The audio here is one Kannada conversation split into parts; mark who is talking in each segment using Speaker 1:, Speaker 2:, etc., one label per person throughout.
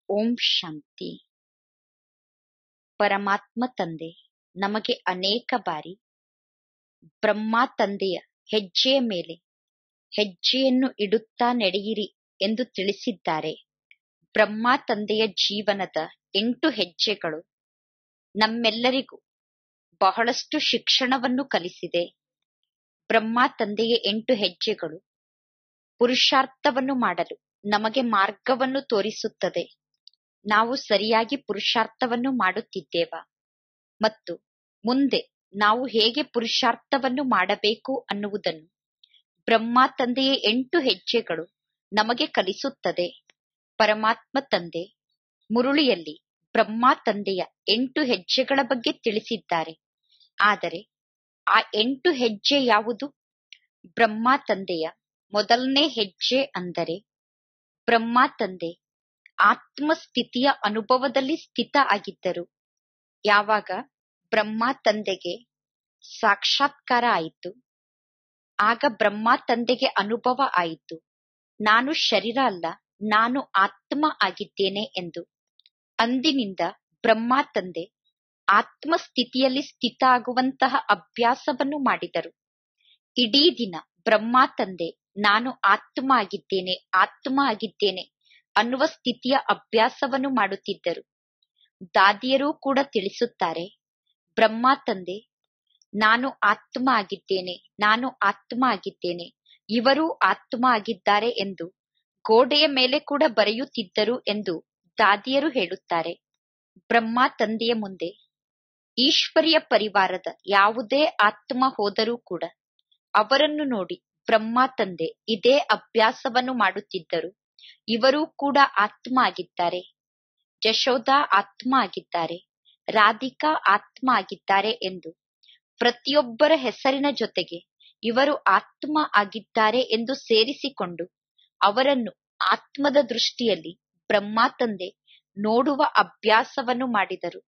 Speaker 1: ಓಂ ಶಾಂತಿ ಪರಮಾತ್ಮ ತಂದೆ ನಮಗೆ ಅನೇಕ ಬಾರಿ ಬ್ರಹ್ಮ ತಂದೆಯ ಹೆಜ್ಜೆಯ ಮೇಲೆ ಹೆಜ್ಜೆಯನ್ನು ಇಡುತ್ತಾ ನಡೆಯಿರಿ ಎಂದು ತಿಳಿಸಿದ್ದಾರೆ ಬ್ರಹ್ಮ ತಂದೆಯ ಜೀವನದ ಎಂಟು ಹೆಜ್ಜೆಗಳು ನಮ್ಮೆಲ್ಲರಿಗೂ ಬಹಳಷ್ಟು ಶಿಕ್ಷಣವನ್ನು ಕಲಿಸಿದೆ ಬ್ರಹ್ಮ ತಂದೆಯ ಎಂಟು ಹೆಜ್ಜೆಗಳು ಪುರುಷಾರ್ಥವನ್ನು ಮಾಡಲು ನಮಗೆ ಮಾರ್ಗವನ್ನು ತೋರಿಸುತ್ತದೆ ನಾವು ಸರಿಯಾಗಿ ಪುರುಷಾರ್ಥವನ್ನು ಮಾಡುತ್ತಿದ್ದೇವಾ ಮತ್ತು ಮುಂದೆ ನಾವು ಹೇಗೆ ಪುರುಷಾರ್ಥವನ್ನು ಮಾಡಬೇಕು ಅನ್ನುವುದನ್ನು ಬ್ರಹ್ಮ ತಂದೆಯ ಎಂಟು ಹೆಜ್ಜೆಗಳು ನಮಗೆ ಕಲಿಸುತ್ತದೆ ಪರಮಾತ್ಮ ತಂದೆ ಮುರುಳಿಯಲ್ಲಿ ಬ್ರಹ್ಮ ತಂದೆಯ ಎಂಟು ಹೆಜ್ಜೆಗಳ ಬಗ್ಗೆ ತಿಳಿಸಿದ್ದಾರೆ ಆದರೆ ಆ ಎಂಟು ಹೆಜ್ಜೆ ಯಾವುದು ಬ್ರಹ್ಮ ತಂದೆಯ ಮೊದಲನೇ ಹೆಜ್ಜೆ ಅಂದರೆ ಬ್ರಹ್ಮ ತಂದೆ ಆತ್ಮಸ್ಥಿತಿಯ ಅನುಭವದಲ್ಲಿ ಸ್ಥಿತ ಆಗಿದ್ದರು ಯಾವಾಗ ಬ್ರಹ್ಮ ತಂದೆಗೆ ಸಾಕ್ಷಾತ್ಕಾರ ಆಯಿತು ಆಗ ಬ್ರಹ್ಮ ತಂದೆಗೆ ಅನುಭವ ಆಯಿತು ನಾನು ಶರೀರ ಅಲ್ಲ ನಾನು ಆತ್ಮ ಆಗಿದ್ದೇನೆ ಎಂದು ಅಂದಿನಿಂದ ಬ್ರಹ್ಮ ತಂದೆ ಆತ್ಮಸ್ಥಿತಿಯಲ್ಲಿ ಸ್ಥಿತ ಆಗುವಂತಹ ಅಭ್ಯಾಸವನ್ನು ಮಾಡಿದರು ಇಡೀ ದಿನ ಬ್ರಹ್ಮ ತಂದೆ ನಾನು ಆತ್ಮ ಆಗಿದ್ದೇನೆ ಆತ್ಮ ಆಗಿದ್ದೇನೆ ಅನ್ನುವ ಸ್ಥಿತಿಯ ಅಭ್ಯಾಸವನ್ನು ಮಾಡುತ್ತಿದ್ದರು ದಾದಿಯರೂ ಕೂಡ ತಿಳಿಸುತ್ತಾರೆ ಬ್ರಹ್ಮ ತಂದೆ ನಾನು ಆತ್ಮ ಆಗಿದ್ದೇನೆ ನಾನು ಆತ್ಮ ಆಗಿದ್ದೇನೆ ಇವರೂ ಆತ್ಮ ಆಗಿದ್ದಾರೆ ಎಂದು ಗೋಡೆಯ ಮೇಲೆ ಕೂಡ ಬರೆಯುತ್ತಿದ್ದರು ಎಂದು ದಾದಿಯರು ಹೇಳುತ್ತಾರೆ ಬ್ರಹ್ಮ ತಂದೆಯ ಮುಂದೆ ಈಶ್ವರಿಯ ಪರಿವಾರದ ಯಾವುದೇ ಆತ್ಮ ಹೋದರೂ ಕೂಡ ಅವರನ್ನು ನೋಡಿ ಬ್ರಹ್ಮ ತಂದೆ ಇದೇ ಅಭ್ಯಾಸವನ್ನು ಮಾಡುತ್ತಿದ್ದರು ಇವರೂ ಕೂಡ ಆತ್ಮ ಆಗಿದ್ದಾರೆ ಯಶೋಧ ಆತ್ಮ ಆಗಿದ್ದಾರೆ ರಾಧಿಕಾ ಆತ್ಮ ಆಗಿದ್ದಾರೆ ಎಂದು ಪ್ರತಿಯೊಬ್ಬರ ಹೆಸರಿನ ಜೊತೆಗೆ ಇವರು ಆತ್ಮ ಆಗಿದ್ದಾರೆ ಎಂದು ಸೇರಿಸಿಕೊಂಡು ಅವರನ್ನು ಆತ್ಮದ ದೃಷ್ಟಿಯಲ್ಲಿ ಬ್ರಹ್ಮ ತಂದೆ ನೋಡುವ ಅಭ್ಯಾಸವನ್ನು ಮಾಡಿದರು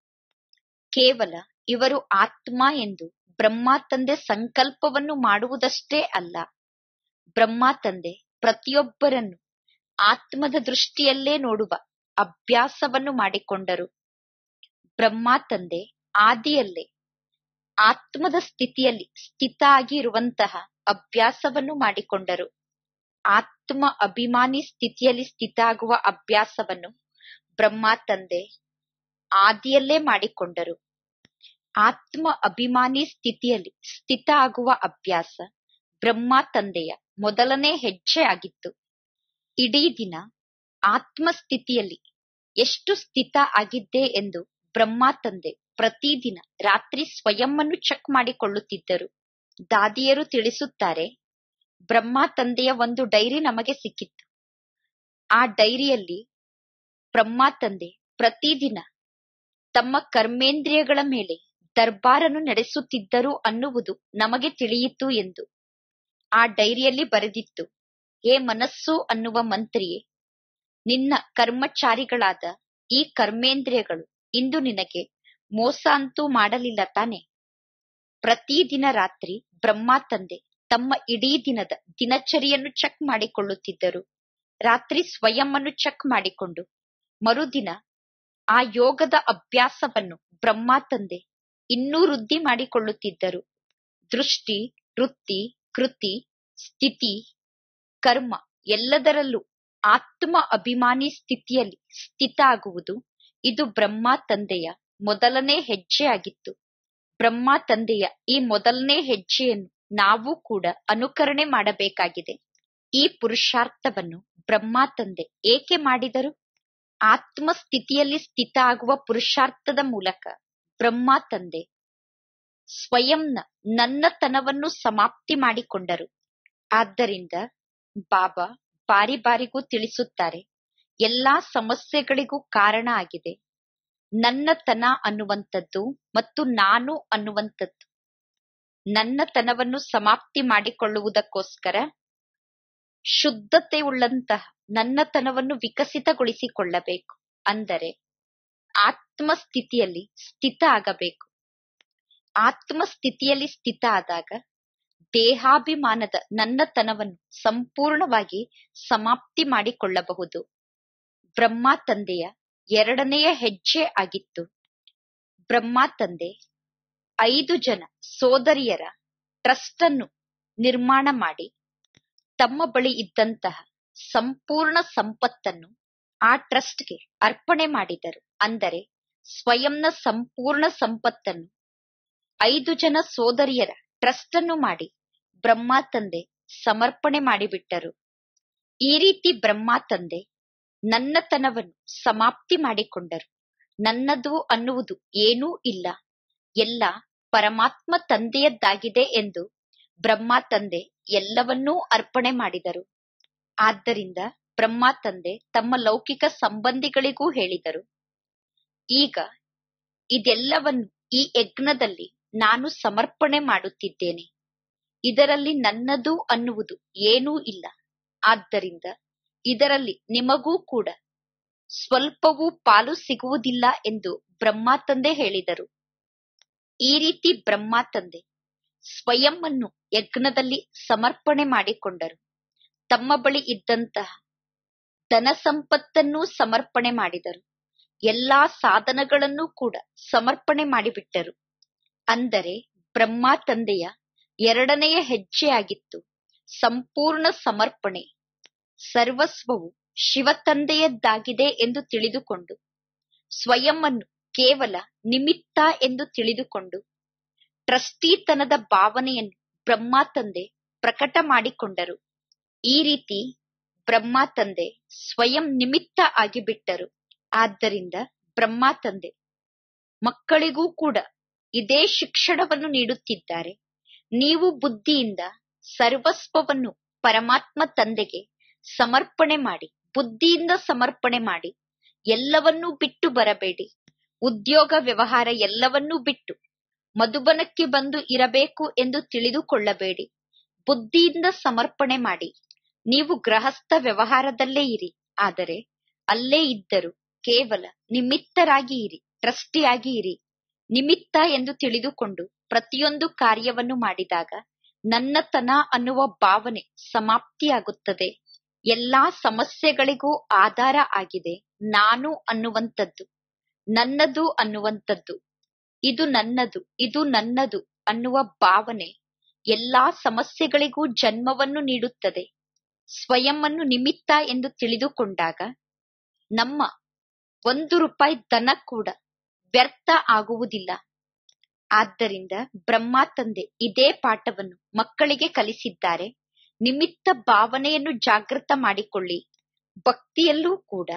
Speaker 1: ಕೇವಲ ಇವರು ಆತ್ಮ ಎಂದು ಬ್ರಹ್ಮ ತಂದೆ ಸಂಕಲ್ಪವನ್ನು ಮಾಡುವುದಷ್ಟೇ ಅಲ್ಲ ಬ್ರಹ್ಮ ತಂದೆ ಪ್ರತಿಯೊಬ್ಬರನ್ನು ಆತ್ಮದ ದೃಷ್ಟಿಯಲ್ಲೇ ನೋಡುವ ಅಭ್ಯಾಸವನ್ನು ಮಾಡಿಕೊಂಡರು ಬ್ರಹ್ಮ ತಂದೆ ಆದಿಯಲ್ಲೇ ಆತ್ಮದ ಸ್ಥಿತಿಯಲ್ಲಿ ಸ್ಥಿತ ಆಗಿ ಇರುವಂತಹ ಅಭ್ಯಾಸವನ್ನು ಮಾಡಿಕೊಂಡರು ಆತ್ಮ ಅಭಿಮಾನಿ ಸ್ಥಿತಿಯಲ್ಲಿ ಸ್ಥಿತ ಆಗುವ ಅಭ್ಯಾಸವನ್ನು ಬ್ರಹ್ಮ ತಂದೆ ಆದಿಯಲ್ಲೇ ಮಾಡಿಕೊಂಡರು ಆತ್ಮ ಅಭಿಮಾನಿ ಸ್ಥಿತಿಯಲ್ಲಿ ಸ್ಥಿತ ಆಗುವ ಅಭ್ಯಾಸ ಬ್ರಹ್ಮ ತಂದೆಯ ಮೊದಲನೇ ಹೆಜ್ಜೆ ಆಗಿತ್ತು ಇಡೀ ದಿನ ಆತ್ಮ ಸ್ಥಿತಿಯಲ್ಲಿ ಎಷ್ಟು ಸ್ಥಿತ ಆಗಿದ್ದೆ ಎಂದು ಬ್ರಹ್ಮ ತಂದೆ ಪ್ರತಿದಿನ ರಾತ್ರಿ ಸ್ವಯಂವನ್ನು ಚೆಕ್ ಮಾಡಿಕೊಳ್ಳುತ್ತಿದ್ದರು ದಾದಿಯರು ತಿಳಿಸುತ್ತಾರೆ ಬ್ರಹ್ಮ ತಂದೆಯ ಒಂದು ಡೈರಿ ನಮಗೆ ಸಿಕ್ಕಿತ್ತು ಆ ಡೈರಿಯಲ್ಲಿ ಬ್ರಹ್ಮ ತಂದೆ ಪ್ರತಿದಿನ ತಮ್ಮ ಕರ್ಮೇಂದ್ರಿಯಗಳ ಮೇಲೆ ದರ್ಬಾರನ್ನು ನಡೆಸುತ್ತಿದ್ದರು ಅನ್ನುವುದು ನಮಗೆ ತಿಳಿಯಿತು ಎಂದು ಆ ಡೈರಿಯಲ್ಲಿ ಬರೆದಿತ್ತು ಹೇ ಮನಸ್ಸು ಅನ್ನುವ ಮಂತ್ರಿಯೇ ನಿನ್ನ ಕರ್ಮಚಾರಿಗಳಾದ ಈ ಕರ್ಮೇಂದ್ರಿಯಗಳು ಇಂದು ನಿನಗೆ ಮೋಸ ಅಂತೂ ಮಾಡಲಿಲ್ಲ ತಾನೆ ಪ್ರತಿದಿನ ರಾತ್ರಿ ಬ್ರಹ್ಮ ತಂದೆ ತಮ್ಮ ಇಡೀ ದಿನದ ದಿನಚರಿಯನ್ನು ಚೆಕ್ ಮಾಡಿಕೊಳ್ಳುತ್ತಿದ್ದರು ರಾತ್ರಿ ಸ್ವಯಂ ಅನ್ನು ಚೆಕ್ ಮಾಡಿಕೊಂಡು ಮರುದಿನ ಆ ಯೋಗದ ಅಭ್ಯಾಸವನ್ನು ಬ್ರಹ್ಮ ತಂದೆ ಇನ್ನೂ ವೃದ್ಧಿ ಮಾಡಿಕೊಳ್ಳುತ್ತಿದ್ದರು ದೃಷ್ಟಿ ವೃತ್ತಿ ಕೃತಿ ಸ್ಥಿತಿ ಕರ್ಮ ಎಲ್ಲದರಲ್ಲೂ ಆತ್ಮ ಅಭಿಮಾನಿ ಸ್ಥಿತಿಯಲ್ಲಿ ಸ್ಥಿತ ಆಗುವುದು ಇದು ಬ್ರಹ್ಮ ತಂದೆಯ ಮೊದಲನೇ ಹೆಜ್ಜೆ ಆಗಿತ್ತು ಬ್ರಹ್ಮ ತಂದೆಯ ಈ ಮೊದಲನೇ ಹೆಜ್ಜೆಯನ್ನು ನಾವು ಕೂಡ ಅನುಕರಣೆ ಮಾಡಬೇಕಾಗಿದೆ ಈ ಪುರುಷಾರ್ಥವನ್ನು ಬ್ರಹ್ಮ ತಂದೆ ಏಕೆ ಮಾಡಿದರು ಆತ್ಮ ಸ್ಥಿತಿಯಲ್ಲಿ ಸ್ಥಿತ ಆಗುವ ಪುರುಷಾರ್ಥದ ಮೂಲಕ ಬ್ರಹ್ಮ ತಂದೆ ಸ್ವಯಂನ ನನ್ನತನವನ್ನು ಸಮಾಪ್ತಿ ಮಾಡಿಕೊಂಡರು ಆದ್ದರಿಂದ ಬಾಬಾ ಬಾರಿ ಬಾರಿಗೂ ತಿಳಿಸುತ್ತಾರೆ ಎಲ್ಲಾ ಸಮಸ್ಯೆಗಳಿಗೂ ಕಾರಣ ಆಗಿದೆ ನನ್ನತನ ಅನ್ನುವಂಥದ್ದು ಮತ್ತು ನಾನು ಅನ್ನುವಂಥದ್ದು ನನ್ನತನವನ್ನು ಸಮಾಪ್ತಿ ಮಾಡಿಕೊಳ್ಳುವುದಕ್ಕೋಸ್ಕರ ಶುದ್ಧತೆ ಉಳ್ಳಂತಹ ನನ್ನತನವನ್ನು ವಿಕಸಿತಗೊಳಿಸಿಕೊಳ್ಳಬೇಕು ಅಂದರೆ ಆತ್ಮ ಸ್ಥಿತಿಯಲ್ಲಿ ಸ್ಥಿತ ಆಗಬೇಕು ಆತ್ಮ ಸ್ಥಿತಿಯಲ್ಲಿ ಸ್ಥಿತ ಆದಾಗ ದೇಹಾಭಿಮಾನದ ನನ್ನತನವನ್ನು ಸಂಪೂರ್ಣವಾಗಿ ಸಮಾಪ್ತಿ ಮಾಡಿಕೊಳ್ಳಬಹುದು ಬ್ರಹ್ಮ ತಂದೆಯ ಎರಡನೆಯ ಹೆಜ್ಜೆ ಆಗಿತ್ತು ಬ್ರಹ್ಮ ತಂದೆ ಐದು ಜನ ಸೋದರಿಯರ ಟ್ರಸ್ಟ್ ಅನ್ನು ನಿರ್ಮಾಣ ಮಾಡಿ ತಮ್ಮ ಬಳಿ ಇದ್ದಂತಹ ಸಂಪೂರ್ಣ ಸಂಪತ್ತನ್ನು ಆ ಟ್ರಸ್ಟ್ಗೆ ಅರ್ಪಣೆ ಮಾಡಿದರು ಅಂದರೆ ಸ್ವಯಂನ ಸಂಪೂರ್ಣ ಸಂಪತ್ತನ್ನು ಐದು ಜನ ಸೋದರಿಯರ ಟ್ರಸ್ಟ್ ಅನ್ನು ಮಾಡಿ ಬ್ರಹ್ಮ ತಂದೆ ಸಮರ್ಪಣೆ ಮಾಡಿಬಿಟ್ಟರು ಈ ರೀತಿ ಬ್ರಹ್ಮ ತಂದೆ ನನ್ನತನವನ್ನು ಸಮಾಪ್ತಿ ಮಾಡಿಕೊಂಡರು ನನ್ನದು ಅನ್ನುವುದು ಏನೂ ಇಲ್ಲ ಎಲ್ಲ ಪರಮಾತ್ಮ ತಂದೆಯದ್ದಾಗಿದೆ ಎಂದು ಬ್ರಹ್ಮ ತಂದೆ ಎಲ್ಲವನ್ನೂ ಅರ್ಪಣೆ ಮಾಡಿದರು ಆದ್ದರಿಂದ ಬ್ರಹ್ಮ ತಂದೆ ತಮ್ಮ ಲೌಕಿಕ ಸಂಬಂಧಿಗಳಿಗೂ ಹೇಳಿದರು ಈಗ ಇದೆಲ್ಲವನ್ನು ಈ ಯಜ್ಞದಲ್ಲಿ ನಾನು ಸಮರ್ಪಣೆ ಮಾಡುತ್ತಿದ್ದೇನೆ ಇದರಲ್ಲಿ ನನ್ನದು ಅನ್ನುವುದು ಏನೂ ಇಲ್ಲ ಆದ್ದರಿಂದ ಇದರಲ್ಲಿ ನಿಮಗೂ ಕೂಡ ಸ್ವಲ್ಪವೂ ಪಾಲು ಸಿಗುವುದಿಲ್ಲ ಎಂದು ಬ್ರಹ್ಮ ತಂದೆ ಹೇಳಿದರು ಈ ರೀತಿ ಬ್ರಹ್ಮ ತಂದೆ ಸ್ವಯಂ ಅನ್ನು ಯಜ್ಞದಲ್ಲಿ ಸಮರ್ಪಣೆ ಮಾಡಿಕೊಂಡರು ತಮ್ಮ ಬಳಿ ಇದ್ದಂತಹ ಧನ ಸಂಪತ್ತನ್ನೂ ಸಮರ್ಪಣೆ ಮಾಡಿದರು ಎಲ್ಲಾ ಸಾಧನಗಳನ್ನೂ ಕೂಡ ಸಮರ್ಪಣೆ ಮಾಡಿಬಿಟ್ಟರು ಅಂದರೆ ಬ್ರಹ್ಮ ತಂದೆಯ ಎರಡನೆಯ ಹೆಜ್ಜೆಯಾಗಿತ್ತು ಸಂಪೂರ್ಣ ಸಮರ್ಪಣೆ ಸರ್ವಸ್ವವು ಶಿವ ತಂದೆಯದ್ದಾಗಿದೆ ಎಂದು ತಿಳಿದುಕೊಂಡು ಸ್ವಯಂ ಅನ್ನು ಕೇವಲ ನಿಮಿತ್ತ ಎಂದು ತಿಳಿದುಕೊಂಡು ಟ್ರಸ್ಟಿತನದ ಭಾವನೆಯನ್ನು ಬ್ರಹ್ಮ ತಂದೆ ಪ್ರಕಟ ಮಾಡಿಕೊಂಡರು ಈ ರೀತಿ ಬ್ರಹ್ಮ ತಂದೆ ಸ್ವಯಂ ನಿಮಿತ್ತ ಆಗಿಬಿಟ್ಟರು ಆದ್ದರಿಂದ ಬ್ರಹ್ಮ ತಂದೆ ಮಕ್ಕಳಿಗೂ ಕೂಡ ಇದೇ ಶಿಕ್ಷಣವನ್ನು ನೀಡುತ್ತಿದ್ದಾರೆ ನೀವು ಬುದ್ಧಿಯಿಂದ ಸರ್ವಸ್ವವನ್ನು ಪರಮಾತ್ಮ ತಂದೆಗೆ ಸಮರ್ಪಣೆ ಮಾಡಿ ಬುದ್ಧಿಯಿಂದ ಸಮರ್ಪಣೆ ಮಾಡಿ ಎಲ್ಲವನ್ನೂ ಬಿಟ್ಟು ಬರಬೇಡಿ ಉದ್ಯೋಗ ವ್ಯವಹಾರ ಎಲ್ಲವನ್ನೂ ಬಿಟ್ಟು ಮಧುಬನಕ್ಕೆ ಬಂದು ಇರಬೇಕು ಎಂದು ತಿಳಿದುಕೊಳ್ಳಬೇಡಿ ಬುದ್ಧಿಯಿಂದ ಸಮರ್ಪಣೆ ಮಾಡಿ ನೀವು ಗೃಹಸ್ಥ ವ್ಯವಹಾರದಲ್ಲೇ ಇರಿ ಆದರೆ ಅಲ್ಲೇ ಇದ್ದರು ಕೇವಲ ನಿಮಿತ್ತರಾಗಿ ಇರಿ ಟ್ರಸ್ಟಿಯಾಗಿ ಇರಿ ನಿಮಿತ್ತ ಎಂದು ತಿಳಿದುಕೊಂಡು ಪ್ರತಿಯೊಂದು ಕಾರ್ಯವನ್ನು ಮಾಡಿದಾಗ ನನ್ನತನ ಅನ್ನುವ ಭಾವನೆ ಸಮಾಪ್ತಿಯಾಗುತ್ತದೆ ಎಲ್ಲಾ ಸಮಸ್ಯೆಗಳಿಗೂ ಆಧಾರ ಆಗಿದೆ ನಾನು ಅನ್ನುವಂಥದ್ದು ನನ್ನದು ಅನ್ನುವಂಥದ್ದು ಇದು ನನ್ನದು ಇದು ನನ್ನದು ಅನ್ನುವ ಭಾವನೆ ಎಲ್ಲಾ ಸಮಸ್ಯೆಗಳಿಗೂ ಜನ್ಮವನ್ನು ನೀಡುತ್ತದೆ ಸ್ವಯಂ ಅನ್ನು ನಿಮಿತ್ತ ಎಂದು ತಿಳಿದುಕೊಂಡಾಗ ನಮ್ಮ ಒಂದು ರೂಪಾಯಿ ಧನ ಕೂಡ ವ್ಯರ್ಥ ಆಗುವುದಿಲ್ಲ ಆದ್ದರಿಂದ ಬ್ರಹ್ಮ ತಂದೆ ಇದೇ ಪಾಠವನ್ನು ಮಕ್ಕಳಿಗೆ ಕಲಿಸಿದ್ದಾರೆ ನಿಮಿತ್ತ ಭಾವನೆಯನ್ನು ಜಾಗೃತ ಮಾಡಿಕೊಳ್ಳಿ ಭಕ್ತಿಯಲ್ಲೂ ಕೂಡ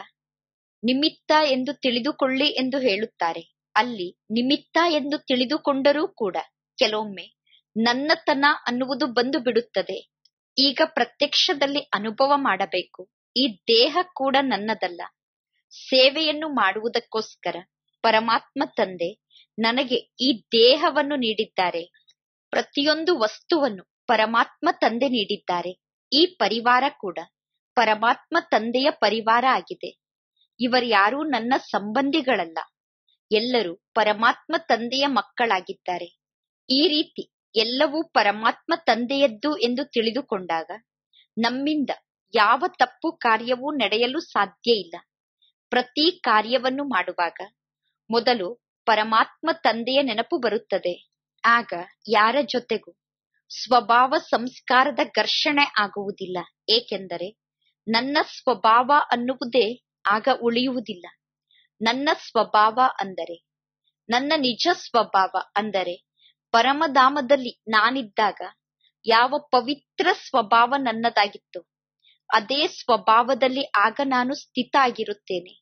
Speaker 1: ನಿಮಿತ್ತ ಎಂದು ತಿಳಿದುಕೊಳ್ಳಿ ಎಂದು ಹೇಳುತ್ತಾರೆ ಅಲ್ಲಿ ನಿಮಿತ್ತ ಎಂದು ತಿಳಿದುಕೊಂಡರೂ ಕೂಡ ಕೆಲವೊಮ್ಮೆ ನನ್ನತನ ಅನ್ನುವುದು ಬಂದು ಬಿಡುತ್ತದೆ ಈಗ ಪ್ರತ್ಯಕ್ಷದಲ್ಲಿ ಅನುಭವ ಮಾಡಬೇಕು ಈ ದೇಹ ಕೂಡ ನನ್ನದಲ್ಲ ಸೇವೆಯನ್ನು ಮಾಡುವುದಕ್ಕೋಸ್ಕರ ಪರಮಾತ್ಮ ತಂದೆ ನನಗೆ ಈ ದೇಹವನ್ನು ನೀಡಿದ್ದಾರೆ ಪ್ರತಿಯೊಂದು ವಸ್ತುವನ್ನು ಪರಮಾತ್ಮ ತಂದೆ ನೀಡಿದ್ದಾರೆ ಈ ಪರಿವಾರ ಕೂಡ ಪರಮಾತ್ಮ ತಂದೆಯ ಪರಿವಾರ ಆಗಿದೆ ಇವರ್ಯಾರೂ ನನ್ನ ಸಂಬಂಧಿಗಳಲ್ಲ ಎಲ್ಲರೂ ಪರಮಾತ್ಮ ತಂದೆಯ ಮಕ್ಕಳಾಗಿದ್ದಾರೆ ಈ ರೀತಿ ಎಲ್ಲವೂ ಪರಮಾತ್ಮ ತಂದೆಯದ್ದು ಎಂದು ತಿಳಿದುಕೊಂಡಾಗ ನಮ್ಮಿಂದ ಯಾವ ತಪ್ಪು ಕಾರ್ಯವೂ ನಡೆಯಲು ಸಾಧ್ಯ ಇಲ್ಲ ಪ್ರತಿ ಕಾರ್ಯವನ್ನು ಮಾಡುವಾಗ ಮೊದಲು ಪರಮಾತ್ಮ ತಂದೆಯ ನೆನಪು ಬರುತ್ತದೆ ಆಗ ಯಾರ ಜೊತೆಗೂ ಸ್ವಭಾವ ಸಂಸ್ಕಾರದ ಘರ್ಷಣೆ ಆಗುವುದಿಲ್ಲ ಏಕೆಂದರೆ ನನ್ನ ಸ್ವಭಾವ ಅನ್ನುವುದೇ ಆಗ ಉಳಿಯುವುದಿಲ್ಲ ನನ್ನ ಸ್ವಭಾವ ಅಂದರೆ ನನ್ನ ನಿಜ ಸ್ವಭಾವ ಅಂದರೆ ಪರಮಧಾಮದಲ್ಲಿ ನಾನಿದ್ದಾಗ ಯಾವ ಪವಿತ್ರ ಸ್ವಭಾವ ನನ್ನದಾಗಿತ್ತು ಅದೇ ಸ್ವಭಾವದಲ್ಲಿ ಆಗ ನಾನು ಸ್ಥಿತ ಆಗಿರುತ್ತೇನೆ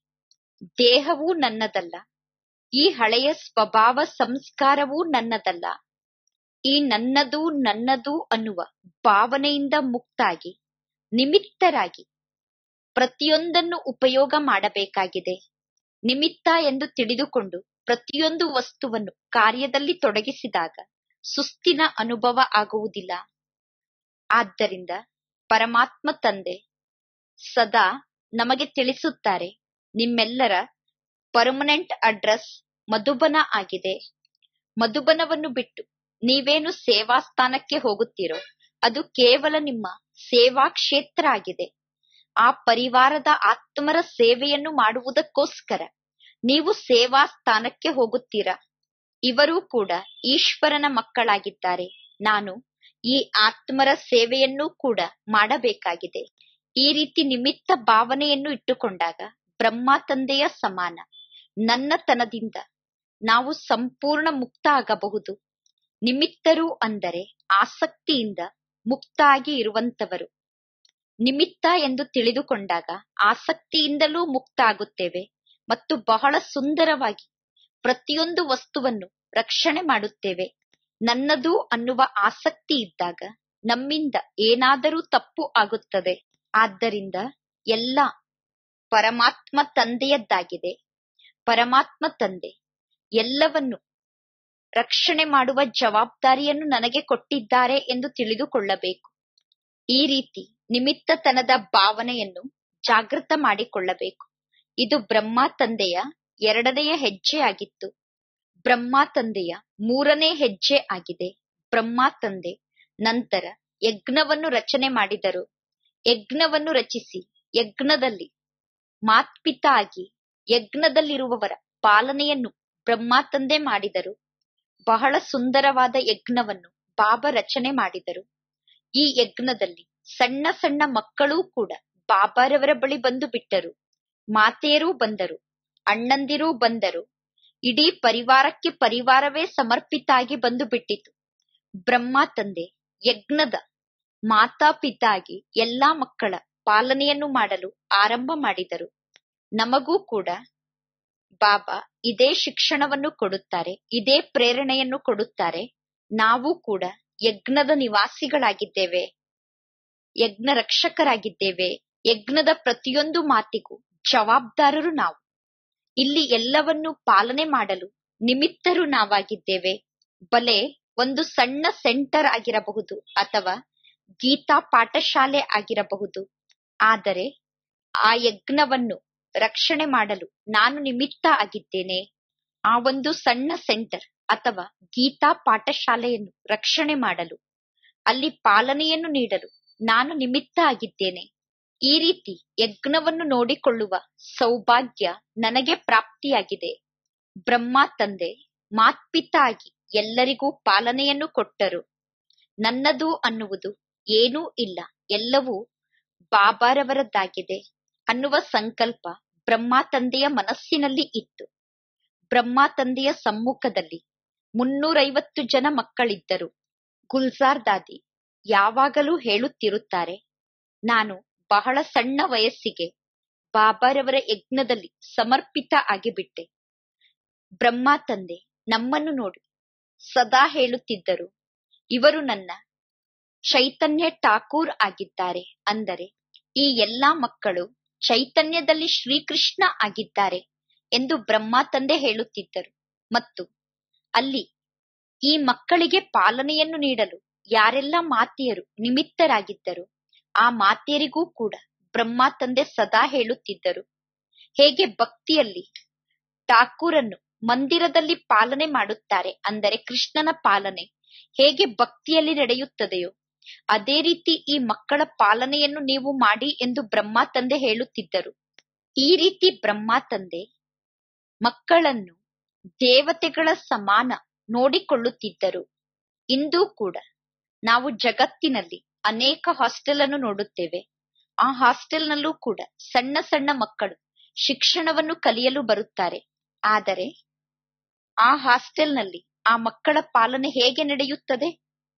Speaker 1: ದೇಹವೂ ನನ್ನದಲ್ಲ ಈ ಹಳೆಯ ಸ್ವಭಾವ ಸಂಸ್ಕಾರವೂ ನನ್ನದಲ್ಲ ಈ ನನ್ನದು ನನ್ನದು ಅನ್ನುವ ಭಾವನೆಯಿಂದ ಮುಕ್ತಾಗಿ ನಿಮಿತ್ತರಾಗಿ ಪ್ರತಿಯೊಂದನ್ನು ಉಪಯೋಗ ಮಾಡಬೇಕಾಗಿದೆ ನಿಮಿತ್ತ ಎಂದು ತಿಳಿದುಕೊಂಡು ಪ್ರತಿಯೊಂದು ವಸ್ತುವನ್ನು ಕಾರ್ಯದಲ್ಲಿ ತೊಡಗಿಸಿದಾಗ ಸುಸ್ತಿನ ಅನುಭವ ಆಗುವುದಿಲ್ಲ ಆದ್ದರಿಂದ ಪರಮಾತ್ಮ ತಂದೆ ಸದಾ ನಮಗೆ ತಿಳಿಸುತ್ತಾರೆ ನಿಮ್ಮೆಲ್ಲರ ಪರ್ಮನೆಂಟ್ ಅಡ್ರೆಸ್ ಮಧುಬನ ಆಗಿದೆ ಮಧುಬನವನ್ನು ಬಿಟ್ಟು ನೀವೇನು ಸೇವಾ ಸ್ಥಾನಕ್ಕೆ ಹೋಗುತ್ತೀರೋ ಅದು ಕೇವಲ ನಿಮ್ಮ ಸೇವಾ ಕ್ಷೇತ್ರ ಆಗಿದೆ ಆ ಪರಿವಾರದ ಆತ್ಮರ ಸೇವೆಯನ್ನು ಮಾಡುವುದಕ್ಕೋಸ್ಕರ ನೀವು ಸೇವಾ ಸ್ಥಾನಕ್ಕೆ ಹೋಗುತ್ತೀರಾ ಇವರು ಕೂಡ ಈಶ್ವರನ ಮಕ್ಕಳಾಗಿದ್ದಾರೆ ನಾನು ಈ ಆತ್ಮರ ಸೇವೆಯನ್ನೂ ಕೂಡ ಮಾಡಬೇಕಾಗಿದೆ ಈ ರೀತಿ ನಿಮಿತ್ತ ಭಾವನೆಯನ್ನು ಇಟ್ಟುಕೊಂಡಾಗ ಬ್ರಹ್ಮ ತಂದೆಯ ಸಮಾನ ನನ್ನತನದಿಂದ ನಾವು ಸಂಪೂರ್ಣ ಮುಕ್ತ ಆಗಬಹುದು ನಿಮಿತ್ತರು ಅಂದರೆ ಆಸಕ್ತಿಯಿಂದ ಮುಕ್ತ ಆಗಿ ಇರುವಂತವರು ನಿಮಿತ್ತ ಎಂದು ತಿಳಿದುಕೊಂಡಾಗ ಆಸಕ್ತಿಯಿಂದಲೂ ಮುಕ್ತ ಆಗುತ್ತೇವೆ ಮತ್ತು ಬಹಳ ಸುಂದರವಾಗಿ ಪ್ರತಿಯೊಂದು ವಸ್ತುವನ್ನು ರಕ್ಷಣೆ ಮಾಡುತ್ತೇವೆ ನನ್ನದು ಅನ್ನುವ ಆಸಕ್ತಿ ಇದ್ದಾಗ ನಮ್ಮಿಂದ ಏನಾದರೂ ತಪ್ಪು ಆಗುತ್ತದೆ ಆದ್ದರಿಂದ ಎಲ್ಲ ಪರಮಾತ್ಮ ತಂದೆಯದ್ದಾಗಿದೆ ಪರಮಾತ್ಮ ತಂದೆ ಎಲ್ಲವನ್ನು ರಕ್ಷಣೆ ಮಾಡುವ ಜವಾಬ್ದಾರಿಯನ್ನು ನನಗೆ ಕೊಟ್ಟಿದ್ದಾರೆ ಎಂದು ತಿಳಿದುಕೊಳ್ಳಬೇಕು ಈ ರೀತಿ ನಿಮಿತ್ತತನದ ಭಾವನೆಯನ್ನು ಜಾಗೃತ ಮಾಡಿಕೊಳ್ಳಬೇಕು ಇದು ಬ್ರಹ್ಮ ತಂದೆಯ ಎರಡನೆಯ ಹೆಜ್ಜೆ ಆಗಿತ್ತು ಬ್ರಹ್ಮ ತಂದೆಯ ಮೂರನೇ ಹೆಜ್ಜೆ ಆಗಿದೆ ಬ್ರಹ್ಮ ತಂದೆ ನಂತರ ಯಜ್ಞವನ್ನು ರಚನೆ ಮಾಡಿದರು ಯಜ್ಞವನ್ನು ರಚಿಸಿ ಯಜ್ಞದಲ್ಲಿ ಮಾತ್ಪಿತ ಆಗಿ ಯಜ್ಞದಲ್ಲಿರುವವರ ಪಾಲನೆಯನ್ನು ಬ್ರಹ್ಮ ತಂದೆ ಮಾಡಿದರು ಬಹಳ ಸುಂದರವಾದ ಯಜ್ಞವನ್ನು ಬಾಬಾ ರಚನೆ ಮಾಡಿದರು ಈ ಯಜ್ಞದಲ್ಲಿ ಸಣ್ಣ ಸಣ್ಣ ಮಕ್ಕಳೂ ಕೂಡ ಬಾಬಾರವರ ಬಳಿ ಬಂದು ಬಿಟ್ಟರು ಮಾತೆಯರೂ ಬಂದರು ಅಣ್ಣಂದಿರೂ ಬಂದರು ಇಡೀ ಪರಿವಾರಕ್ಕೆ ಪರಿವಾರವೇ ಸಮರ್ಪಿತ ಆಗಿ ಬಂದು ಬಿಟ್ಟಿತು ಬ್ರಹ್ಮ ತಂದೆ ಯಜ್ಞದ ಮಾತಾ ಪಿತಾಗಿ ಎಲ್ಲಾ ಮಕ್ಕಳ ಪಾಲನೆಯನ್ನು ಮಾಡಲು ಆರಂಭ ಮಾಡಿದರು ನಮಗೂ ಕೂಡ ಬಾಬಾ ಇದೇ ಶಿಕ್ಷಣವನ್ನು ಕೊಡುತ್ತಾರೆ ಇದೇ ಪ್ರೇರಣೆಯನ್ನು ಕೊಡುತ್ತಾರೆ ನಾವು ಕೂಡ ಯಜ್ಞದ ನಿವಾಸಿಗಳಾಗಿದ್ದೇವೆ ಯಜ್ಞ ರಕ್ಷಕರಾಗಿದ್ದೇವೆ ಯಜ್ಞದ ಪ್ರತಿಯೊಂದು ಮಾತಿಗೂ ಜವಾಬ್ದಾರರು ನಾವು ಇಲ್ಲಿ ಎಲ್ಲವನ್ನು ಪಾಲನೆ ಮಾಡಲು ನಿಮಿತ್ತರು ನಾವಾಗಿದ್ದೇವೆ ಬಲೆ ಒಂದು ಸಣ್ಣ ಸೆಂಟರ್ ಆಗಿರಬಹುದು ಅಥವಾ ಗೀತಾ ಪಾಠಶಾಲೆ ಆಗಿರಬಹುದು ಆದರೆ ಆ ಯಜ್ಞವನ್ನು ರಕ್ಷಣೆ ಮಾಡಲು ನಾನು ನಿಮಿತ್ತ ಆಗಿದ್ದೇನೆ ಆ ಒಂದು ಸಣ್ಣ ಸೆಂಟರ್ ಅಥವಾ ಗೀತಾ ಪಾಠಶಾಲೆಯನ್ನು ರಕ್ಷಣೆ ಮಾಡಲು ಅಲ್ಲಿ ಪಾಲನೆಯನ್ನು ನೀಡಲು ನಾನು ನಿಮಿತ್ತ ಆಗಿದ್ದೇನೆ ಈ ರೀತಿ ಯಜ್ಞವನ್ನು ನೋಡಿಕೊಳ್ಳುವ ಸೌಭಾಗ್ಯ ನನಗೆ ಪ್ರಾಪ್ತಿಯಾಗಿದೆ ಬ್ರಹ್ಮ ತಂದೆ ಮಾತ್ಪಿತ ಆಗಿ ಎಲ್ಲರಿಗೂ ಪಾಲನೆಯನ್ನು ಕೊಟ್ಟರು ನನ್ನದು ಅನ್ನುವುದು ಏನೂ ಇಲ್ಲ ಎಲ್ಲವೂ ಬಾಬಾರವರದ್ದಾಗಿದೆ ಅನ್ನುವ ಸಂಕಲ್ಪ ಬ್ರಹ್ಮ ತಂದೆಯ ಮನಸ್ಸಿನಲ್ಲಿ ಇತ್ತು ಬ್ರಹ್ಮ ತಂದೆಯ ಸಮ್ಮುಖದಲ್ಲಿ ಮುನ್ನೂರೈವತ್ತು ಜನ ಮಕ್ಕಳಿದ್ದರು ಗುಲ್ಜಾರ್ ದಾದಿ ಯಾವಾಗಲೂ ಹೇಳುತ್ತಿರುತ್ತಾರೆ ನಾನು ಬಹಳ ಸಣ್ಣ ವಯಸ್ಸಿಗೆ ಬಾಬಾರವರ ಯಜ್ಞದಲ್ಲಿ ಸಮರ್ಪಿತ ಆಗಿಬಿಟ್ಟೆ ಬ್ರಹ್ಮ ತಂದೆ ನಮ್ಮನ್ನು ನೋಡಿ ಸದಾ ಹೇಳುತ್ತಿದ್ದರು ಇವರು ನನ್ನ ಚೈತನ್ಯ ಠಾಕೂರ್ ಆಗಿದ್ದಾರೆ ಅಂದರೆ ಈ ಎಲ್ಲಾ ಮಕ್ಕಳು ಚೈತನ್ಯದಲ್ಲಿ ಶ್ರೀಕೃಷ್ಣ ಆಗಿದ್ದಾರೆ ಎಂದು ಬ್ರಹ್ಮ ತಂದೆ ಹೇಳುತ್ತಿದ್ದರು ಮತ್ತು ಅಲ್ಲಿ ಈ ಮಕ್ಕಳಿಗೆ ಪಾಲನೆಯನ್ನು ನೀಡಲು ಯಾರೆಲ್ಲ ಮಾತೆಯರು ನಿಮಿತ್ತರಾಗಿದ್ದರು ಆ ಮಾತೆಯರಿಗೂ ಕೂಡ ಬ್ರಹ್ಮ ತಂದೆ ಸದಾ ಹೇಳುತ್ತಿದ್ದರು ಹೇಗೆ ಭಕ್ತಿಯಲ್ಲಿ ಠಾಕೂರನ್ನು ಮಂದಿರದಲ್ಲಿ ಪಾಲನೆ ಮಾಡುತ್ತಾರೆ ಅಂದರೆ ಕೃಷ್ಣನ ಪಾಲನೆ ಹೇಗೆ ಭಕ್ತಿಯಲ್ಲಿ ನಡೆಯುತ್ತದೆಯೋ ಅದೇ ರೀತಿ ಈ ಮಕ್ಕಳ ಪಾಲನೆಯನ್ನು ನೀವು ಮಾಡಿ ಎಂದು ಬ್ರಹ್ಮ ತಂದೆ ಹೇಳುತ್ತಿದ್ದರು ಈ ರೀತಿ ಬ್ರಹ್ಮ ತಂದೆ ಮಕ್ಕಳನ್ನು ದೇವತೆಗಳ ಸಮಾನ ನೋಡಿಕೊಳ್ಳುತ್ತಿದ್ದರು ಇಂದೂ ಕೂಡ ನಾವು ಜಗತ್ತಿನಲ್ಲಿ ಅನೇಕ ಹಾಸ್ಟೆಲ್ ಅನ್ನು ನೋಡುತ್ತೇವೆ ಆ ಹಾಸ್ಟೆಲ್ನಲ್ಲೂ ಕೂಡ ಸಣ್ಣ ಸಣ್ಣ ಮಕ್ಕಳು ಶಿಕ್ಷಣವನ್ನು ಕಲಿಯಲು ಬರುತ್ತಾರೆ ಆದರೆ ಆ ಹಾಸ್ಟೆಲ್ನಲ್ಲಿ ಆ ಮಕ್ಕಳ ಪಾಲನೆ ಹೇಗೆ ನಡೆಯುತ್ತದೆ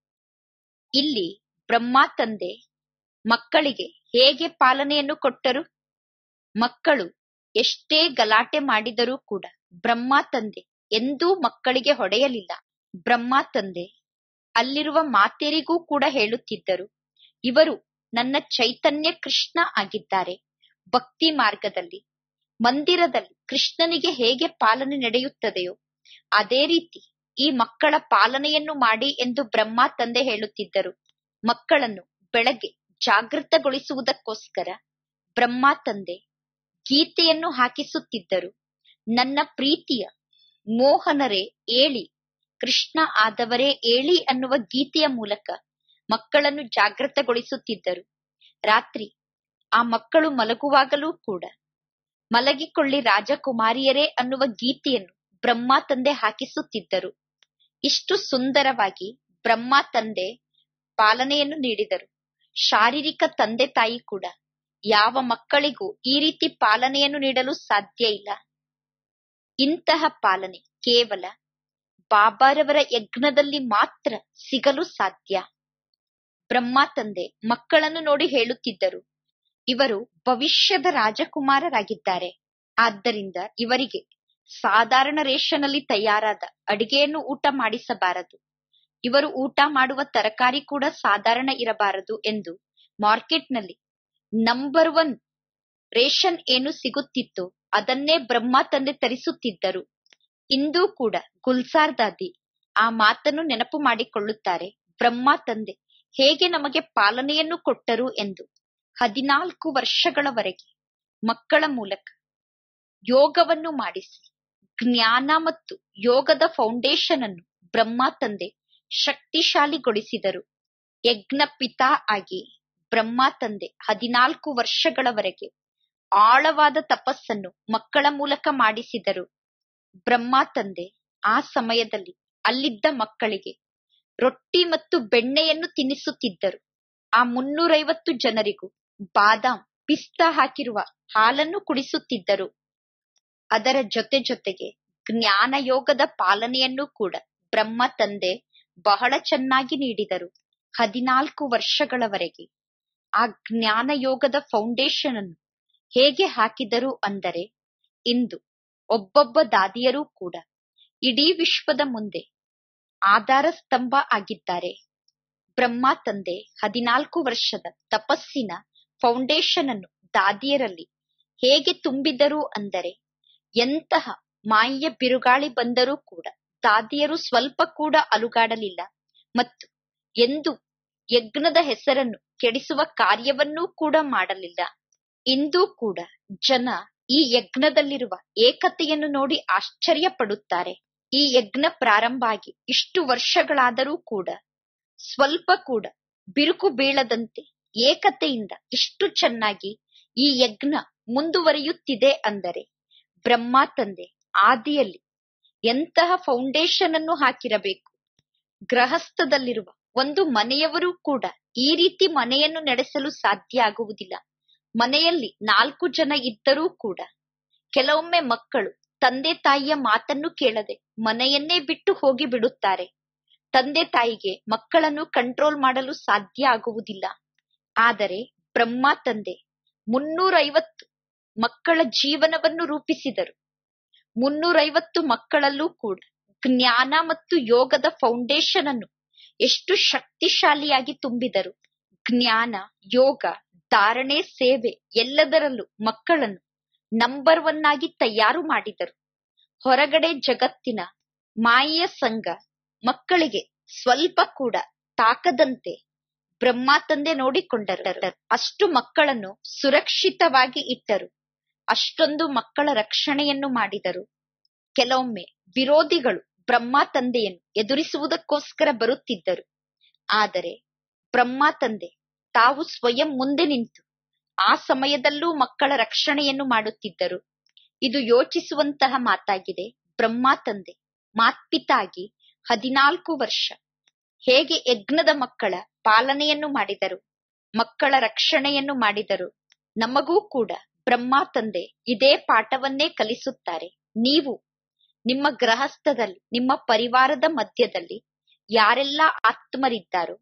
Speaker 1: ಇಲ್ಲಿ ಬ್ರಹ್ಮ ತಂದೆ ಮಕ್ಕಳಿಗೆ ಹೇಗೆ ಪಾಲನೆಯನ್ನು ಕೊಟ್ಟರು ಮಕ್ಕಳು ಎಷ್ಟೇ ಗಲಾಟೆ ಮಾಡಿದರೂ ಕೂಡ ಬ್ರಹ್ಮ ತಂದೆ ಎಂದೂ ಮಕ್ಕಳಿಗೆ ಹೊಡೆಯಲಿಲ್ಲ ಬ್ರಹ್ಮ ತಂದೆ ಅಲ್ಲಿರುವ ಮಾತೆಯರಿಗೂ ಕೂಡ ಹೇಳುತ್ತಿದ್ದರು ಇವರು ನನ್ನ ಚೈತನ್ಯ ಕೃಷ್ಣ ಆಗಿದ್ದಾರೆ ಭಕ್ತಿ ಮಾರ್ಗದಲ್ಲಿ ಮಂದಿರದಲ್ಲಿ ಕೃಷ್ಣನಿಗೆ ಹೇಗೆ ಪಾಲನೆ ನಡೆಯುತ್ತದೆಯೋ ಅದೇ ರೀತಿ ಈ ಮಕ್ಕಳ ಪಾಲನೆಯನ್ನು ಮಾಡಿ ಎಂದು ಬ್ರಹ್ಮ ತಂದೆ ಹೇಳುತ್ತಿದ್ದರು ಮಕ್ಕಳನ್ನು ಬೆಳಗ್ಗೆ ಜಾಗೃತಗೊಳಿಸುವುದಕ್ಕೋಸ್ಕರ ಬ್ರಹ್ಮ ತಂದೆ ಗೀತೆಯನ್ನು ಹಾಕಿಸುತ್ತಿದ್ದರು ನನ್ನ ಪ್ರೀತಿಯ ಮೋಹನರೇ ಏಳಿ ಕೃಷ್ಣ ಆದವರೇ ಏಳಿ ಅನ್ನುವ ಗೀತೆಯ ಮೂಲಕ ಮಕ್ಕಳನ್ನು ಜಾಗೃತಗೊಳಿಸುತ್ತಿದ್ದರು ರಾತ್ರಿ ಆ ಮಕ್ಕಳು ಮಲಗುವಾಗಲೂ ಕೂಡ ಮಲಗಿಕೊಳ್ಳಿ ರಾಜಕುಮಾರಿಯರೇ ಅನ್ನುವ ಗೀತೆಯನ್ನು ಬ್ರಹ್ಮ ತಂದೆ ಹಾಕಿಸುತ್ತಿದ್ದರು ಇಷ್ಟು ಸುಂದರವಾಗಿ ಬ್ರಹ್ಮ ತಂದೆ ಪಾಲನೆಯನ್ನು ನೀಡಿದರು ಶಾರೀರಿಕ ತಂದೆ ತಾಯಿ ಕೂಡ ಯಾವ ಮಕ್ಕಳಿಗೂ ಈ ರೀತಿ ಪಾಲನೆಯನ್ನು ನೀಡಲು ಸಾಧ್ಯ ಇಲ್ಲ ಇಂತಹ ಪಾಲನೆ ಕೇವಲ ಬಾಬಾರವರ ಯಜ್ಞದಲ್ಲಿ ಮಾತ್ರ ಸಿಗಲು ಸಾಧ್ಯ ಬ್ರಹ್ಮ ತಂದೆ ಮಕ್ಕಳನ್ನು ನೋಡಿ ಹೇಳುತ್ತಿದ್ದರು ಇವರು ಭವಿಷ್ಯದ ರಾಜಕುಮಾರರಾಗಿದ್ದಾರೆ ಆದ್ದರಿಂದ ಇವರಿಗೆ ಸಾಧಾರಣ ರೇಷನಲ್ಲಿ ತಯಾರಾದ ಅಡಿಗೆಯನ್ನು ಊಟ ಮಾಡಿಸಬಾರದು ಇವರು ಊಟ ಮಾಡುವ ತರಕಾರಿ ಕೂಡ ಸಾಧಾರಣ ಇರಬಾರದು ಎಂದು ಮಾರ್ಕೆಟ್ನಲ್ಲಿ ನಂಬರ್ ಒನ್ ರೇಷನ್ ಏನು ಸಿಗುತ್ತಿತ್ತೋ ಅದನ್ನೇ ಬ್ರಹ್ಮ ತಂದೆ ತರಿಸುತ್ತಿದ್ದರು ಇಂದೂ ಕೂಡ ಗುಲ್ಸಾರ್ ದಾದಿ ಆ ಮಾತನ್ನು ನೆನಪು ಮಾಡಿಕೊಳ್ಳುತ್ತಾರೆ ಬ್ರಹ್ಮ ತಂದೆ ಹೇಗೆ ನಮಗೆ ಪಾಲನೆಯನ್ನು ಕೊಟ್ಟರು ಎಂದು ಹದಿನಾಲ್ಕು ವರ್ಷಗಳವರೆಗೆ ಮಕ್ಕಳ ಮೂಲಕ ಯೋಗವನ್ನು ಮಾಡಿಸಿ ಜ್ಞಾನ ಮತ್ತು ಯೋಗದ ಫೌಂಡೇಶನ್ ಅನ್ನು ಬ್ರಹ್ಮ ತಂದೆ ಶಕ್ತಿಶಾಲಿಗೊಳಿಸಿದರು ಯಜ್ಞ ಪಿತಾ ಆಗಿ ಬ್ರಹ್ಮ ತಂದೆ ಹದಿನಾಲ್ಕು ವರ್ಷಗಳವರೆಗೆ ಆಳವಾದ ತಪಸ್ಸನ್ನು ಮಕ್ಕಳ ಮೂಲಕ ಮಾಡಿಸಿದರು ಬ್ರಹ್ಮ ತಂದೆ ಆ ಸಮಯದಲ್ಲಿ ಅಲ್ಲಿದ್ದ ಮಕ್ಕಳಿಗೆ ರೊಟ್ಟಿ ಮತ್ತು ಬೆಣ್ಣೆಯನ್ನು ತಿನ್ನಿಸುತ್ತಿದ್ದರು ಆ ಮುನ್ನೂರೈವತ್ತು ಜನರಿಗೂ ಬಾದಾಮ್ ಪಿಸ್ತಾ ಹಾಕಿರುವ ಹಾಲನ್ನು ಕುಡಿಸುತ್ತಿದ್ದರು ಅದರ ಜೊತೆ ಜೊತೆಗೆ ಜ್ಞಾನ ಯೋಗದ ಪಾಲನೆಯನ್ನು ಕೂಡ ಬ್ರಹ್ಮ ತಂದೆ ಬಹಳ ಚೆನ್ನಾಗಿ ನೀಡಿದರು ಹದಿನಾಲ್ಕು ವರ್ಷಗಳವರೆಗೆ ಆ ಜ್ಞಾನ ಯೋಗದ ಫೌಂಡೇಶನ್ ಅನ್ನು ಹೇಗೆ ಹಾಕಿದರು ಅಂದರೆ ಇಂದು ಒಬ್ಬೊಬ್ಬ ದಾದಿಯರೂ ಕೂಡ ಇಡೀ ವಿಶ್ವದ ಮುಂದೆ ಆಧಾರ ಸ್ತಂಭ ಆಗಿದ್ದಾರೆ ಬ್ರಹ್ಮ ತಂದೆ ಹದಿನಾಲ್ಕು ವರ್ಷದ ತಪಸ್ಸಿನ ಫೌಂಡೇಶನ್ ಅನ್ನು ದಾದಿಯರಲ್ಲಿ ಹೇಗೆ ತುಂಬಿದರು ಅಂದರೆ ಎಂತಹ ಮಾಯ ಬಿರುಗಾಳಿ ಬಂದರೂ ಕೂಡ ದಾದಿಯರು ಸ್ವಲ್ಪ ಕೂಡ ಅಲುಗಾಡಲಿಲ್ಲ ಮತ್ತು ಎಂದು ಯಜ್ಞದ ಹೆಸರನ್ನು ಕೆಡಿಸುವ ಕಾರ್ಯವನ್ನೂ ಕೂಡ ಮಾಡಲಿಲ್ಲ ಇಂದೂ ಕೂಡ ಜನ ಈ ಯಜ್ಞದಲ್ಲಿರುವ ಏಕತೆಯನ್ನು ನೋಡಿ ಆಶ್ಚರ್ಯ ಪಡುತ್ತಾರೆ ಈ ಯಜ್ಞ ಪ್ರಾರಂಭ ಆಗಿ ಇಷ್ಟು ವರ್ಷಗಳಾದರೂ ಕೂಡ ಸ್ವಲ್ಪ ಕೂಡ ಬಿರುಕು ಬೀಳದಂತೆ ಏಕತೆಯಿಂದ ಇಷ್ಟು ಚೆನ್ನಾಗಿ ಈ ಯಜ್ಞ ಮುಂದುವರಿಯುತ್ತಿದೆ ಅಂದರೆ ಬ್ರಹ್ಮ ತಂದೆ ಆದಿಯಲ್ಲಿ ಎಂತಹ ಫೌಂಡೇಶನ್ ಅನ್ನು ಹಾಕಿರಬೇಕು ಗೃಹಸ್ಥದಲ್ಲಿರುವ ಒಂದು ಮನೆಯವರು ಕೂಡ ಈ ರೀತಿ ಮನೆಯನ್ನು ನಡೆಸಲು ಸಾಧ್ಯ ಆಗುವುದಿಲ್ಲ ಮನೆಯಲ್ಲಿ ನಾಲ್ಕು ಜನ ಇದ್ದರೂ ಕೂಡ ಕೆಲವೊಮ್ಮೆ ಮಕ್ಕಳು ತಂದೆ ತಾಯಿಯ ಮಾತನ್ನು ಕೇಳದೆ ಮನೆಯನ್ನೇ ಬಿಟ್ಟು ಹೋಗಿ ಬಿಡುತ್ತಾರೆ ತಂದೆ ತಾಯಿಗೆ ಮಕ್ಕಳನ್ನು ಕಂಟ್ರೋಲ್ ಮಾಡಲು ಸಾಧ್ಯ ಆಗುವುದಿಲ್ಲ ಆದರೆ ಬ್ರಹ್ಮ ತಂದೆ ಮುನ್ನೂರೈವತ್ತು ಮಕ್ಕಳ ಜೀವನವನ್ನು ರೂಪಿಸಿದರು ಮುನ್ನೂರೈವತ್ತು ಮಕ್ಕಳಲ್ಲೂ ಕೂಡ ಜ್ಞಾನ ಮತ್ತು ಯೋಗದ ಫೌಂಡೇಶನ್ ಅನ್ನು ಎಷ್ಟು ಶಕ್ತಿಶಾಲಿಯಾಗಿ ತುಂಬಿದರು ಜ್ಞಾನ ಯೋಗ ಧಾರಣೆ ಸೇವೆ ಎಲ್ಲದರಲ್ಲೂ ಮಕ್ಕಳನ್ನು ನಂಬರ್ ಒನ್ ಆಗಿ ತಯಾರು ಮಾಡಿದರು ಹೊರಗಡೆ ಜಗತ್ತಿನ ಮಾಯೆಯ ಸಂಘ ಮಕ್ಕಳಿಗೆ ಸ್ವಲ್ಪ ಕೂಡ ತಾಕದಂತೆ ಬ್ರಹ್ಮ ತಂದೆ ನೋಡಿಕೊಂಡರು ಅಷ್ಟು ಮಕ್ಕಳನ್ನು ಸುರಕ್ಷಿತವಾಗಿ ಇಟ್ಟರು ಅಷ್ಟೊಂದು ಮಕ್ಕಳ ರಕ್ಷಣೆಯನ್ನು ಮಾಡಿದರು ಕೆಲವೊಮ್ಮೆ ವಿರೋಧಿಗಳು ಬ್ರಹ್ಮ ತಂದೆಯನ್ನು ಎದುರಿಸುವುದಕ್ಕೋಸ್ಕರ ಬರುತ್ತಿದ್ದರು ಆದರೆ ಬ್ರಹ್ಮ ತಂದೆ ತಾವು ಸ್ವಯಂ ಮುಂದೆ ನಿಂತು ಆ ಸಮಯದಲ್ಲೂ ಮಕ್ಕಳ ರಕ್ಷಣೆಯನ್ನು ಮಾಡುತ್ತಿದ್ದರು ಇದು ಯೋಚಿಸುವಂತಹ ಮಾತಾಗಿದೆ ಬ್ರಹ್ಮ ತಂದೆ ಮಾತ್ಪಿತಾಗಿ ಹದಿನಾಲ್ಕು ವರ್ಷ ಹೇಗೆ ಯಜ್ಞದ ಮಕ್ಕಳ ಪಾಲನೆಯನ್ನು ಮಾಡಿದರು ಮಕ್ಕಳ ರಕ್ಷಣೆಯನ್ನು ಮಾಡಿದರು ನಮಗೂ ಕೂಡ ಬ್ರಹ್ಮ ತಂದೆ ಇದೇ ಪಾಠವನ್ನೇ ಕಲಿಸುತ್ತಾರೆ ನೀವು ನಿಮ್ಮ ಗೃಹಸ್ಥದಲ್ಲಿ ನಿಮ್ಮ ಪರಿವಾರದ ಮಧ್ಯದಲ್ಲಿ ಯಾರೆಲ್ಲ ಆತ್ಮರಿದ್ದಾರೋ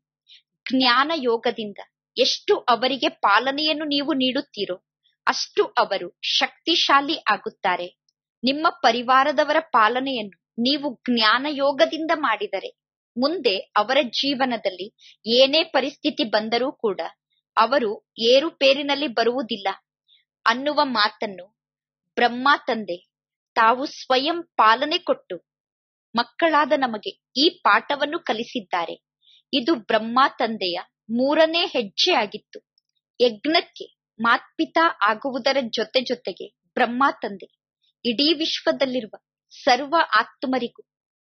Speaker 1: ಜ್ಞಾನ ಯೋಗದಿಂದ ಎಷ್ಟು ಅವರಿಗೆ ಪಾಲನೆಯನ್ನು ನೀವು ನೀಡುತ್ತೀರೋ ಅಷ್ಟು ಅವರು ಶಕ್ತಿಶಾಲಿ ಆಗುತ್ತಾರೆ ನಿಮ್ಮ ಪರಿವಾರದವರ ಪಾಲನೆಯನ್ನು ನೀವು ಜ್ಞಾನ ಯೋಗದಿಂದ ಮಾಡಿದರೆ ಮುಂದೆ ಅವರ ಜೀವನದಲ್ಲಿ ಏನೇ ಪರಿಸ್ಥಿತಿ ಬಂದರೂ ಕೂಡ ಅವರು ಏರುಪೇರಿನಲ್ಲಿ ಬರುವುದಿಲ್ಲ ಅನ್ನುವ ಮಾತನ್ನು ಬ್ರಹ್ಮ ತಂದೆ ತಾವು ಸ್ವಯಂ ಪಾಲನೆ ಕೊಟ್ಟು ಮಕ್ಕಳಾದ ನಮಗೆ ಈ ಪಾಠವನ್ನು ಕಲಿಸಿದ್ದಾರೆ ಇದು ಬ್ರಹ್ಮ ತಂದೆಯ ಮೂರನೇ ಹೆಜ್ಜೆ ಆಗಿತ್ತು ಯಜ್ಞಕ್ಕೆ ಮಾತ್ಪಿತಾ ಆಗುವುದರ ಜೊತೆ ಜೊತೆಗೆ ಬ್ರಹ್ಮ ತಂದೆ ಇಡೀ ವಿಶ್ವದಲ್ಲಿರುವ ಸರ್ವ ಆತ್ಮರಿಗೂ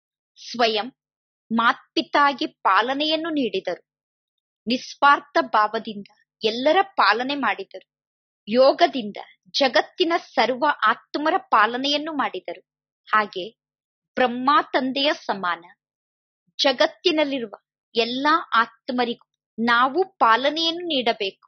Speaker 1: ಸ್ವಯಂ ಮಾತ್ಪಿತಾಗಿ ಪಾಲನೆಯನ್ನು ನೀಡಿದರು ನಿಸ್ವಾರ್ಥ ಭಾವದಿಂದ ಎಲ್ಲರ ಪಾಲನೆ ಮಾಡಿದರು ಯೋಗದಿಂದ ಜಗತ್ತಿನ ಸರ್ವ ಆತ್ಮರ ಪಾಲನೆಯನ್ನು ಮಾಡಿದರು ಹಾಗೆ ಬ್ರಹ್ಮ ತಂದೆಯ ಸಮಾನ ಜಗತ್ತಿನಲ್ಲಿರುವ ಎಲ್ಲಾ ಆತ್ಮರಿಗೂ ನಾವು ಪಾಲನೆಯನ್ನು ನೀಡಬೇಕು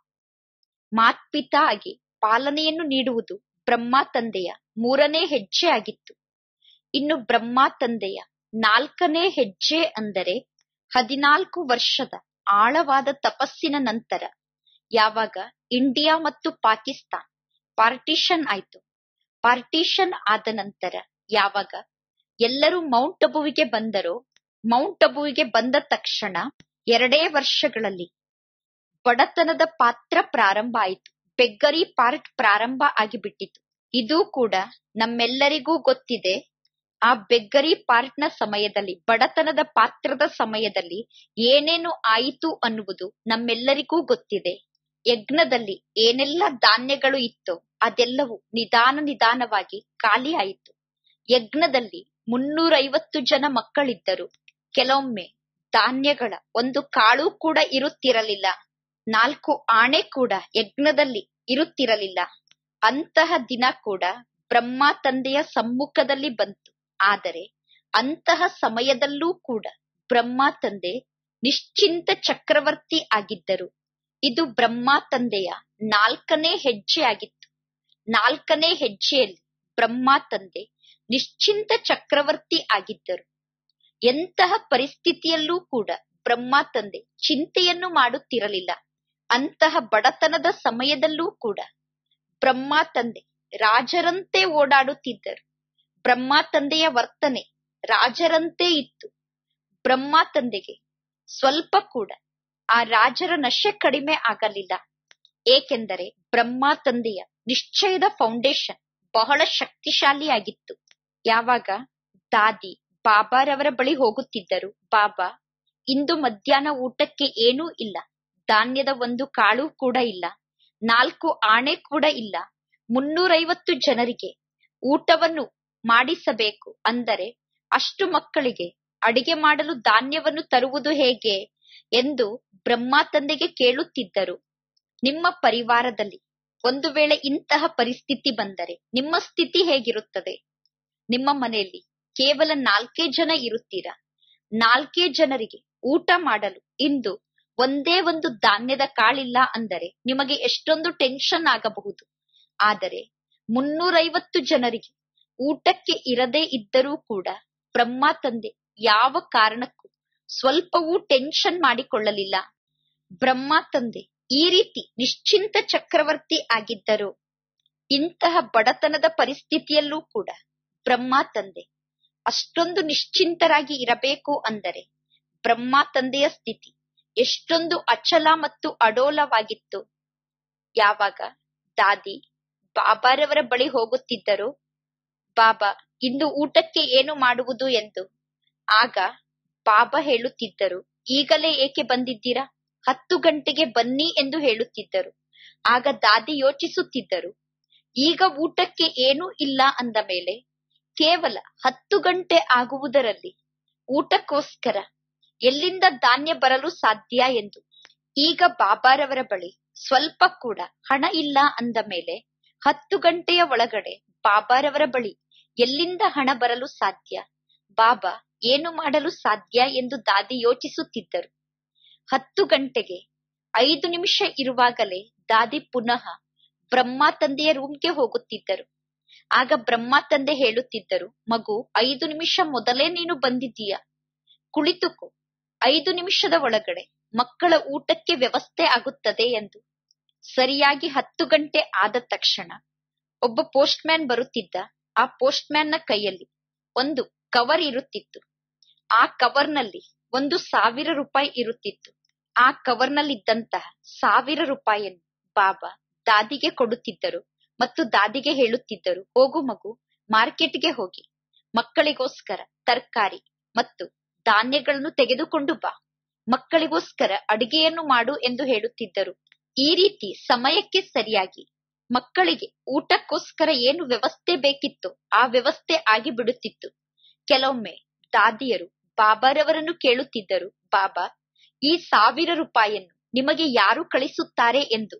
Speaker 1: ಮಾತ್ಪಿತ ಆಗಿ ಪಾಲನೆಯನ್ನು ನೀಡುವುದು ಬ್ರಹ್ಮ ತಂದೆಯ ಮೂರನೇ ಹೆಜ್ಜೆ ಆಗಿತ್ತು ಇನ್ನು ಬ್ರಹ್ಮ ತಂದೆಯ ನಾಲ್ಕನೇ ಹೆಜ್ಜೆ ಅಂದರೆ ಹದಿನಾಲ್ಕು ವರ್ಷದ ಆಳವಾದ ತಪಸ್ಸಿನ ನಂತರ ಯಾವಾಗ ಇಂಡಿಯಾ ಮತ್ತು ಪಾಕಿಸ್ತಾನ್ ಪಾರ್ಟಿಷನ್ ಆಯ್ತು ಪಾರ್ಟಿಷನ್ ಆದ ನಂತರ ಯಾವಾಗ ಎಲ್ಲರೂ ಮೌಂಟ್ ಅಬುವಿಗೆ ಬಂದರೋ ಮೌಂಟ್ ಅಬುವಿಗೆ ಬಂದ ತಕ್ಷಣ ಎರಡೇ ವರ್ಷಗಳಲ್ಲಿ ಬಡತನದ ಪಾತ್ರ ಪ್ರಾರಂಭ ಆಯಿತು ಬೆಗ್ಗರಿ ಪಾರ್ಟ್ ಪ್ರಾರಂಭ ಆಗಿಬಿಟ್ಟಿತು ಇದು ಕೂಡ ನಮ್ಮೆಲ್ಲರಿಗೂ ಗೊತ್ತಿದೆ ಆ ಬೆಗ್ಗರಿ ಪಾರ್ಟ್ ನ ಸಮಯದಲ್ಲಿ ಬಡತನದ ಪಾತ್ರದ ಸಮಯದಲ್ಲಿ ಏನೇನು ಆಯಿತು ಅನ್ನುವುದು ನಮ್ಮೆಲ್ಲರಿಗೂ ಗೊತ್ತಿದೆ ಯಜ್ಞದಲ್ಲಿ ಏನೆಲ್ಲ ಧಾನ್ಯಗಳು ಇತ್ತೋ ಅದೆಲ್ಲವೂ ನಿಧಾನ ನಿಧಾನವಾಗಿ ಖಾಲಿ ಆಯಿತು ಯಜ್ಞದಲ್ಲಿ ಮುನ್ನೂರೈವತ್ತು ಜನ ಮಕ್ಕಳಿದ್ದರು ಕೆಲವೊಮ್ಮೆ ಧಾನ್ಯಗಳ ಒಂದು ಕಾಳು ಕೂಡ ಇರುತ್ತಿರಲಿಲ್ಲ ನಾಲ್ಕು ಆಣೆ ಕೂಡ ಯಜ್ಞದಲ್ಲಿ ಇರುತ್ತಿರಲಿಲ್ಲ ಅಂತಹ ದಿನ ಕೂಡ ಬ್ರಹ್ಮ ತಂದೆಯ ಸಮ್ಮುಖದಲ್ಲಿ ಬಂತು ಆದರೆ ಅಂತಹ ಸಮಯದಲ್ಲೂ ಕೂಡ ಬ್ರಹ್ಮ ತಂದೆ ನಿಶ್ಚಿಂತ ಚಕ್ರವರ್ತಿ ಆಗಿದ್ದರು ಇದು ಬ್ರಹ್ಮ ತಂದೆಯ ನಾಲ್ಕನೇ ಹೆಜ್ಜೆ ಆಗಿತ್ತು ನಾಲ್ಕನೇ ಹೆಜ್ಜೆಯಲ್ಲಿ ಬ್ರಹ್ಮ ತಂದೆ ನಿಶ್ಚಿಂತ ಚಕ್ರವರ್ತಿ ಆಗಿದ್ದರು ಎಂತಹ ಪರಿಸ್ಥಿತಿಯಲ್ಲೂ ಕೂಡ ಬ್ರಹ್ಮ ತಂದೆ ಚಿಂತೆಯನ್ನು ಮಾಡುತ್ತಿರಲಿಲ್ಲ ಅಂತಹ ಬಡತನದ ಸಮಯದಲ್ಲೂ ಕೂಡ ಬ್ರಹ್ಮ ತಂದೆ ರಾಜರಂತೆ ಓಡಾಡುತ್ತಿದ್ದರು ಬ್ರಹ್ಮ ತಂದೆಯ ವರ್ತನೆ ರಾಜರಂತೆ ಇತ್ತು ಬ್ರಹ್ಮ ತಂದೆಗೆ ಸ್ವಲ್ಪ ಕೂಡ ಆ ರಾಜರ ನಶೆ ಕಡಿಮೆ ಆಗಲಿಲ್ಲ ಏಕೆಂದರೆ ಬ್ರಹ್ಮ ತಂದೆಯ ನಿಶ್ಚಯದ ಫೌಂಡೇಶನ್ ಬಹಳ ಶಕ್ತಿಶಾಲಿಯಾಗಿತ್ತು ಯಾವಾಗ ದಾದಿ ಬಾಬಾರವರ ಬಳಿ ಹೋಗುತ್ತಿದ್ದರು ಬಾಬಾ ಇಂದು ಮಧ್ಯಾಹ್ನ ಊಟಕ್ಕೆ ಏನೂ ಇಲ್ಲ ಧಾನ್ಯದ ಒಂದು ಕಾಳು ಕೂಡ ಇಲ್ಲ ನಾಲ್ಕು ಆಣೆ ಕೂಡ ಇಲ್ಲ ಮುನ್ನೂರೈವತ್ತು ಜನರಿಗೆ ಊಟವನ್ನು ಮಾಡಿಸಬೇಕು ಅಂದರೆ ಅಷ್ಟು ಮಕ್ಕಳಿಗೆ ಅಡಿಗೆ ಮಾಡಲು ಧಾನ್ಯವನ್ನು ತರುವುದು ಹೇಗೆ ಎಂದು ಬ್ರಹ್ಮ ತಂದೆಗೆ ಕೇಳುತ್ತಿದ್ದರು ನಿಮ್ಮ ಪರಿವಾರದಲ್ಲಿ ಒಂದು ವೇಳೆ ಇಂತಹ ಪರಿಸ್ಥಿತಿ ಬಂದರೆ ನಿಮ್ಮ ಸ್ಥಿತಿ ಹೇಗಿರುತ್ತದೆ ನಿಮ್ಮ ಮನೆಯಲ್ಲಿ ಕೇವಲ ನಾಲ್ಕೇ ಜನ ಇರುತ್ತೀರಾ ನಾಲ್ಕೇ ಜನರಿಗೆ ಊಟ ಮಾಡಲು ಇಂದು ಒಂದೇ ಒಂದು ಧಾನ್ಯದ ಕಾಳಿಲ್ಲ ಅಂದರೆ ನಿಮಗೆ ಎಷ್ಟೊಂದು ಟೆನ್ಷನ್ ಆಗಬಹುದು ಆದರೆ ಮುನ್ನೂರೈವತ್ತು ಜನರಿಗೆ ಊಟಕ್ಕೆ ಇರದೇ ಇದ್ದರೂ ಕೂಡ ಬ್ರಹ್ಮ ತಂದೆ ಯಾವ ಕಾರಣಕ್ಕೂ ಸ್ವಲ್ಪವೂ ಟೆನ್ಷನ್ ಮಾಡಿಕೊಳ್ಳಲಿಲ್ಲ ಬ್ರಹ್ಮ ತಂದೆ ಈ ರೀತಿ ನಿಶ್ಚಿಂತ ಚಕ್ರವರ್ತಿ ಆಗಿದ್ದರು ಇಂತಹ ಬಡತನದ ಪರಿಸ್ಥಿತಿಯಲ್ಲೂ ಕೂಡ ಬ್ರಹ್ಮ ತಂದೆ ಅಷ್ಟೊಂದು ನಿಶ್ಚಿಂತರಾಗಿ ಇರಬೇಕು ಅಂದರೆ ಬ್ರಹ್ಮ ತಂದೆಯ ಸ್ಥಿತಿ ಎಷ್ಟೊಂದು ಅಚಲ ಮತ್ತು ಅಡೋಲವಾಗಿತ್ತು ಯಾವಾಗ ದಾದಿ ಬಾಬಾರವರ ಬಳಿ ಹೋಗುತ್ತಿದ್ದರು ಬಾಬಾ ಇಂದು ಊಟಕ್ಕೆ ಏನು ಮಾಡುವುದು ಎಂದು ಆಗ ಬಾಬಾ ಹೇಳುತ್ತಿದ್ದರು ಈಗಲೇ ಏಕೆ ಬಂದಿದ್ದೀರಾ ಹತ್ತು ಗಂಟೆಗೆ ಬನ್ನಿ ಎಂದು ಹೇಳುತ್ತಿದ್ದರು ಆಗ ದಾದಿ ಯೋಚಿಸುತ್ತಿದ್ದರು ಈಗ ಊಟಕ್ಕೆ ಏನೂ ಇಲ್ಲ ಅಂದ ಮೇಲೆ ಕೇವಲ ಹತ್ತು ಗಂಟೆ ಆಗುವುದರಲ್ಲಿ ಊಟಕ್ಕೋಸ್ಕರ ಎಲ್ಲಿಂದ ಧಾನ್ಯ ಬರಲು ಸಾಧ್ಯ ಎಂದು ಈಗ ಬಾಬಾರವರ ಬಳಿ ಸ್ವಲ್ಪ ಕೂಡ ಹಣ ಇಲ್ಲ ಅಂದ ಮೇಲೆ ಹತ್ತು ಗಂಟೆಯ ಒಳಗಡೆ ಬಾಬಾರವರ ಬಳಿ ಎಲ್ಲಿಂದ ಹಣ ಬರಲು ಸಾಧ್ಯ ಬಾಬಾ ಏನು ಮಾಡಲು ಸಾಧ್ಯ ಎಂದು ದಾದಿ ಯೋಚಿಸುತ್ತಿದ್ದರು ಹತ್ತು ಗಂಟೆಗೆ ಐದು ನಿಮಿಷ ಇರುವಾಗಲೇ ದಾದಿ ಪುನಃ ಬ್ರಹ್ಮ ತಂದೆಯ ರೂಮ್ಗೆ ಹೋಗುತ್ತಿದ್ದರು ಆಗ ಬ್ರಹ್ಮ ತಂದೆ ಹೇಳುತ್ತಿದ್ದರು ಮಗು ಐದು ನಿಮಿಷ ಮೊದಲೇ ನೀನು ಬಂದಿದ್ದೀಯ ಕುಳಿತುಕೋ ಐದು ನಿಮಿಷದ ಒಳಗಡೆ ಮಕ್ಕಳ ಊಟಕ್ಕೆ ವ್ಯವಸ್ಥೆ ಆಗುತ್ತದೆ ಎಂದು ಸರಿಯಾಗಿ ಹತ್ತು ಗಂಟೆ ಆದ ತಕ್ಷಣ ಒಬ್ಬ ಪೋಸ್ಟ್ ಮ್ಯಾನ್ ಬರುತ್ತಿದ್ದ ಆ ಪೋಸ್ಟ್ ಮ್ಯಾನ್ ನ ಕೈಯಲ್ಲಿ ಒಂದು ಕವರ್ ಇರುತ್ತಿತ್ತು ಆ ಕವರ್ನಲ್ಲಿ ಒಂದು ಸಾವಿರ ರೂಪಾಯಿ ಇರುತ್ತಿತ್ತು ಆ ಕವರ್ನಲ್ಲಿದ್ದಂತಹ ಸಾವಿರ ರೂಪಾಯಿಯನ್ನು ಬಾಬಾ ದಾದಿಗೆ ಕೊಡುತ್ತಿದ್ದರು ಮತ್ತು ದಾದಿಗೆ ಹೇಳುತ್ತಿದ್ದರು ಹೋಗು ಮಗು ಮಾರ್ಕೆಟ್ಗೆ ಹೋಗಿ ಮಕ್ಕಳಿಗೋಸ್ಕರ ತರಕಾರಿ ಮತ್ತು ಧಾನ್ಯಗಳನ್ನು ತೆಗೆದುಕೊಂಡು ಬಾ ಮಕ್ಕಳಿಗೋಸ್ಕರ ಅಡಿಗೆಯನ್ನು ಮಾಡು ಎಂದು ಹೇಳುತ್ತಿದ್ದರು ಈ ರೀತಿ ಸಮಯಕ್ಕೆ ಸರಿಯಾಗಿ ಮಕ್ಕಳಿಗೆ ಊಟಕ್ಕೋಸ್ಕರ ಏನು ವ್ಯವಸ್ಥೆ ಬೇಕಿತ್ತು ಆ ವ್ಯವಸ್ಥೆ ಆಗಿ ಬಿಡುತ್ತಿತ್ತು ಕೆಲವೊಮ್ಮೆ ದಾದಿಯರು ಬಾಬಾರವರನ್ನು ಕೇಳುತ್ತಿದ್ದರು ಬಾಬಾ ಈ ಸಾವಿರ ರೂಪಾಯಿಯನ್ನು ನಿಮಗೆ ಯಾರು ಕಳಿಸುತ್ತಾರೆ ಎಂದು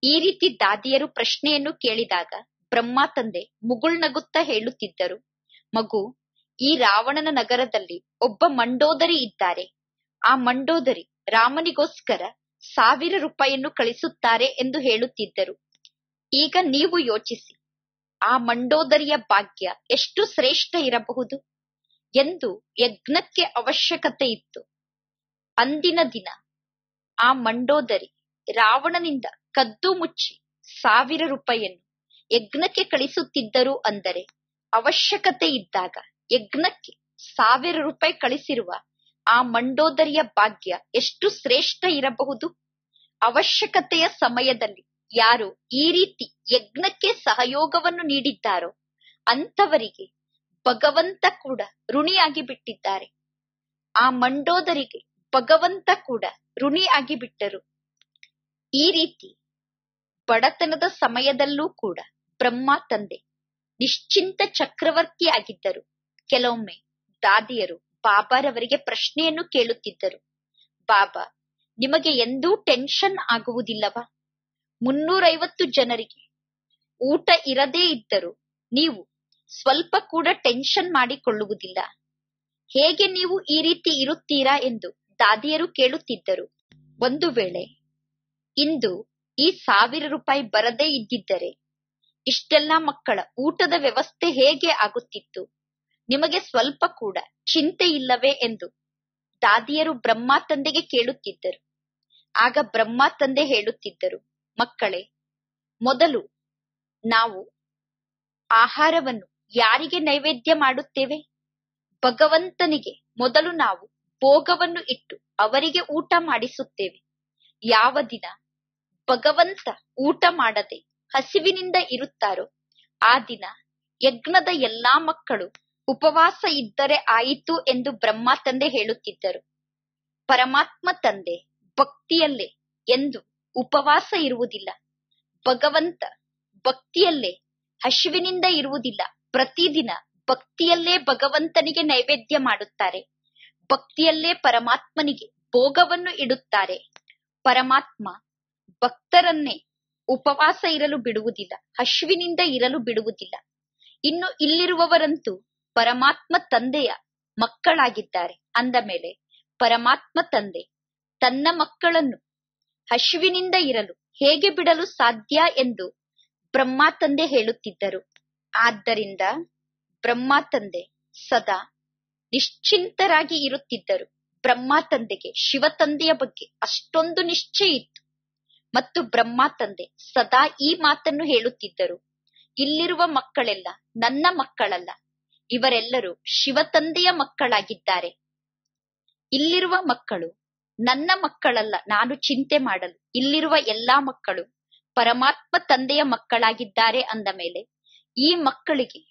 Speaker 1: ಈ ರೀತಿ ದಾದಿಯರು ಪ್ರಶ್ನೆಯನ್ನು ಕೇಳಿದಾಗ ಬ್ರಹ್ಮ ತಂದೆ ಮುಗುಳ್ನಗುತ್ತಾ ಹೇಳುತ್ತಿದ್ದರು ಮಗು ಈ ರಾವಣನ ನಗರದಲ್ಲಿ ಒಬ್ಬ ಮಂಡೋದರಿ ಇದ್ದಾರೆ ಆ ಮಂಡೋದರಿ ರಾಮನಿಗೋಸ್ಕರ ಸಾವಿರ ರೂಪಾಯಿಯನ್ನು ಕಳಿಸುತ್ತಾರೆ ಎಂದು ಹೇಳುತ್ತಿದ್ದರು ಈಗ ನೀವು ಯೋಚಿಸಿ ಆ ಮಂಡೋದರಿಯ ಭಾಗ್ಯ ಎಷ್ಟು ಶ್ರೇಷ್ಠ ಇರಬಹುದು ಎಂದು ಯಜ್ಞಕ್ಕೆ ಅವಶ್ಯಕತೆ ಇತ್ತು ಅಂದಿನ ದಿನ ಆ ಮಂಡೋದರಿ ರಾವಣನಿಂದ ಕದ್ದು ಮುಚ್ಚಿ ಸಾವಿರ ರೂಪಾಯಿಯನ್ನು ಯಜ್ಞಕ್ಕೆ ಕಳಿಸುತ್ತಿದ್ದರು ಅಂದರೆ ಅವಶ್ಯಕತೆ ಇದ್ದಾಗ ಯಜ್ಞಕ್ಕೆ ಸಾವಿರ ರೂಪಾಯಿ ಕಳಿಸಿರುವ ಆ ಮಂಡೋದರಿಯ ಭಾಗ್ಯ ಎಷ್ಟು ಶ್ರೇಷ್ಠ ಇರಬಹುದು ಅವಶ್ಯಕತೆಯ ಸಮಯದಲ್ಲಿ ಯಾರು ಈ ರೀತಿ ಯಜ್ಞಕ್ಕೆ ಸಹಯೋಗವನ್ನು ನೀಡಿದ್ದಾರೋ ಅಂತವರಿಗೆ ಭಗವಂತ ಕೂಡ ಋಣಿಯಾಗಿ ಬಿಟ್ಟಿದ್ದಾರೆ ಆ ಮಂಡೋದರಿಗೆ ಭಗವಂತ ಕೂಡ ಋಣಿಯಾಗಿ ಬಿಟ್ಟರು ಈ ರೀತಿ ಬಡತನದ ಸಮಯದಲ್ಲೂ ಕೂಡ ಬ್ರಹ್ಮ ತಂದೆ ನಿಶ್ಚಿಂತ ಚಕ್ರವರ್ತಿ ಆಗಿದ್ದರು ಕೆಲವೊಮ್ಮೆ ದಾದಿಯರು ಬಾಬಾರವರಿಗೆ ಪ್ರಶ್ನೆಯನ್ನು ಕೇಳುತ್ತಿದ್ದರು ಬಾಬಾ ನಿಮಗೆ ಎಂದೂ ಟೆನ್ಷನ್ ಆಗುವುದಿಲ್ಲವಾ ಮುನ್ನೂರೈವತ್ತು ಜನರಿಗೆ ಊಟ ಇರದೇ ಇದ್ದರೂ ನೀವು ಸ್ವಲ್ಪ ಕೂಡ ಟೆನ್ಷನ್ ಮಾಡಿಕೊಳ್ಳುವುದಿಲ್ಲ ಹೇಗೆ ನೀವು ಈ ರೀತಿ ಇರುತ್ತೀರಾ ಎಂದು ದಾದಿಯರು ಕೇಳುತ್ತಿದ್ದರು ಒಂದು ವೇಳೆ ಇಂದು ಈ ಸಾವಿರ ರೂಪಾಯಿ ಬರದೇ ಇದ್ದಿದ್ದರೆ ಇಷ್ಟೆಲ್ಲಾ ಮಕ್ಕಳ ಊಟದ ವ್ಯವಸ್ಥೆ ಹೇಗೆ ಆಗುತ್ತಿತ್ತು ನಿಮಗೆ ಸ್ವಲ್ಪ ಕೂಡ ಚಿಂತೆ ಇಲ್ಲವೇ ಎಂದು ದಾದಿಯರು ಬ್ರಹ್ಮ ತಂದೆಗೆ ಕೇಳುತ್ತಿದ್ದರು ಆಗ ಬ್ರಹ್ಮ ತಂದೆ ಹೇಳುತ್ತಿದ್ದರು ಮಕ್ಕಳೇ ಮೊದಲು ನಾವು ಆಹಾರವನ್ನು ಯಾರಿಗೆ ನೈವೇದ್ಯ ಮಾಡುತ್ತೇವೆ ಭಗವಂತನಿಗೆ ಮೊದಲು ನಾವು ಭೋಗವನ್ನು ಇಟ್ಟು ಅವರಿಗೆ ಊಟ ಮಾಡಿಸುತ್ತೇವೆ ಯಾವ ದಿನ ಭಗವಂತ ಊಟ ಮಾಡದೆ ಹಸಿವಿನಿಂದ ಇರುತ್ತಾರೋ ಆ ದಿನ ಯಜ್ಞದ ಎಲ್ಲಾ ಮಕ್ಕಳು ಉಪವಾಸ ಇದ್ದರೆ ಆಯಿತು ಎಂದು ಬ್ರಹ್ಮ ತಂದೆ ಹೇಳುತ್ತಿದ್ದರು ಪರಮಾತ್ಮ ತಂದೆ ಭಕ್ತಿಯಲ್ಲೇ ಎಂದು ಉಪವಾಸ ಇರುವುದಿಲ್ಲ ಭಗವಂತ ಭಕ್ತಿಯಲ್ಲೇ ಹಸಿವಿನಿಂದ ಇರುವುದಿಲ್ಲ ಪ್ರತಿದಿನ ಭಕ್ತಿಯಲ್ಲೇ ಭಗವಂತನಿಗೆ ನೈವೇದ್ಯ ಮಾಡುತ್ತಾರೆ ಭಕ್ತಿಯಲ್ಲೇ ಪರಮಾತ್ಮನಿಗೆ ಭೋಗವನ್ನು ಇಡುತ್ತಾರೆ ಪರಮಾತ್ಮ ಭಕ್ತರನ್ನೇ ಉಪವಾಸ ಇರಲು ಬಿಡುವುದಿಲ್ಲ ಹಶ್ವಿನಿಂದ ಇರಲು ಬಿಡುವುದಿಲ್ಲ ಇನ್ನು ಇಲ್ಲಿರುವವರಂತೂ ಪರಮಾತ್ಮ ತಂದೆಯ ಮಕ್ಕಳಾಗಿದ್ದಾರೆ ಅಂದ ಮೇಲೆ ಪರಮಾತ್ಮ ತಂದೆ ತನ್ನ ಮಕ್ಕಳನ್ನು ಹಶ್ವಿನಿಂದ ಇರಲು ಹೇಗೆ ಬಿಡಲು ಸಾಧ್ಯ ಎಂದು ಬ್ರಹ್ಮ ತಂದೆ ಹೇಳುತ್ತಿದ್ದರು ಆದ್ದರಿಂದ ಬ್ರಹ್ಮ ತಂದೆ ಸದಾ ನಿಶ್ಚಿಂತರಾಗಿ ಇರುತ್ತಿದ್ದರು ಬ್ರಹ್ಮ ತಂದೆಗೆ ಶಿವ ತಂದೆಯ ಬಗ್ಗೆ ಅಷ್ಟೊಂದು ನಿಶ್ಚಯ ಇತ್ತು ಮತ್ತು ಬ್ರಹ್ಮ ತಂದೆ ಸದಾ ಈ ಮಾತನ್ನು ಹೇಳುತ್ತಿದ್ದರು ಇಲ್ಲಿರುವ ಮಕ್ಕಳೆಲ್ಲ ನನ್ನ ಮಕ್ಕಳಲ್ಲ ಇವರೆಲ್ಲರೂ ಶಿವ ತಂದೆಯ ಮಕ್ಕಳಾಗಿದ್ದಾರೆ ಇಲ್ಲಿರುವ ಮಕ್ಕಳು ನನ್ನ ಮಕ್ಕಳಲ್ಲ ನಾನು ಚಿಂತೆ ಮಾಡಲು ಇಲ್ಲಿರುವ ಎಲ್ಲಾ ಮಕ್ಕಳು ಪರಮಾತ್ಮ ತಂದೆಯ ಮಕ್ಕಳಾಗಿದ್ದಾರೆ ಅಂದ ಮೇಲೆ ಈ ಮಕ್ಕಳಿಗೆ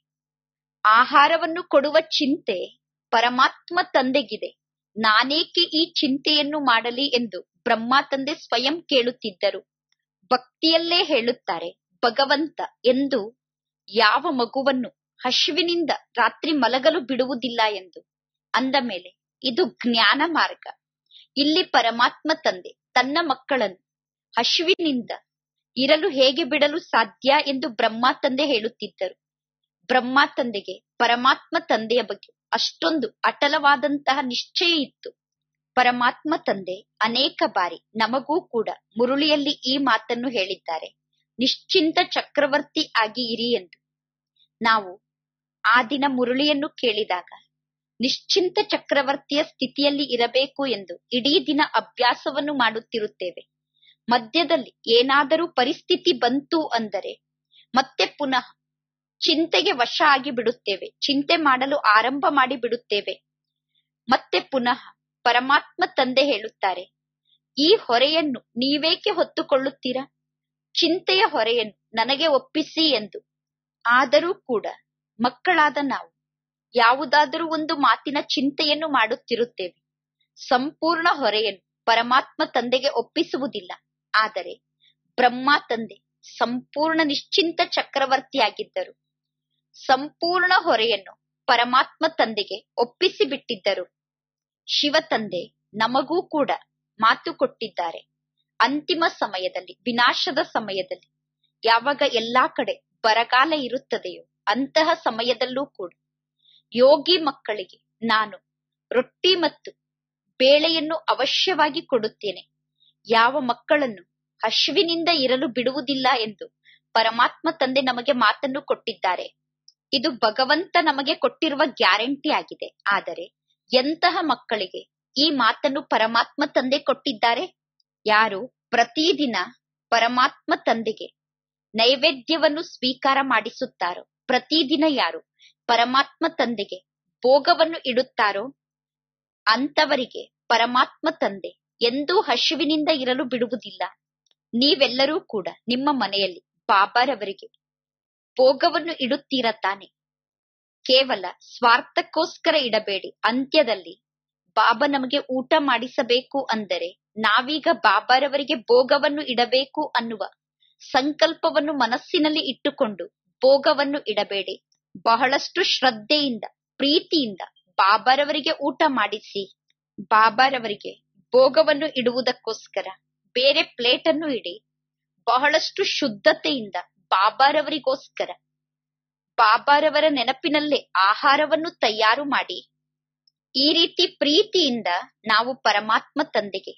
Speaker 1: ಆಹಾರವನ್ನು ಕೊಡುವ ಚಿಂತೆ ಪರಮಾತ್ಮ ತಂದೆಗಿದೆ ನಾನೇಕೆ ಈ ಚಿಂತೆಯನ್ನು ಮಾಡಲಿ ಎಂದು ಬ್ರಹ್ಮ ತಂದೆ ಸ್ವಯಂ ಕೇಳುತ್ತಿದ್ದರು ಭಕ್ತಿಯಲ್ಲೇ ಹೇಳುತ್ತಾರೆ ಭಗವಂತ ಎಂದು ಯಾವ ಮಗುವನ್ನು ಹಶ್ವಿನಿಂದ ರಾತ್ರಿ ಮಲಗಲು ಬಿಡುವುದಿಲ್ಲ ಎಂದು ಅಂದ ಮೇಲೆ ಇದು ಜ್ಞಾನ ಮಾರ್ಗ ಇಲ್ಲಿ ಪರಮಾತ್ಮ ತಂದೆ ತನ್ನ ಮಕ್ಕಳನ್ನು ಹಶ್ವಿನಿಂದ ಇರಲು ಹೇಗೆ ಬಿಡಲು ಸಾಧ್ಯ ಎಂದು ಬ್ರಹ್ಮ ತಂದೆ ಹೇಳುತ್ತಿದ್ದರು ಬ್ರಹ್ಮ ತಂದೆಗೆ ಪರಮಾತ್ಮ ತಂದೆಯ ಬಗ್ಗೆ ಅಷ್ಟೊಂದು ಅಟಲವಾದಂತಹ ನಿಶ್ಚಯ ಇತ್ತು ಪರಮಾತ್ಮ ತಂದೆ ಅನೇಕ ಬಾರಿ ನಮಗೂ ಕೂಡ ಮುರುಳಿಯಲ್ಲಿ ಈ ಮಾತನ್ನು ಹೇಳಿದ್ದಾರೆ ನಿಶ್ಚಿಂತ ಚಕ್ರವರ್ತಿ ಆಗಿ ಇರಿ ಎಂದು ನಾವು ಆ ದಿನ ಮುರುಳಿಯನ್ನು ಕೇಳಿದಾಗ ನಿಶ್ಚಿಂತ ಚಕ್ರವರ್ತಿಯ ಸ್ಥಿತಿಯಲ್ಲಿ ಇರಬೇಕು ಎಂದು ಇಡೀ ದಿನ ಅಭ್ಯಾಸವನ್ನು ಮಾಡುತ್ತಿರುತ್ತೇವೆ ಮಧ್ಯದಲ್ಲಿ ಏನಾದರೂ ಪರಿಸ್ಥಿತಿ ಬಂತು ಅಂದರೆ ಮತ್ತೆ ಪುನಃ ಚಿಂತೆಗೆ ವಶ ಆಗಿ ಬಿಡುತ್ತೇವೆ ಚಿಂತೆ ಮಾಡಲು ಆರಂಭ ಮಾಡಿ ಬಿಡುತ್ತೇವೆ ಮತ್ತೆ ಪುನಃ ಪರಮಾತ್ಮ ತಂದೆ ಹೇಳುತ್ತಾರೆ ಈ ಹೊರೆಯನ್ನು ನೀವೇಕೆ ಹೊತ್ತುಕೊಳ್ಳುತ್ತೀರಾ ಚಿಂತೆಯ ಹೊರೆಯನ್ನು ನನಗೆ ಒಪ್ಪಿಸಿ ಎಂದು ಆದರೂ ಕೂಡ ಮಕ್ಕಳಾದ ನಾವು ಯಾವುದಾದರೂ ಒಂದು ಮಾತಿನ ಚಿಂತೆಯನ್ನು ಮಾಡುತ್ತಿರುತ್ತೇವೆ ಸಂಪೂರ್ಣ ಹೊರೆಯನ್ನು ಪರಮಾತ್ಮ ತಂದೆಗೆ ಒಪ್ಪಿಸುವುದಿಲ್ಲ ಆದರೆ ಬ್ರಹ್ಮ ತಂದೆ ಸಂಪೂರ್ಣ ನಿಶ್ಚಿಂತ ಚಕ್ರವರ್ತಿಯಾಗಿದ್ದರು ಸಂಪೂರ್ಣ ಹೊರೆಯನ್ನು ಪರಮಾತ್ಮ ತಂದೆಗೆ ಒಪ್ಪಿಸಿ ಬಿಟ್ಟಿದ್ದರು ಶಿವ ತಂದೆ ನಮಗೂ ಕೂಡ ಮಾತು ಕೊಟ್ಟಿದ್ದಾರೆ ಅಂತಿಮ ಸಮಯದಲ್ಲಿ ವಿನಾಶದ ಸಮಯದಲ್ಲಿ ಯಾವಾಗ ಎಲ್ಲಾ ಕಡೆ ಬರಗಾಲ ಇರುತ್ತದೆಯೋ ಅಂತಹ ಸಮಯದಲ್ಲೂ ಕೂಡ ಯೋಗಿ ಮಕ್ಕಳಿಗೆ ನಾನು ರೊಟ್ಟಿ ಮತ್ತು ಬೇಳೆಯನ್ನು ಅವಶ್ಯವಾಗಿ ಕೊಡುತ್ತೇನೆ ಯಾವ ಮಕ್ಕಳನ್ನು ಹಶ್ವಿನಿಂದ ಇರಲು ಬಿಡುವುದಿಲ್ಲ ಎಂದು ಪರಮಾತ್ಮ ತಂದೆ ನಮಗೆ ಮಾತನ್ನು ಕೊಟ್ಟಿದ್ದಾರೆ ಇದು ಭಗವಂತ ನಮಗೆ ಕೊಟ್ಟಿರುವ ಗ್ಯಾರಂಟಿ ಆಗಿದೆ ಆದರೆ ಎಂತಹ ಮಕ್ಕಳಿಗೆ ಈ ಮಾತನ್ನು ಪರಮಾತ್ಮ ತಂದೆ ಕೊಟ್ಟಿದ್ದಾರೆ ಯಾರು ಪ್ರತಿದಿನ ಪರಮಾತ್ಮ ತಂದೆಗೆ ನೈವೇದ್ಯವನ್ನು ಸ್ವೀಕಾರ ಮಾಡಿಸುತ್ತಾರೋ ಪ್ರತಿದಿನ ಯಾರು ಪರಮಾತ್ಮ ತಂದೆಗೆ ಭೋಗವನ್ನು ಇಡುತ್ತಾರೋ ಅಂತವರಿಗೆ ಪರಮಾತ್ಮ ತಂದೆ ಎಂದೂ ಹಸುವಿನಿಂದ ಇರಲು ಬಿಡುವುದಿಲ್ಲ ನೀವೆಲ್ಲರೂ ಕೂಡ ನಿಮ್ಮ ಮನೆಯಲ್ಲಿ ಬಾಬಾರವರಿಗೆ ಭೋಗವನ್ನು ಇಡುತ್ತೀರ ತಾನೆ ಕೇವಲ ಸ್ವಾರ್ಥಕ್ಕೋಸ್ಕರ ಇಡಬೇಡಿ ಅಂತ್ಯದಲ್ಲಿ ಬಾಬಾ ನಮಗೆ ಊಟ ಮಾಡಿಸಬೇಕು ಅಂದರೆ ನಾವೀಗ ಬಾಬಾರವರಿಗೆ ಭೋಗವನ್ನು ಇಡಬೇಕು ಅನ್ನುವ ಸಂಕಲ್ಪವನ್ನು ಮನಸ್ಸಿನಲ್ಲಿ ಇಟ್ಟುಕೊಂಡು ಭೋಗವನ್ನು ಇಡಬೇಡಿ ಬಹಳಷ್ಟು ಶ್ರದ್ಧೆಯಿಂದ ಪ್ರೀತಿಯಿಂದ ಬಾಬಾರವರಿಗೆ ಊಟ ಮಾಡಿಸಿ ಬಾಬಾರವರಿಗೆ ಭೋಗವನ್ನು ಇಡುವುದಕ್ಕೋಸ್ಕರ ಬೇರೆ ಪ್ಲೇಟ್ ಅನ್ನು ಇಡಿ ಬಹಳಷ್ಟು ಶುದ್ಧತೆಯಿಂದ ಬಾಬಾರವರಿಗೋಸ್ಕರ ಬಾಬಾರವರ ನೆನಪಿನಲ್ಲೇ ಆಹಾರವನ್ನು ತಯಾರು ಮಾಡಿ ಈ ರೀತಿ ಪ್ರೀತಿಯಿಂದ ನಾವು ಪರಮಾತ್ಮ ತಂದೆಗೆ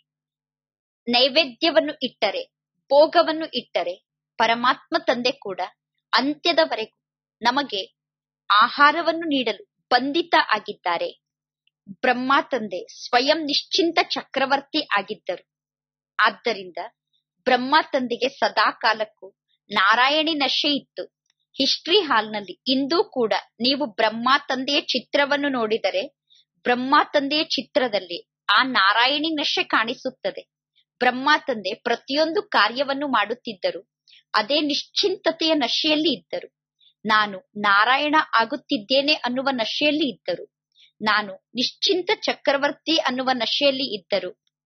Speaker 1: ನೈವೇದ್ಯವನ್ನು ಇಟ್ಟರೆ ಭೋಗವನ್ನು ಇಟ್ಟರೆ ಪರಮಾತ್ಮ ತಂದೆ ಕೂಡ ಅಂತ್ಯದವರೆಗೂ ನಮಗೆ ಆಹಾರವನ್ನು ನೀಡಲು ಬಂಧಿತ ಆಗಿದ್ದಾರೆ ಬ್ರಹ್ಮ ತಂದೆ ಸ್ವಯಂ ನಿಶ್ಚಿಂತ ಚಕ್ರವರ್ತಿ ಆಗಿದ್ದರು ಆದ್ದರಿಂದ ಬ್ರಹ್ಮ ತಂದೆಗೆ ಸದಾ ಕಾಲಕ್ಕೂ ನಾರಾಯಣಿ ನಶೆ ಇತ್ತು ಹಿಸ್ಟ್ರಿ ಹಾಲ್ನಲ್ಲಿ ಇಂದೂ ಕೂಡ ನೀವು ಬ್ರಹ್ಮ ತಂದೆಯ ಚಿತ್ರವನ್ನು ನೋಡಿದರೆ ಬ್ರಹ್ಮ ತಂದೆಯ ಚಿತ್ರದಲ್ಲಿ ಆ ನಾರಾಯಣಿ ನಶೆ ಕಾಣಿಸುತ್ತದೆ ಬ್ರಹ್ಮ ತಂದೆ ಪ್ರತಿಯೊಂದು ಕಾರ್ಯವನ್ನು ಮಾಡುತ್ತಿದ್ದರು ಅದೇ ನಿಶ್ಚಿಂತತೆಯ ನಶೆಯಲ್ಲಿ ಇದ್ದರು ನಾನು ನಾರಾಯಣ ಆಗುತ್ತಿದ್ದೇನೆ ಅನ್ನುವ ನಶೆಯಲ್ಲಿ ಇದ್ದರು ನಾನು ನಿಶ್ಚಿಂತ ಚಕ್ರವರ್ತಿ ಅನ್ನುವ ನಶೆಯಲ್ಲಿ ಇದ್ದರು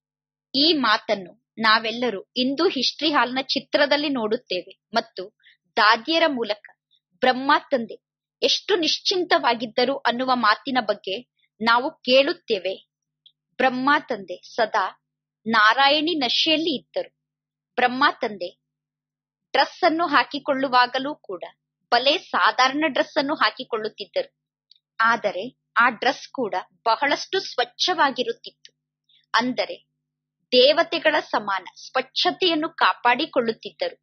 Speaker 1: ಈ ಮಾತನ್ನು ನಾವೆಲ್ಲರೂ ಇಂದು ಹಿಸ್ಟ್ರಿ ಹಾಲ್ನ ಚಿತ್ರದಲ್ಲಿ ನೋಡುತ್ತೇವೆ ಮತ್ತು ದಾದಿಯರ ಮೂಲಕ ಬ್ರಹ್ಮ ತಂದೆ ಎಷ್ಟು ನಿಶ್ಚಿಂತವಾಗಿದ್ದರು ಅನ್ನುವ ಮಾತಿನ ಬಗ್ಗೆ ನಾವು ಕೇಳುತ್ತೇವೆ ಬ್ರಹ್ಮ ತಂದೆ ಸದಾ ನಾರಾಯಣಿ ನಶೆಯಲ್ಲಿ ಇದ್ದರು ಬ್ರಹ್ಮ ತಂದೆ ಡ್ರೆಸ್ ಅನ್ನು ಹಾಕಿಕೊಳ್ಳುವಾಗಲೂ ಕೂಡ ಬಲೆ ಸಾಧಾರಣ ಡ್ರೆಸ್ ಅನ್ನು ಹಾಕಿಕೊಳ್ಳುತ್ತಿದ್ದರು ಆದರೆ ಆ ಡ್ರೆಸ್ ಕೂಡ ಬಹಳಷ್ಟು ಸ್ವಚ್ಛವಾಗಿರುತ್ತಿತ್ತು ಅಂದರೆ ದೇವತೆಗಳ ಸಮಾನ ಸ್ವಚ್ಛತೆಯನ್ನು ಕಾಪಾಡಿಕೊಳ್ಳುತ್ತಿದ್ದರು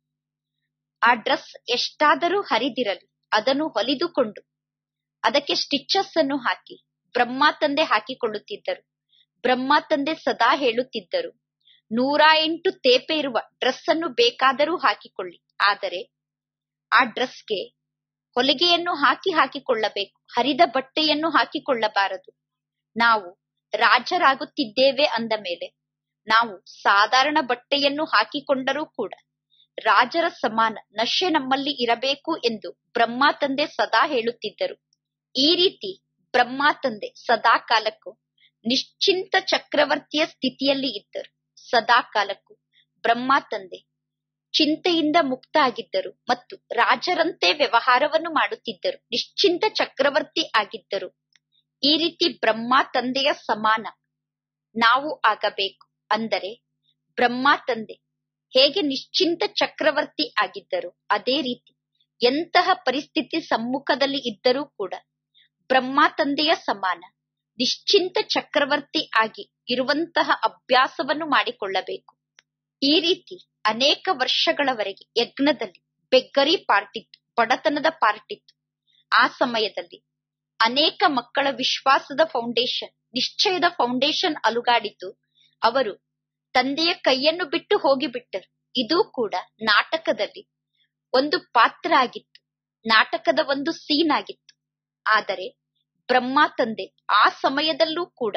Speaker 1: ಆ ಡ್ರೆಸ್ ಎಷ್ಟಾದರೂ ಹರಿದಿರಲಿ ಅದನ್ನು ಹೊಲಿದುಕೊಂಡು ಅದಕ್ಕೆ ಸ್ಟಿಚಸ್ ಅನ್ನು ಹಾಕಿ ಬ್ರಹ್ಮ ತಂದೆ ಹಾಕಿಕೊಳ್ಳುತ್ತಿದ್ದರು ಬ್ರಹ್ಮ ತಂದೆ ಸದಾ ಹೇಳುತ್ತಿದ್ದರು ನೂರ ಎಂಟು ತೇಪೆ ಇರುವ ಡ್ರೆಸ್ ಅನ್ನು ಬೇಕಾದರೂ ಹಾಕಿಕೊಳ್ಳಿ ಆದರೆ ಆ ಡ್ರೆಸ್ಗೆ ಹೊಲಿಗೆಯನ್ನು ಹಾಕಿ ಹಾಕಿಕೊಳ್ಳಬೇಕು ಹರಿದ ಬಟ್ಟೆಯನ್ನು ಹಾಕಿಕೊಳ್ಳಬಾರದು ನಾವು ರಾಜರಾಗುತ್ತಿದ್ದೇವೆ ಅಂದ ಮೇಲೆ ನಾವು ಸಾಧಾರಣ ಬಟ್ಟೆಯನ್ನು ಹಾಕಿಕೊಂಡರೂ ಕೂಡ ರಾಜರ ಸಮಾನ ನಶೆ ನಮ್ಮಲ್ಲಿ ಇರಬೇಕು ಎಂದು ಬ್ರಹ್ಮ ತಂದೆ ಸದಾ ಹೇಳುತ್ತಿದ್ದರು ಈ ರೀತಿ ಬ್ರಹ್ಮ ತಂದೆ ಸದಾ ಕಾಲಕ್ಕೂ ನಿಶ್ಚಿಂತ ಚಕ್ರವರ್ತಿಯ ಸ್ಥಿತಿಯಲ್ಲಿ ಇದ್ದರು ಸದಾ ಕಾಲಕ್ಕೂ ಬ್ರಹ್ಮ ತಂದೆ ಚಿಂತೆಯಿಂದ ಮುಕ್ತ ಆಗಿದ್ದರು ಮತ್ತು ರಾಜರಂತೆ ವ್ಯವಹಾರವನ್ನು ಮಾಡುತ್ತಿದ್ದರು ನಿಶ್ಚಿಂತ ಚಕ್ರವರ್ತಿ ಆಗಿದ್ದರು ಈ ರೀತಿ ಬ್ರಹ್ಮ ತಂದೆಯ ಸಮಾನ ನಾವು ಆಗಬೇಕು ಅಂದರೆ ಬ್ರಹ್ಮ ತಂದೆ ಹೇಗೆ ನಿಶ್ಚಿಂತ ಚಕ್ರವರ್ತಿ ಆಗಿದ್ದರು ಅದೇ ರೀತಿ ಎಂತಹ ಪರಿಸ್ಥಿತಿ ಸಮ್ಮುಖದಲ್ಲಿ ಇದ್ದರೂ ಕೂಡ ಬ್ರಹ್ಮ ತಂದೆಯ ಸಮಾನ ನಿಶ್ಚಿಂತ ಚಕ್ರವರ್ತಿ ಆಗಿ ಇರುವಂತಹ ಅಭ್ಯಾಸವನ್ನು ಮಾಡಿಕೊಳ್ಳಬೇಕು ಈ ರೀತಿ ಅನೇಕ ವರ್ಷಗಳವರೆಗೆ ಯಜ್ಞದಲ್ಲಿ ಬೆಗ್ಗರಿ ಪಾರ್ಟಿತ್ತು ಬಡತನದ ಪಾರ್ಟಿತ್ತು ಆ ಸಮಯದಲ್ಲಿ ಅನೇಕ ಮಕ್ಕಳ ವಿಶ್ವಾಸದ ಫೌಂಡೇಶನ್ ನಿಶ್ಚಯದ ಫೌಂಡೇಶನ್ ಅಲುಗಾಡಿತು ಅವರು ತಂದೆಯ ಕೈಯನ್ನು ಬಿಟ್ಟು ಹೋಗಿಬಿಟ್ಟರು ಇದು ಕೂಡ ನಾಟಕದಲ್ಲಿ ಒಂದು ಪಾತ್ರ ಆಗಿತ್ತು ನಾಟಕದ ಒಂದು ಸೀನ್ ಆಗಿತ್ತು ಆದರೆ ಬ್ರಹ್ಮ ತಂದೆ ಆ ಸಮಯದಲ್ಲೂ ಕೂಡ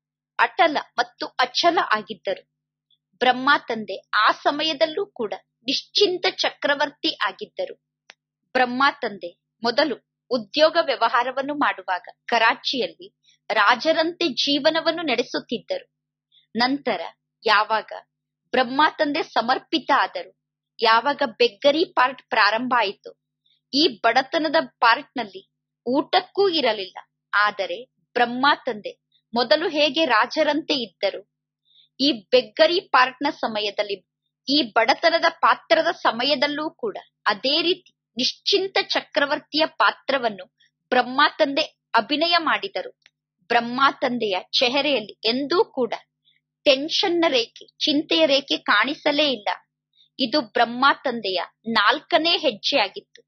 Speaker 1: ಅಟಲ ಮತ್ತು ಅಚಲ ಆಗಿದ್ದರು ಬ್ರಹ್ಮ ತಂದೆ ಆ ಸಮಯದಲ್ಲೂ ಕೂಡ ನಿಶ್ಚಿಂತ ಚಕ್ರವರ್ತಿ ಆಗಿದ್ದರು ಬ್ರಹ್ಮ ತಂದೆ ಮೊದಲು ಉದ್ಯೋಗ ವ್ಯವಹಾರವನ್ನು ಮಾಡುವಾಗ ಕರಾಚಿಯಲ್ಲಿ ರಾಜರಂತೆ ಜೀವನವನ್ನು ನಡೆಸುತ್ತಿದ್ದರು ನಂತರ ಯಾವಾಗ ಬ್ರಹ್ಮ ತಂದೆ ಸಮರ್ಪಿತ ಆದರು ಯಾವಾಗ ಬೆಗ್ಗರಿ ಪಾರ್ಟ್ ಪ್ರಾರಂಭ ಆಯಿತು ಈ ಬಡತನದ ಪಾರ್ಟ್ನಲ್ಲಿ ಊಟಕ್ಕೂ ಇರಲಿಲ್ಲ ಆದರೆ ಬ್ರಹ್ಮ ತಂದೆ ಮೊದಲು ಹೇಗೆ ರಾಜರಂತೆ ಇದ್ದರು ಈ ಬೆಗ್ಗರಿ ಪಾರ್ಟ್ನ ಸಮಯದಲ್ಲಿ ಈ ಬಡತನದ ಪಾತ್ರದ ಸಮಯದಲ್ಲೂ ಕೂಡ ಅದೇ ರೀತಿ ನಿಶ್ಚಿಂತ ಚಕ್ರವರ್ತಿಯ ಪಾತ್ರವನ್ನು ಬ್ರಹ್ಮ ತಂದೆ ಅಭಿನಯ ಮಾಡಿದರು ಬ್ರಹ್ಮ ತಂದೆಯ ಚೆಹರೆಯಲ್ಲಿ ಎಂದೂ ಕೂಡ ಟೆನ್ಷನ್ನ ರೇಖೆ ಚಿಂತೆಯ ರೇಖೆ ಕಾಣಿಸಲೇ ಇಲ್ಲ ಇದು ಬ್ರಹ್ಮ ತಂದೆಯ ನಾಲ್ಕನೇ ಹೆಜ್ಜೆಯಾಗಿತ್ತು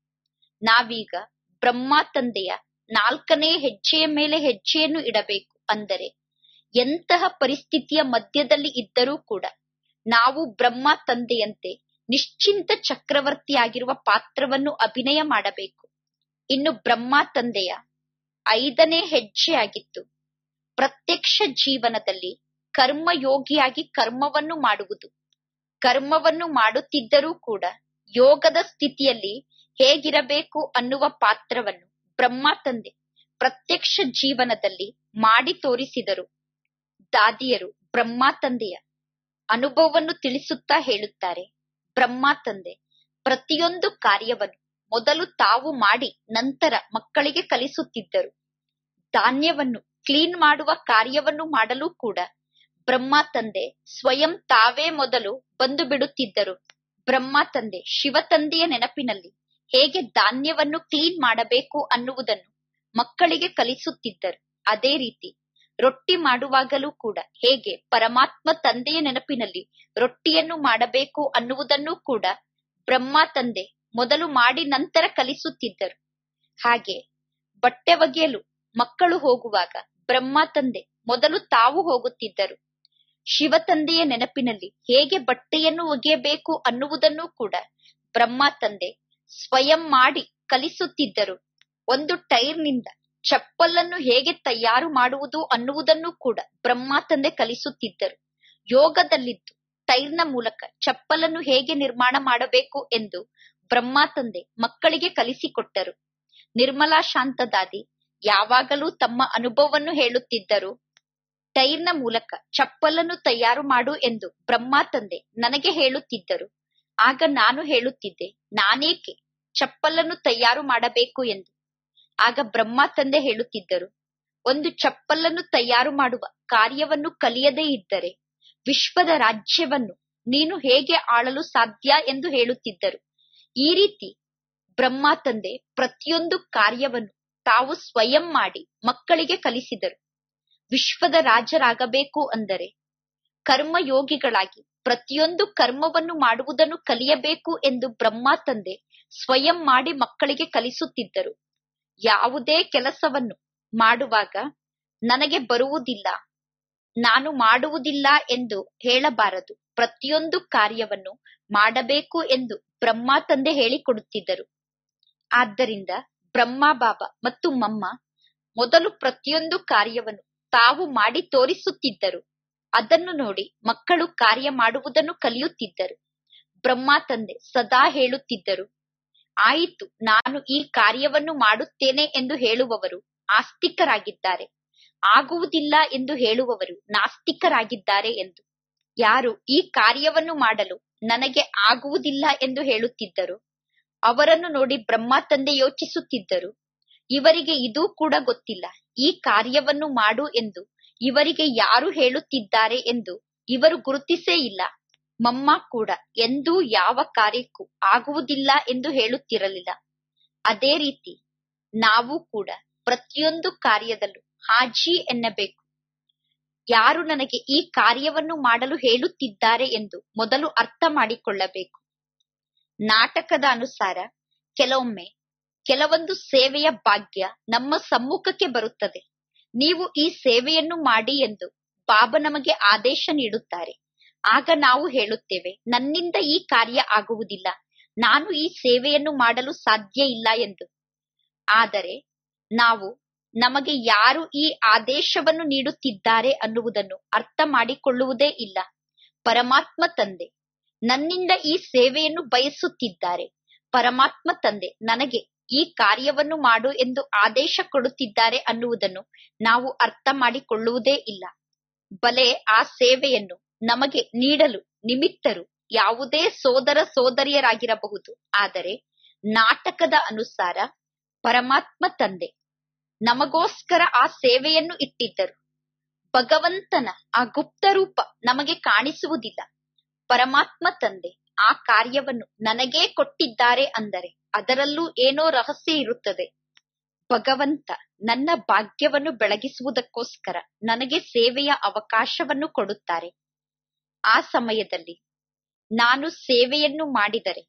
Speaker 1: ನಾವೀಗ ಬ್ರಹ್ಮ ತಂದೆಯ ನಾಲ್ಕನೇ ಹೆಜ್ಜೆಯ ಮೇಲೆ ಹೆಜ್ಜೆಯನ್ನು ಇಡಬೇಕು ಅಂದರೆ ಎಂತಹ ಪರಿಸ್ಥಿತಿಯ ಮಧ್ಯದಲ್ಲಿ ಇದ್ದರೂ ಕೂಡ ನಾವು ಬ್ರಹ್ಮ ತಂದೆಯಂತೆ ನಿಶ್ಚಿಂತ ಚಕ್ರವರ್ತಿಯಾಗಿರುವ ಪಾತ್ರವನ್ನು ಅಭಿನಯ ಮಾಡಬೇಕು ಇನ್ನು ಬ್ರಹ್ಮ ತಂದೆಯ ಐದನೇ ಹೆಜ್ಜೆಯಾಗಿತ್ತು ಪ್ರತ್ಯಕ್ಷ ಜೀವನದಲ್ಲಿ ಕರ್ಮಯೋಗಿಯಾಗಿ ಕರ್ಮವನ್ನು ಮಾಡುವುದು ಕರ್ಮವನ್ನು ಮಾಡುತ್ತಿದ್ದರೂ ಕೂಡ ಯೋಗದ ಸ್ಥಿತಿಯಲ್ಲಿ ಹೇಗಿರಬೇಕು ಅನ್ನುವ ಪಾತ್ರವನ್ನು ಬ್ರಹ್ಮ ತಂದೆ ಪ್ರತ್ಯಕ್ಷ ಜೀವನದಲ್ಲಿ ಮಾಡಿ ತೋರಿಸಿದರು ದಾದಿಯರು ಬ್ರಹ್ಮ ತಂದೆಯ ಅನುಭವವನ್ನು ತಿಳಿಸುತ್ತಾ ಹೇಳುತ್ತಾರೆ ಬ್ರಹ್ಮ ತಂದೆ ಪ್ರತಿಯೊಂದು ಕಾರ್ಯವನ್ನು ಮೊದಲು ತಾವು ಮಾಡಿ ನಂತರ ಮಕ್ಕಳಿಗೆ ಕಲಿಸುತ್ತಿದ್ದರು ಧಾನ್ಯವನ್ನು ಕ್ಲೀನ್ ಮಾಡುವ ಕಾರ್ಯವನ್ನು ಮಾಡಲು ಕೂಡ ಬ್ರಹ್ಮ ತಂದೆ ಸ್ವಯಂ ತಾವೇ ಮೊದಲು ಬಂದು ಬಿಡುತ್ತಿದ್ದರು ಬ್ರಹ್ಮ ತಂದೆ ಶಿವ ತಂದೆಯ ನೆನಪಿನಲ್ಲಿ ಹೇಗೆ ಧಾನ್ಯವನ್ನು ಕ್ಲೀನ್ ಮಾಡಬೇಕು ಅನ್ನುವುದನ್ನು ಮಕ್ಕಳಿಗೆ ಕಲಿಸುತ್ತಿದ್ದರು ಅದೇ ರೀತಿ ರೊಟ್ಟಿ ಮಾಡುವಾಗಲೂ ಕೂಡ ಹೇಗೆ ಪರಮಾತ್ಮ ತಂದೆಯ ನೆನಪಿನಲ್ಲಿ ರೊಟ್ಟಿಯನ್ನು ಮಾಡಬೇಕು ಅನ್ನುವುದನ್ನು ಕೂಡ ಬ್ರಹ್ಮ ತಂದೆ ಮೊದಲು ಮಾಡಿ ನಂತರ ಕಲಿಸುತ್ತಿದ್ದರು ಹಾಗೆ ಬಟ್ಟೆ ಒಗೆಯಲು ಮಕ್ಕಳು ಹೋಗುವಾಗ ಬ್ರಹ್ಮ ತಂದೆ ಮೊದಲು ತಾವು ಹೋಗುತ್ತಿದ್ದರು ಶಿವ ತಂದೆಯ ನೆನಪಿನಲ್ಲಿ ಹೇಗೆ ಬಟ್ಟೆಯನ್ನು ಒಗೆಯಬೇಕು ಅನ್ನುವುದನ್ನು ಕೂಡ ಬ್ರಹ್ಮ ತಂದೆ ಸ್ವಯಂ ಮಾಡಿ ಕಲಿಸುತ್ತಿದ್ದರು ಒಂದು ಟೈರ್ನಿಂದ ಚಪ್ಪಲನ್ನು ಹೇಗೆ ತಯಾರು ಮಾಡುವುದು ಅನ್ನುವುದನ್ನು ಕೂಡ ಬ್ರಹ್ಮ ತಂದೆ ಕಲಿಸುತ್ತಿದ್ದರು ಯೋಗದಲ್ಲಿದ್ದು ಟೈರ್ನ ಮೂಲಕ ಚಪ್ಪಲನ್ನು ಹೇಗೆ ನಿರ್ಮಾಣ ಮಾಡಬೇಕು ಎಂದು ಬ್ರಹ್ಮ ತಂದೆ ಮಕ್ಕಳಿಗೆ ಕಲಿಸಿಕೊಟ್ಟರು ನಿರ್ಮಲಾ ಶಾಂತದಾದಿ ಯಾವಾಗಲೂ ತಮ್ಮ ಅನುಭವವನ್ನು ಹೇಳುತ್ತಿದ್ದರು ಟೈರ್ನ ಮೂಲಕ ಚಪ್ಪಲನ್ನು ತಯಾರು ಮಾಡು ಎಂದು ಬ್ರಹ್ಮ ತಂದೆ ನನಗೆ ಹೇಳುತ್ತಿದ್ದರು ಆಗ ನಾನು ಹೇಳುತ್ತಿದ್ದೆ ನಾನೇಕೆ ಚಪ್ಪಲನ್ನು ತಯಾರು ಮಾಡಬೇಕು ಎಂದು ಆಗ ಬ್ರಹ್ಮ ತಂದೆ ಹೇಳುತ್ತಿದ್ದರು ಒಂದು ಚಪ್ಪಲನ್ನು ತಯಾರು ಮಾಡುವ ಕಾರ್ಯವನ್ನು ಕಲಿಯದೇ ಇದ್ದರೆ ವಿಶ್ವದ ರಾಜ್ಯವನ್ನು ನೀನು ಹೇಗೆ ಆಳಲು ಸಾಧ್ಯ ಎಂದು ಹೇಳುತ್ತಿದ್ದರು ಈ ರೀತಿ ಬ್ರಹ್ಮ ತಂದೆ ಪ್ರತಿಯೊಂದು ಕಾರ್ಯವನ್ನು ತಾವು ಸ್ವಯಂ ಮಾಡಿ ಮಕ್ಕಳಿಗೆ ಕಲಿಸಿದರು ವಿಶ್ವದ ರಾಜರಾಗಬೇಕು ಅಂದರೆ ಕರ್ಮಯೋಗಿಗಳಾಗಿ ಪ್ರತಿಯೊಂದು ಕರ್ಮವನ್ನು ಮಾಡುವುದನ್ನು ಕಲಿಯಬೇಕು ಎಂದು ಬ್ರಹ್ಮ ತಂದೆ ಸ್ವಯಂ ಮಾಡಿ ಮಕ್ಕಳಿಗೆ ಕಲಿಸುತ್ತಿದ್ದರು ಯಾವುದೇ ಕೆಲಸವನ್ನು ಮಾಡುವಾಗ ನನಗೆ ಬರುವುದಿಲ್ಲ ನಾನು ಮಾಡುವುದಿಲ್ಲ ಎಂದು ಹೇಳಬಾರದು ಪ್ರತಿಯೊಂದು ಕಾರ್ಯವನ್ನು ಮಾಡಬೇಕು ಎಂದು ಬ್ರಹ್ಮ ತಂದೆ ಹೇಳಿಕೊಡುತ್ತಿದ್ದರು ಆದ್ದರಿಂದ ಬ್ರಹ್ಮ ಬಾಬಾ ಮತ್ತು ಮಮ್ಮ ಮೊದಲು ಪ್ರತಿಯೊಂದು ಕಾರ್ಯವನ್ನು ತಾವು ಮಾಡಿ ತೋರಿಸುತ್ತಿದ್ದರು ಅದನ್ನು ನೋಡಿ ಮಕ್ಕಳು ಕಾರ್ಯ ಮಾಡುವುದನ್ನು ಕಲಿಯುತ್ತಿದ್ದರು ಬ್ರಹ್ಮ ತಂದೆ ಸದಾ ಹೇಳುತ್ತಿದ್ದರು ಆಯಿತು ನಾನು ಈ ಕಾರ್ಯವನ್ನು ಮಾಡುತ್ತೇನೆ ಎಂದು ಹೇಳುವವರು ಆಸ್ತಿಕರಾಗಿದ್ದಾರೆ ಆಗುವುದಿಲ್ಲ ಎಂದು ಹೇಳುವವರು ನಾಸ್ತಿಕರಾಗಿದ್ದಾರೆ ಎಂದು ಯಾರು ಈ ಕಾರ್ಯವನ್ನು ಮಾಡಲು ನನಗೆ ಆಗುವುದಿಲ್ಲ ಎಂದು ಹೇಳುತ್ತಿದ್ದರು ಅವರನ್ನು ನೋಡಿ ಬ್ರಹ್ಮ ತಂದೆ ಯೋಚಿಸುತ್ತಿದ್ದರು ಇವರಿಗೆ ಇದೂ ಕೂಡ ಗೊತ್ತಿಲ್ಲ ಈ ಕಾರ್ಯವನ್ನು ಮಾಡು ಎಂದು ಇವರಿಗೆ ಯಾರು ಹೇಳುತ್ತಿದ್ದಾರೆ ಎಂದು ಇವರು ಗುರುತಿಸೇ ಇಲ್ಲ ಮಮ್ಮ ಕೂಡ ಎಂದೂ ಯಾವ ಕಾರ್ಯಕ್ಕೂ ಆಗುವುದಿಲ್ಲ ಎಂದು ಹೇಳುತ್ತಿರಲಿಲ್ಲ ಅದೇ ರೀತಿ ನಾವು ಕೂಡ ಪ್ರತಿಯೊಂದು ಕಾರ್ಯದಲ್ಲೂ ಹಾಜಿ ಎನ್ನಬೇಕು ಯಾರು ನನಗೆ ಈ ಕಾರ್ಯವನ್ನು ಮಾಡಲು ಹೇಳುತ್ತಿದ್ದಾರೆ ಎಂದು ಮೊದಲು ಅರ್ಥ ಮಾಡಿಕೊಳ್ಳಬೇಕು ನಾಟಕದ ಅನುಸಾರ ಕೆಲವೊಮ್ಮೆ ಕೆಲವೊಂದು ಸೇವೆಯ ಭಾಗ್ಯ ನಮ್ಮ ಸಮ್ಮುಖಕ್ಕೆ ಬರುತ್ತದೆ ನೀವು ಈ ಸೇವೆಯನ್ನು ಮಾಡಿ ಎಂದು ಬಾಬಾ ನಮಗೆ ಆದೇಶ ನೀಡುತ್ತಾರೆ ಆಗ ನಾವು ಹೇಳುತ್ತೇವೆ ನನ್ನಿಂದ ಈ ಕಾರ್ಯ ಆಗುವುದಿಲ್ಲ ನಾನು ಈ ಸೇವೆಯನ್ನು ಮಾಡಲು ಸಾಧ್ಯ ಇಲ್ಲ ಎಂದು ಆದರೆ ನಾವು ನಮಗೆ ಯಾರು ಈ ಆದೇಶವನ್ನು ನೀಡುತ್ತಿದ್ದಾರೆ ಅನ್ನುವುದನ್ನು ಅರ್ಥ ಮಾಡಿಕೊಳ್ಳುವುದೇ ಇಲ್ಲ ಪರಮಾತ್ಮ ತಂದೆ ನನ್ನಿಂದ ಈ ಸೇವೆಯನ್ನು ಬಯಸುತ್ತಿದ್ದಾರೆ ಪರಮಾತ್ಮ ತಂದೆ ನನಗೆ ಈ ಕಾರ್ಯವನ್ನು ಮಾಡು ಎಂದು ಆದೇಶ ಕೊಡುತ್ತಿದ್ದಾರೆ ಅನ್ನುವುದನ್ನು ನಾವು ಅರ್ಥ ಮಾಡಿಕೊಳ್ಳುವುದೇ ಇಲ್ಲ ಬಲೆ ಆ ಸೇವೆಯನ್ನು ನಮಗೆ ನೀಡಲು ನಿಮಿತ್ತರು ಯಾವುದೇ ಸೋದರ ಸೋದರಿಯರಾಗಿರಬಹುದು ಆದರೆ ನಾಟಕದ ಅನುಸಾರ ಪರಮಾತ್ಮ ತಂದೆ ನಮಗೋಸ್ಕರ ಆ ಸೇವೆಯನ್ನು ಇಟ್ಟಿದ್ದರು ಭಗವಂತನ ಆ ಗುಪ್ತ ರೂಪ ನಮಗೆ ಕಾಣಿಸುವುದಿಲ್ಲ ಪರಮಾತ್ಮ ತಂದೆ ಆ ಕಾರ್ಯವನ್ನು ನನಗೇ ಕೊಟ್ಟಿದ್ದಾರೆ ಅಂದರೆ ಅದರಲ್ಲೂ ಏನೋ ರಹಸ್ಯ ಇರುತ್ತದೆ ಭಗವಂತ ನನ್ನ ಭಾಗ್ಯವನ್ನು ಬೆಳಗಿಸುವುದಕ್ಕೋಸ್ಕರ ನನಗೆ ಸೇವೆಯ ಅವಕಾಶವನ್ನು ಕೊಡುತ್ತಾರೆ ಆ ಸಮಯದಲ್ಲಿ ನಾನು ಸೇವೆಯನ್ನು ಮಾಡಿದರೆ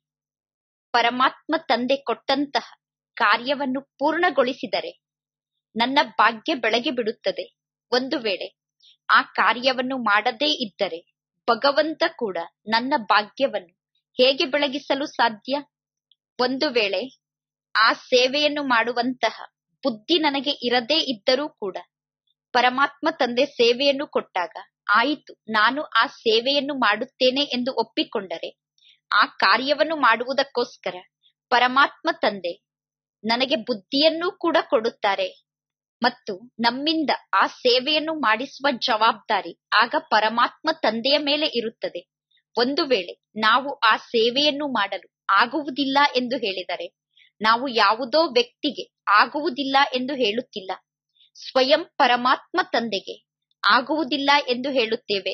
Speaker 1: ಪರಮಾತ್ಮ ತಂದೆ ಕೊಟ್ಟಂತಹ ಕಾರ್ಯವನ್ನು ಪೂರ್ಣಗೊಳಿಸಿದರೆ ನನ್ನ ಭಾಗ್ಯ ಬೆಳಗಿ ಬಿಡುತ್ತದೆ ಒಂದು ವೇಳೆ ಆ ಕಾರ್ಯವನ್ನು ಮಾಡದೇ ಇದ್ದರೆ ಭಗವಂತ ಕೂಡ ನನ್ನ ಭಾಗ್ಯವನ್ನು ಹೇಗೆ ಬೆಳಗಿಸಲು ಸಾಧ್ಯ ಒಂದು ವೇಳೆ ಆ ಸೇವೆಯನ್ನು ಮಾಡುವಂತಹ ಬುದ್ಧಿ ನನಗೆ ಇರದೇ ಇದ್ದರೂ ಕೂಡ ಪರಮಾತ್ಮ ತಂದೆ ಸೇವೆಯನ್ನು ಕೊಟ್ಟಾಗ ಆಯಿತು ನಾನು ಆ ಸೇವೆಯನ್ನು ಮಾಡುತ್ತೇನೆ ಎಂದು ಒಪ್ಪಿಕೊಂಡರೆ ಆ ಕಾರ್ಯವನ್ನು ಮಾಡುವುದಕ್ಕೋಸ್ಕರ ಪರಮಾತ್ಮ ತಂದೆ ನನಗೆ ಬುದ್ಧಿಯನ್ನೂ ಕೂಡ ಕೊಡುತ್ತಾರೆ ಮತ್ತು ನಮ್ಮಿಂದ ಆ ಸೇವೆಯನ್ನು ಮಾಡಿಸುವ ಜವಾಬ್ದಾರಿ ಆಗ ಪರಮಾತ್ಮ ತಂದೆಯ ಮೇಲೆ ಇರುತ್ತದೆ ಒಂದು ವೇಳೆ ನಾವು ಆ ಸೇವೆಯನ್ನು ಮಾಡಲು ಆಗುವುದಿಲ್ಲ ಎಂದು ಹೇಳಿದರೆ ನಾವು ಯಾವುದೋ ವ್ಯಕ್ತಿಗೆ ಆಗುವುದಿಲ್ಲ ಎಂದು ಹೇಳುತ್ತಿಲ್ಲ ಸ್ವಯಂ ಪರಮಾತ್ಮ ತಂದೆಗೆ ಆಗುವುದಿಲ್ಲ ಎಂದು ಹೇಳುತ್ತೇವೆ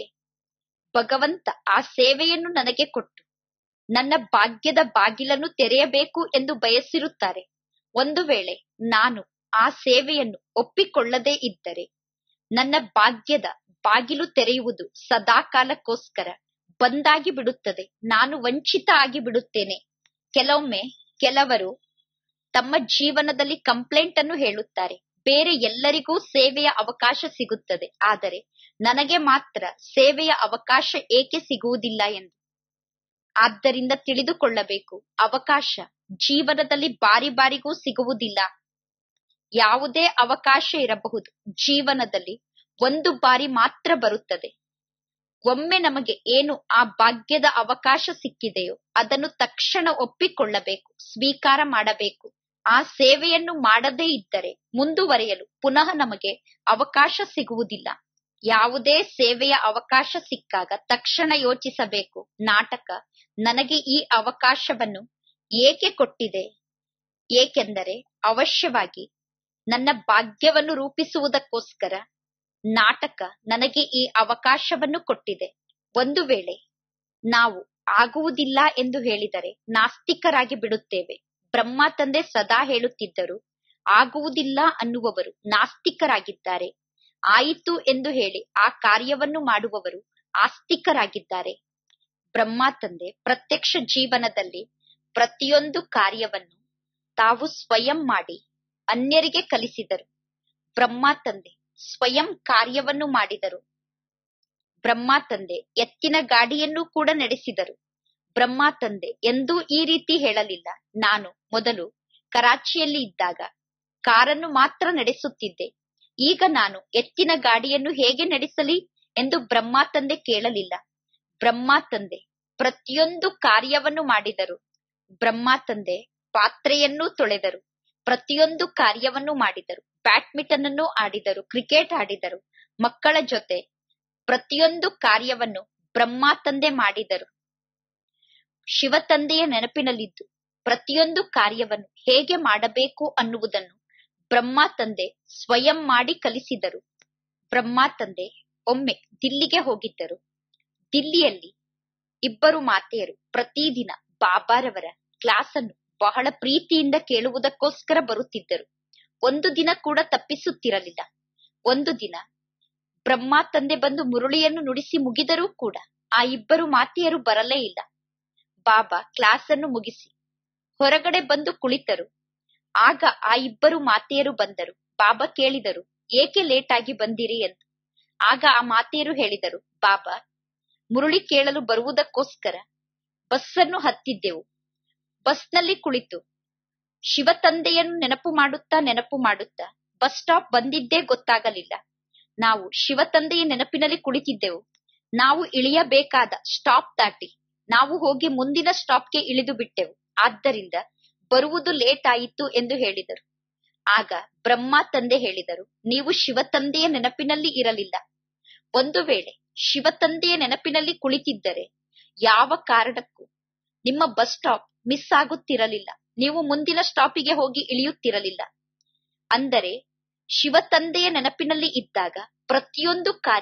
Speaker 1: ಭಗವಂತ ಆ ಸೇವೆಯನ್ನು ನನಗೆ ಕೊಟ್ಟು ನನ್ನ ಭಾಗ್ಯದ ಬಾಗಿಲನ್ನು ತೆರೆಯಬೇಕು ಎಂದು ಬಯಸಿರುತ್ತಾರೆ ಒಂದು ವೇಳೆ ನಾನು ಆ ಸೇವೆಯನ್ನು ಒಪ್ಪಿಕೊಳ್ಳದೇ ಇದ್ದರೆ ನನ್ನ ಭಾಗ್ಯದ ಬಾಗಿಲು ತೆರೆಯುವುದು ಸದಾ ಕಾಲಕ್ಕೋಸ್ಕರ ಬಂದಾಗಿ ಬಿಡುತ್ತದೆ ನಾನು ವಂಚಿತ ಆಗಿ ಬಿಡುತ್ತೇನೆ ಕೆಲವೊಮ್ಮೆ ಕೆಲವರು ತಮ್ಮ ಜೀವನದಲ್ಲಿ ಕಂಪ್ಲೇಂಟ್ ಅನ್ನು ಹೇಳುತ್ತಾರೆ ಬೇರೆ ಎಲ್ಲರಿಗೂ ಸೇವೆಯ ಅವಕಾಶ ಸಿಗುತ್ತದೆ ಆದರೆ ನನಗೆ ಮಾತ್ರ ಸೇವೆಯ ಅವಕಾಶ ಏಕೆ ಸಿಗುವುದಿಲ್ಲ ಎಂದು ಆದ್ದರಿಂದ ತಿಳಿದುಕೊಳ್ಳಬೇಕು ಅವಕಾಶ ಜೀವನದಲ್ಲಿ ಬಾರಿ ಬಾರಿಗೂ ಸಿಗುವುದಿಲ್ಲ ಯಾವುದೇ ಅವಕಾಶ ಇರಬಹುದು ಜೀವನದಲ್ಲಿ ಒಂದು ಬಾರಿ ಮಾತ್ರ ಬರುತ್ತದೆ ಒಮ್ಮೆ ನಮಗೆ ಏನು ಆ ಭಾಗ್ಯದ ಅವಕಾಶ ಸಿಕ್ಕಿದೆಯೋ ಅದನ್ನು ತಕ್ಷಣ ಒಪ್ಪಿಕೊಳ್ಳಬೇಕು ಸ್ವೀಕಾರ ಮಾಡಬೇಕು ಆ ಸೇವೆಯನ್ನು ಮಾಡದೇ ಇದ್ದರೆ ಮುಂದುವರಿಯಲು ಪುನಃ ನಮಗೆ ಅವಕಾಶ ಸಿಗುವುದಿಲ್ಲ ಯಾವುದೇ ಸೇವೆಯ ಅವಕಾಶ ಸಿಕ್ಕಾಗ ತಕ್ಷಣ ಯೋಚಿಸಬೇಕು ನಾಟಕ ನನಗೆ ಈ ಅವಕಾಶವನ್ನು ಏಕೆ ಕೊಟ್ಟಿದೆ ಏಕೆಂದರೆ ಅವಶ್ಯವಾಗಿ ನನ್ನ ಭಾಗ್ಯವನ್ನು ರೂಪಿಸುವುದಕ್ಕೋಸ್ಕರ ನಾಟಕ ನನಗೆ ಈ ಅವಕಾಶವನ್ನು ಕೊಟ್ಟಿದೆ ಒಂದು ವೇಳೆ ನಾವು ಆಗುವುದಿಲ್ಲ ಎಂದು ಹೇಳಿದರೆ ನಾಸ್ತಿಕರಾಗಿ ಬಿಡುತ್ತೇವೆ ಬ್ರಹ್ಮ ತಂದೆ ಸದಾ ಹೇಳುತ್ತಿದ್ದರು ಆಗುವುದಿಲ್ಲ ಅನ್ನುವವರು ನಾಸ್ತಿಕರಾಗಿದ್ದಾರೆ ಆಯಿತು ಎಂದು ಹೇಳಿ ಆ ಕಾರ್ಯವನ್ನು ಮಾಡುವವರು ಆಸ್ತಿಕರಾಗಿದ್ದಾರೆ ಬ್ರಹ್ಮ ತಂದೆ ಪ್ರತ್ಯಕ್ಷ ಜೀವನದಲ್ಲಿ ಪ್ರತಿಯೊಂದು ಕಾರ್ಯವನ್ನು ತಾವು ಸ್ವಯಂ ಮಾಡಿ ಅನ್ಯರಿಗೆ ಕಲಿಸಿದರು ಬ್ರಹ್ಮ ತಂದೆ ಸ್ವಯಂ ಕಾರ್ಯವನ್ನು ಮಾಡಿದರು ಬ್ರಹ್ಮ ತಂದೆ ಎತ್ತಿನ ಗಾಡಿಯನ್ನು ಕೂಡ ನಡೆಸಿದರು ಬ್ರಹ್ಮ ತಂದೆ ಎಂದೂ ಈ ರೀತಿ ಹೇಳಲಿಲ್ಲ ನಾನು ಮೊದಲು ಕರಾಚಿಯಲ್ಲಿ ಇದ್ದಾಗ ಕಾರನ್ನು ಮಾತ್ರ ನಡೆಸುತ್ತಿದ್ದೆ ಈಗ ನಾನು ಎತ್ತಿನ ಗಾಡಿಯನ್ನು ಹೇಗೆ ನಡೆಸಲಿ ಎಂದು ಬ್ರಹ್ಮ ತಂದೆ ಕೇಳಲಿಲ್ಲ ಬ್ರಹ್ಮ ತಂದೆ ಪ್ರತಿಯೊಂದು ಕಾರ್ಯವನ್ನು ಮಾಡಿದರು ಬ್ರಹ್ಮ ತಂದೆ ಪಾತ್ರೆಯನ್ನೂ ತೊಳೆದರು ಪ್ರತಿಯೊಂದು ಕಾರ್ಯವನ್ನು ಮಾಡಿದರು ಬ್ಯಾಡ್ಮಿಂಟನ್ ಅನ್ನು ಆಡಿದರು ಕ್ರಿಕೆಟ್ ಆಡಿದರು ಮಕ್ಕಳ ಜೊತೆ ಪ್ರತಿಯೊಂದು ಕಾರ್ಯವನ್ನು ಬ್ರಹ್ಮ ತಂದೆ ಮಾಡಿದರು ಶಿವ ತಂದೆಯ ನೆನಪಿನಲ್ಲಿದ್ದು ಪ್ರತಿಯೊಂದು ಕಾರ್ಯವನ್ನು ಹೇಗೆ ಮಾಡಬೇಕು ಅನ್ನುವುದನ್ನು ಬ್ರಹ್ಮ ತಂದೆ ಸ್ವಯಂ ಮಾಡಿ ಕಲಿಸಿದರು ಬ್ರಹ್ಮ ತಂದೆ ಒಮ್ಮೆ ದಿಲ್ಲಿಗೆ ಹೋಗಿದ್ದರು ದಿಲ್ಲಿಯಲ್ಲಿ ಇಬ್ಬರು ಮಾತೆಯರು ಪ್ರತಿದಿನ ಬಾಬಾರವರ ಕ್ಲಾಸ್ ಅನ್ನು ಬಹಳ ಪ್ರೀತಿಯಿಂದ ಕೇಳುವುದಕ್ಕೋಸ್ಕರ ಬರುತ್ತಿದ್ದರು ಒಂದು ದಿನ ಕೂಡ ತಪ್ಪಿಸುತ್ತಿರಲಿಲ್ಲ ಒಂದು ದಿನ ಬ್ರಹ್ಮ ತಂದೆ ಬಂದು ಮುರುಳಿಯನ್ನು ನುಡಿಸಿ ಮುಗಿದರೂ ಕೂಡ ಆ ಇಬ್ಬರು ಮಾತೆಯರು ಬರಲೇ ಇಲ್ಲ ಬಾಬಾ ಕ್ಲಾಸ್ ಅನ್ನು ಮುಗಿಸಿ ಹೊರಗಡೆ ಬಂದು ಕುಳಿತರು ಆಗ ಆ ಇಬ್ಬರು ಮಾತೆಯರು ಬಂದರು ಬಾಬಾ ಕೇಳಿದರು ಏಕೆ ಲೇಟ್ ಆಗಿ ಬಂದಿರಿ ಎಂದು ಆಗ ಆ ಮಾತೆಯರು ಹೇಳಿದರು ಬಾಬಾ ಮುರುಳಿ ಕೇಳಲು ಬರುವುದಕ್ಕೋಸ್ಕರ ಬಸ್ಸನ್ನು ಹತ್ತಿದ್ದೆವು ಬಸ್ನಲ್ಲಿ ಕುಳಿತು ಶಿವ ತಂದೆಯನ್ನು ನೆನಪು ಮಾಡುತ್ತಾ ನೆನಪು ಮಾಡುತ್ತಾ ಬಸ್ ಸ್ಟಾಪ್ ಬಂದಿದ್ದೇ ಗೊತ್ತಾಗಲಿಲ್ಲ ನಾವು ಶಿವ ತಂದೆಯ ನೆನಪಿನಲ್ಲಿ ಕುಳಿತಿದ್ದೆವು ನಾವು ಇಳಿಯಬೇಕಾದ ಸ್ಟಾಪ್ ದಾಟಿ ನಾವು ಹೋಗಿ ಮುಂದಿನ ಸ್ಟಾಪ್ಗೆ ಇಳಿದು ಬಿಟ್ಟೆವು ಆದ್ದರಿಂದ ಬರುವುದು ಲೇಟ್ ಆಯಿತು ಎಂದು ಹೇಳಿದರು ಆಗ ಬ್ರಹ್ಮ ತಂದೆ ಹೇಳಿದರು ನೀವು ಶಿವ ತಂದೆಯ ನೆನಪಿನಲ್ಲಿ ಇರಲಿಲ್ಲ ಒಂದು ವೇಳೆ ಶಿವ ತಂದೆಯ ನೆನಪಿನಲ್ಲಿ ಕುಳಿತಿದ್ದರೆ ಯಾವ ಕಾರಣಕ್ಕೂ ನಿಮ್ಮ ಬಸ್ ಸ್ಟಾಪ್ ಮಿಸ್ ಆಗುತ್ತಿರಲಿಲ್ಲ ನೀವು ಮುಂದಿನ ಸ್ಟಾಪಿಗೆ ಹೋಗಿ ಇಳಿಯುತ್ತಿರಲಿಲ್ಲ ಅಂದರೆ ಶಿವ ತಂದೆಯ ನೆನಪಿನಲ್ಲಿ ಇದ್ದಾಗ ಪ್ರತಿಯೊಂದು ಕಾರ್ಯವು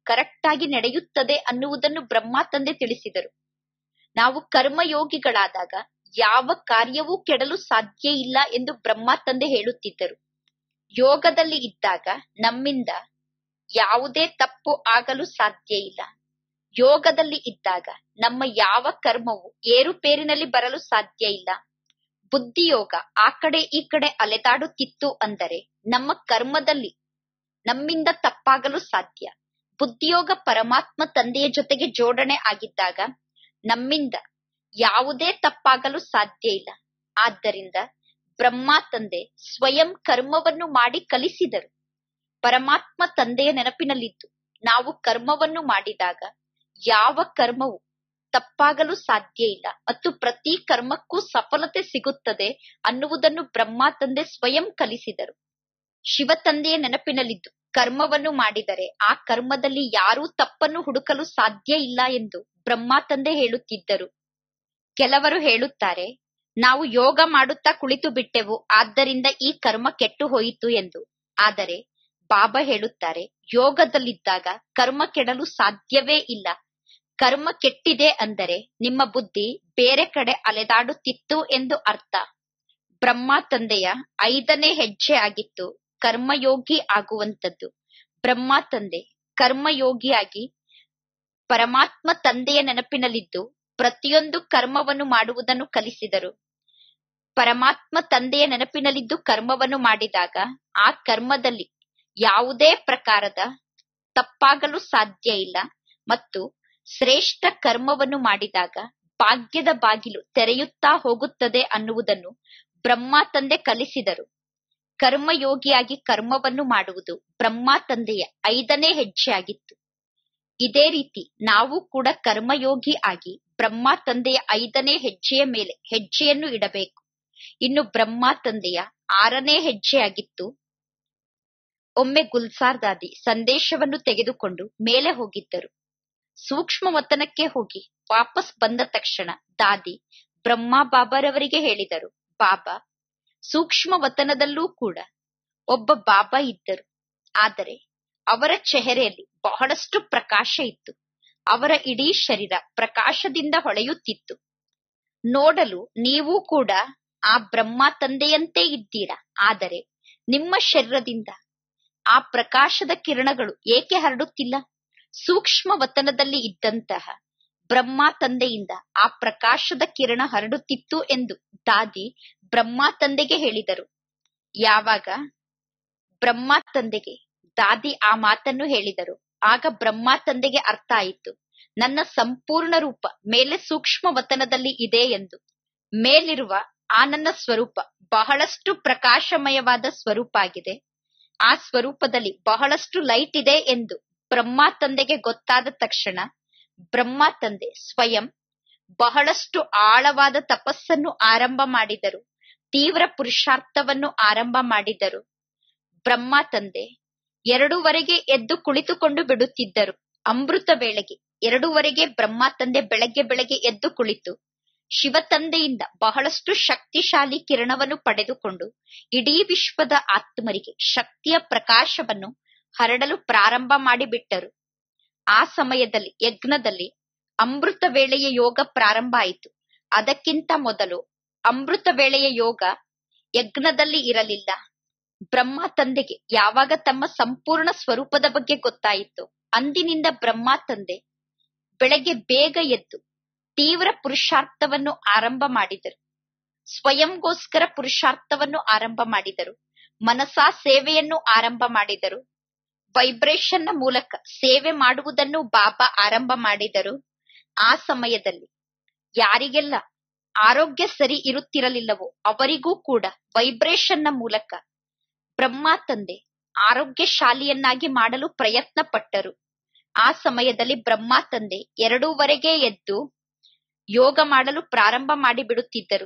Speaker 1: ಕರೆಕ್ಟ್ ಆಗಿ ನಡೆಯುತ್ತದೆ ಅನ್ನುವುದನ್ನು ಬ್ರಹ್ಮ ತಂದೆ ತಿಳಿಸಿದರು ನಾವು ಕರ್ಮಯೋಗಿಗಳಾದಾಗ ಯಾವ ಕಾರ್ಯವೂ ಕೆಡಲು ಸಾಧ್ಯ ಇಲ್ಲ ಎಂದು ಬ್ರಹ್ಮ ತಂದೆ ಹೇಳುತ್ತಿದ್ದರು ಯೋಗದಲ್ಲಿ ಇದ್ದಾಗ ನಮ್ಮಿಂದ ಯಾವುದೇ ತಪ್ಪು ಆಗಲು ಸಾಧ್ಯ ಇಲ್ಲ ಯೋಗದಲ್ಲಿ ಇದ್ದಾಗ ನಮ್ಮ ಯಾವ ಕರ್ಮವು ಏರುಪೇರಿನಲ್ಲಿ ಬರಲು ಸಾಧ್ಯ ಇಲ್ಲ ಬುದ್ಧಿಯೋಗ ಆ ಕಡೆ ಈ ಕಡೆ ಅಲೆದಾಡುತ್ತಿತ್ತು ಅಂದರೆ ನಮ್ಮ ಕರ್ಮದಲ್ಲಿ ನಮ್ಮಿಂದ ತಪ್ಪಾಗಲು ಸಾಧ್ಯ ಬುದ್ಧಿಯೋಗ ಪರಮಾತ್ಮ ತಂದೆಯ ಜೊತೆಗೆ ಜೋಡಣೆ ಆಗಿದ್ದಾಗ ನಮ್ಮಿಂದ ಯಾವುದೇ ತಪ್ಪಾಗಲು ಸಾಧ್ಯ ಇಲ್ಲ ಆದ್ದರಿಂದ ಬ್ರಹ್ಮ ತಂದೆ ಸ್ವಯಂ ಕರ್ಮವನ್ನು ಮಾಡಿ ಕಲಿಸಿದರು ಪರಮಾತ್ಮ ತಂದೆಯ ನೆನಪಿನಲ್ಲಿದ್ದು ನಾವು ಕರ್ಮವನ್ನು ಮಾಡಿದಾಗ ಯಾವ ಕರ್ಮವು ತಪ್ಪಾಗಲು ಸಾಧ್ಯ ಇಲ್ಲ ಮತ್ತು ಪ್ರತಿ ಕರ್ಮಕ್ಕೂ ಸಫಲತೆ ಸಿಗುತ್ತದೆ ಅನ್ನುವುದನ್ನು ಬ್ರಹ್ಮ ತಂದೆ ಸ್ವಯಂ ಕಲಿಸಿದರು ಶಿವ ತಂದೆಯ ನೆನಪಿನಲ್ಲಿದ್ದು ಕರ್ಮವನ್ನು ಮಾಡಿದರೆ ಆ ಕರ್ಮದಲ್ಲಿ ಯಾರೂ ತಪ್ಪನ್ನು ಹುಡುಕಲು ಸಾಧ್ಯ ಇಲ್ಲ ಎಂದು ಬ್ರಹ್ಮ ತಂದೆ ಹೇಳುತ್ತಿದ್ದರು ಕೆಲವರು ಹೇಳುತ್ತಾರೆ ನಾವು ಯೋಗ ಮಾಡುತ್ತಾ ಕುಳಿತು ಬಿಟ್ಟೆವು ಆದ್ದರಿಂದ ಈ ಕರ್ಮ ಕೆಟ್ಟು ಹೋಯಿತು ಎಂದು ಆದರೆ ಬಾಬಾ ಹೇಳುತ್ತಾರೆ ಯೋಗದಲ್ಲಿದ್ದಾಗ ಕರ್ಮ ಕೆಡಲು ಸಾಧ್ಯವೇ ಇಲ್ಲ ಕರ್ಮ ಕೆಟ್ಟಿದೆ ಅಂದರೆ ನಿಮ್ಮ ಬುದ್ಧಿ ಬೇರೆ ಕಡೆ ಅಲೆದಾಡುತ್ತಿತ್ತು ಎಂದು ಅರ್ಥ ಬ್ರಹ್ಮ ತಂದೆಯ ಐದನೇ ಹೆಜ್ಜೆ ಆಗಿತ್ತು ಕರ್ಮಯೋಗಿ ಆಗುವಂತದ್ದು ಬ್ರಹ್ಮ ತಂದೆ ಕರ್ಮಯೋಗಿಯಾಗಿ ಪರಮಾತ್ಮ ತಂದೆಯ ನೆನಪಿನಲ್ಲಿದ್ದು ಪ್ರತಿಯೊಂದು ಕರ್ಮವನ್ನು ಮಾಡುವುದನ್ನು ಕಲಿಸಿದರು ಪರಮಾತ್ಮ ತಂದೆಯ ನೆನಪಿನಲ್ಲಿದ್ದು ಕರ್ಮವನ್ನು ಮಾಡಿದಾಗ ಆ ಕರ್ಮದಲ್ಲಿ ಯಾವುದೇ ಪ್ರಕಾರದ ತಪ್ಪಾಗಲು ಸಾಧ್ಯ ಇಲ್ಲ ಮತ್ತು ಶ್ರೇಷ್ಠ ಕರ್ಮವನ್ನು ಮಾಡಿದಾಗ ಭಾಗ್ಯದ ಬಾಗಿಲು ತೆರೆಯುತ್ತಾ ಹೋಗುತ್ತದೆ ಅನ್ನುವುದನ್ನು ಬ್ರಹ್ಮ ತಂದೆ ಕಲಿಸಿದರು ಕರ್ಮಯೋಗಿಯಾಗಿ ಕರ್ಮವನ್ನು ಮಾಡುವುದು ಬ್ರಹ್ಮ ತಂದೆಯ ಐದನೇ ಹೆಜ್ಜೆ ಆಗಿತ್ತು ಇದೇ ರೀತಿ ನಾವು ಕೂಡ ಕರ್ಮಯೋಗಿ ಆಗಿ ಬ್ರಹ್ಮ ತಂದೆಯ ಐದನೇ ಹೆಜ್ಜೆಯ ಮೇಲೆ ಹೆಜ್ಜೆಯನ್ನು ಇಡಬೇಕು ಇನ್ನು ಬ್ರಹ್ಮ ತಂದೆಯ ಆರನೇ ಹೆಜ್ಜೆ ಆಗಿತ್ತು ಒಮ್ಮೆ ಗುಲ್ಸಾರ್ ದಾದಿ ಸಂದೇಶವನ್ನು ತೆಗೆದುಕೊಂಡು ಮೇಲೆ ಹೋಗಿದ್ದರು ಸೂಕ್ಷ್ಮ ವತನಕ್ಕೆ ಹೋಗಿ ವಾಪಸ್ ಬಂದ ತಕ್ಷಣ ದಾದಿ ಬ್ರಹ್ಮ ಬಾಬಾರವರಿಗೆ ಹೇಳಿದರು ಬಾಬಾ ಸೂಕ್ಷ್ಮ ವತನದಲ್ಲೂ ಕೂಡ ಒಬ್ಬ ಬಾಬಾ ಇದ್ದರು ಆದರೆ ಅವರ ಚೆಹರೆಯಲ್ಲಿ ಬಹಳಷ್ಟು ಪ್ರಕಾಶ ಇತ್ತು ಅವರ ಇಡೀ ಶರೀರ ಪ್ರಕಾಶದಿಂದ ಹೊಳೆಯುತ್ತಿತ್ತು ನೋಡಲು ನೀವು ಕೂಡ ಆ ಬ್ರಹ್ಮ ತಂದೆಯಂತೆ ಇದ್ದೀರಾ ಆದರೆ ನಿಮ್ಮ ಶರೀರದಿಂದ ಆ ಪ್ರಕಾಶದ ಕಿರಣಗಳು ಏಕೆ ಹರಡುತ್ತಿಲ್ಲ ಸೂಕ್ಷ್ಮ ವತನದಲ್ಲಿ ಇದ್ದಂತಹ ಬ್ರಹ್ಮ ತಂದೆಯಿಂದ ಆ ಪ್ರಕಾಶದ ಕಿರಣ ಹರಡುತ್ತಿತ್ತು ಎಂದು ದಾದಿ ಬ್ರಹ್ಮ ತಂದೆಗೆ ಹೇಳಿದರು ಯಾವಾಗ ಬ್ರಹ್ಮ ತಂದೆಗೆ ದಾದಿ ಆ ಮಾತನ್ನು ಹೇಳಿದರು ಆಗ ಬ್ರಹ್ಮ ತಂದೆಗೆ ಅರ್ಥ ಆಯಿತು ನನ್ನ ಸಂಪೂರ್ಣ ರೂಪ ಮೇಲೆ ಸೂಕ್ಷ್ಮ ವತನದಲ್ಲಿ ಇದೆ ಎಂದು ಮೇಲಿರುವ ಆ ನನ್ನ ಸ್ವರೂಪ ಬಹಳಷ್ಟು ಪ್ರಕಾಶಮಯವಾದ ಸ್ವರೂಪ ಆಗಿದೆ ಆ ಸ್ವರೂಪದಲ್ಲಿ ಬಹಳಷ್ಟು ಲೈಟ್ ಇದೆ ಎಂದು ಬ್ರಹ್ಮ ತಂದೆಗೆ ಗೊತ್ತಾದ ತಕ್ಷಣ ಬ್ರಹ್ಮ ತಂದೆ ಸ್ವಯಂ ಬಹಳಷ್ಟು ಆಳವಾದ ತಪಸ್ಸನ್ನು ಆರಂಭ ಮಾಡಿದರು ತೀವ್ರ ಪುರುಷಾರ್ಥವನ್ನು ಆರಂಭ ಮಾಡಿದರು ಬ್ರಹ್ಮ ತಂದೆ ಎರಡೂವರೆಗೆ ಎದ್ದು ಕುಳಿತುಕೊಂಡು ಬಿಡುತ್ತಿದ್ದರು ಅಮೃತ ವೇಳೆಗೆ ಎರಡೂವರೆಗೆ ಬ್ರಹ್ಮ ತಂದೆ ಬೆಳಗ್ಗೆ ಬೆಳಗ್ಗೆ ಎದ್ದು ಕುಳಿತು ಶಿವ ತಂದೆಯಿಂದ ಬಹಳಷ್ಟು ಶಕ್ತಿಶಾಲಿ ಕಿರಣವನ್ನು ಪಡೆದುಕೊಂಡು ಇಡೀ ವಿಶ್ವದ ಆತ್ಮರಿಗೆ ಶಕ್ತಿಯ ಪ್ರಕಾಶವನ್ನು ಹರಡಲು ಪ್ರಾರಂಭ ಮಾಡಿಬಿಟ್ಟರು ಆ ಸಮಯದಲ್ಲಿ ಯಜ್ಞದಲ್ಲಿ ಅಮೃತ ವೇಳೆಯ ಯೋಗ ಪ್ರಾರಂಭ ಆಯಿತು ಅದಕ್ಕಿಂತ ಮೊದಲು ಅಮೃತ ವೇಳೆಯ ಯೋಗ ಯಜ್ಞದಲ್ಲಿ ಇರಲಿಲ್ಲ ಬ್ರಹ್ಮ ತಂದೆಗೆ ಯಾವಾಗ ತಮ್ಮ ಸಂಪೂರ್ಣ ಸ್ವರೂಪದ ಬಗ್ಗೆ ಗೊತ್ತಾಯಿತು ಅಂದಿನಿಂದ ಬ್ರಹ್ಮ ತಂದೆ ಬೆಳಗ್ಗೆ ಬೇಗ ಎದ್ದು ತೀವ್ರ ಪುರುಷಾರ್ಥವನ್ನು ಆರಂಭ ಮಾಡಿದರು ಸ್ವಯಂಗೋಸ್ಕರ ಪುರುಷಾರ್ಥವನ್ನು ಆರಂಭ ಮಾಡಿದರು ಮನಸಾ ಸೇವೆಯನ್ನು ಆರಂಭ ಮಾಡಿದರು ವೈಬ್ರೇಷನ್ನ ಮೂಲಕ ಸೇವೆ ಮಾಡುವುದನ್ನು ಬಾಬಾ ಆರಂಭ ಮಾಡಿದರು ಆ ಸಮಯದಲ್ಲಿ ಯಾರಿಗೆಲ್ಲ ಆರೋಗ್ಯ ಸರಿ ಇರುತ್ತಿರಲಿಲ್ಲವೋ ಅವರಿಗೂ ಕೂಡ ವೈಬ್ರೇಷನ್ನ ಮೂಲಕ ಬ್ರಹ್ಮ ತಂದೆ ಆರೋಗ್ಯಶಾಲಿಯನ್ನಾಗಿ ಮಾಡಲು ಪ್ರಯತ್ನ ಪಟ್ಟರು ಆ ಸಮಯದಲ್ಲಿ ಬ್ರಹ್ಮ ತಂದೆ ಎರಡೂವರೆಗೆ ಎದ್ದು ಯೋಗ ಮಾಡಲು ಪ್ರಾರಂಭ ಮಾಡಿಬಿಡುತ್ತಿದ್ದರು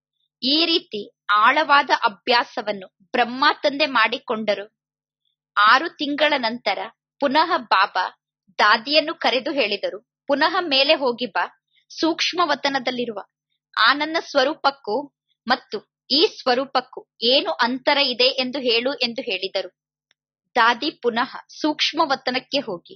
Speaker 1: ಈ ರೀತಿ ಆಳವಾದ ಅಭ್ಯಾಸವನ್ನು ಬ್ರಹ್ಮ ತಂದೆ ಮಾಡಿಕೊಂಡರು ಆರು ತಿಂಗಳ ನಂತರ ಪುನಃ ಬಾಬಾ ದಾದಿಯನ್ನು ಕರೆದು ಹೇಳಿದರು ಪುನಃ ಮೇಲೆ ಹೋಗಿ ಬಾ ಸೂಕ್ಷ್ಮ ವತನದಲ್ಲಿರುವ ಆ ನನ್ನ ಸ್ವರೂಪಕ್ಕೂ ಮತ್ತು ಈ ಸ್ವರೂಪಕ್ಕೂ ಏನು ಅಂತರ ಇದೆ ಎಂದು ಹೇಳು ಎಂದು ಹೇಳಿದರು ದಾದಿ ಪುನಃ ಸೂಕ್ಷ್ಮ ವತನಕ್ಕೆ ಹೋಗಿ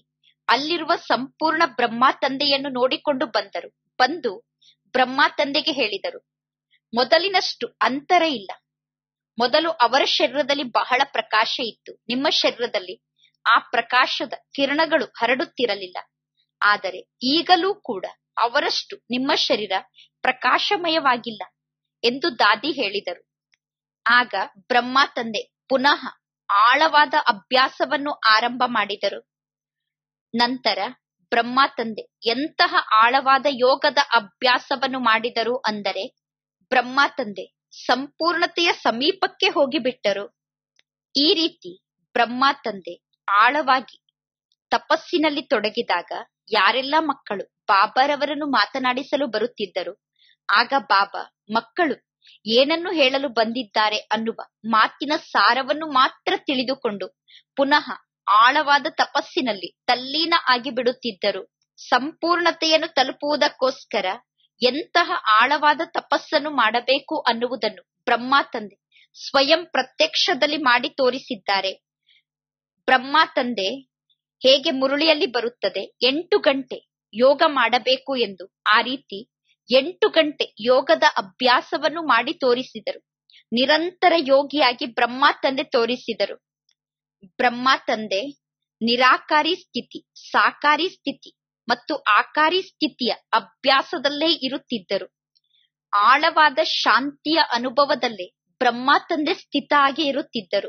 Speaker 1: ಅಲ್ಲಿರುವ ಸಂಪೂರ್ಣ ಬ್ರಹ್ಮ ತಂದೆಯನ್ನು ನೋಡಿಕೊಂಡು ಬಂದರು ಬಂದು ಬ್ರಹ್ಮ ತಂದೆಗೆ ಹೇಳಿದರು ಮೊದಲಿನಷ್ಟು ಅಂತರ ಇಲ್ಲ ಮೊದಲು ಅವರ ಶರೀರದಲ್ಲಿ ಬಹಳ ಪ್ರಕಾಶ ಇತ್ತು ನಿಮ್ಮ ಶರೀರದಲ್ಲಿ ಆ ಪ್ರಕಾಶದ ಕಿರಣಗಳು ಹರಡುತ್ತಿರಲಿಲ್ಲ ಆದರೆ ಈಗಲೂ ಕೂಡ ಅವರಷ್ಟು ನಿಮ್ಮ ಶರೀರ ಪ್ರಕಾಶಮಯವಾಗಿಲ್ಲ ಎಂದು ದಾದಿ ಹೇಳಿದರು ಆಗ ಬ್ರಹ್ಮ ತಂದೆ ಪುನಃ ಆಳವಾದ ಅಭ್ಯಾಸವನ್ನು ಆರಂಭ ಮಾಡಿದರು ನಂತರ ಬ್ರಹ್ಮ ತಂದೆ ಎಂತಹ ಆಳವಾದ ಯೋಗದ ಅಭ್ಯಾಸವನ್ನು ಮಾಡಿದರು ಅಂದರೆ ಬ್ರಹ್ಮ ತಂದೆ ಸಂಪೂರ್ಣತೆಯ ಸಮೀಪಕ್ಕೆ ಹೋಗಿಬಿಟ್ಟರು ಈ ರೀತಿ ಬ್ರಹ್ಮ ತಂದೆ ಆಳವಾಗಿ ತಪಸ್ಸಿನಲ್ಲಿ ತೊಡಗಿದಾಗ ಯಾರೆಲ್ಲ ಮಕ್ಕಳು ಬಾಬಾರವರನ್ನು ಮಾತನಾಡಿಸಲು ಬರುತ್ತಿದ್ದರು ಆಗ ಬಾಬಾ ಮಕ್ಕಳು ಏನನ್ನು ಹೇಳಲು ಬಂದಿದ್ದಾರೆ ಅನ್ನುವ ಮಾತಿನ ಸಾರವನ್ನು ಮಾತ್ರ ತಿಳಿದುಕೊಂಡು ಪುನಃ ಆಳವಾದ ತಪಸ್ಸಿನಲ್ಲಿ ತಲ್ಲೀನ ಆಗಿ ಬಿಡುತ್ತಿದ್ದರು ಸಂಪೂರ್ಣತೆಯನ್ನು ತಲುಪುವುದಕ್ಕೋಸ್ಕರ ಎಂತಹ ಆಳವಾದ ತಪಸ್ಸನ್ನು ಮಾಡಬೇಕು ಅನ್ನುವುದನ್ನು ಬ್ರಹ್ಮ ತಂದೆ ಸ್ವಯಂ ಪ್ರತ್ಯಕ್ಷದಲ್ಲಿ ಮಾಡಿ ತೋರಿಸಿದ್ದಾರೆ ಬ್ರಹ್ಮ ತಂದೆ ಹೇಗೆ ಮುರುಳಿಯಲ್ಲಿ ಬರುತ್ತದೆ ಎಂಟು ಗಂಟೆ ಯೋಗ ಮಾಡಬೇಕು ಎಂದು ಆ ರೀತಿ ಎಂಟು ಗಂಟೆ ಯೋಗದ ಅಭ್ಯಾಸವನ್ನು ಮಾಡಿ ತೋರಿಸಿದರು ನಿರಂತರ ಯೋಗಿಯಾಗಿ ಬ್ರಹ್ಮ ತಂದೆ ತೋರಿಸಿದರು ಬ್ರಹ್ಮ ತಂದೆ ನಿರಾಕಾರಿ ಸ್ಥಿತಿ ಸಾಕಾರಿ ಸ್ಥಿತಿ ಮತ್ತು ಆಕಾರಿ ಸ್ಥಿತಿಯ ಅಭ್ಯಾಸದಲ್ಲೇ ಇರುತ್ತಿದ್ದರು ಆಳವಾದ ಶಾಂತಿಯ ಅನುಭವದಲ್ಲೇ ಬ್ರಹ್ಮ ತಂದೆ ಸ್ಥಿತ ಆಗಿ ಇರುತ್ತಿದ್ದರು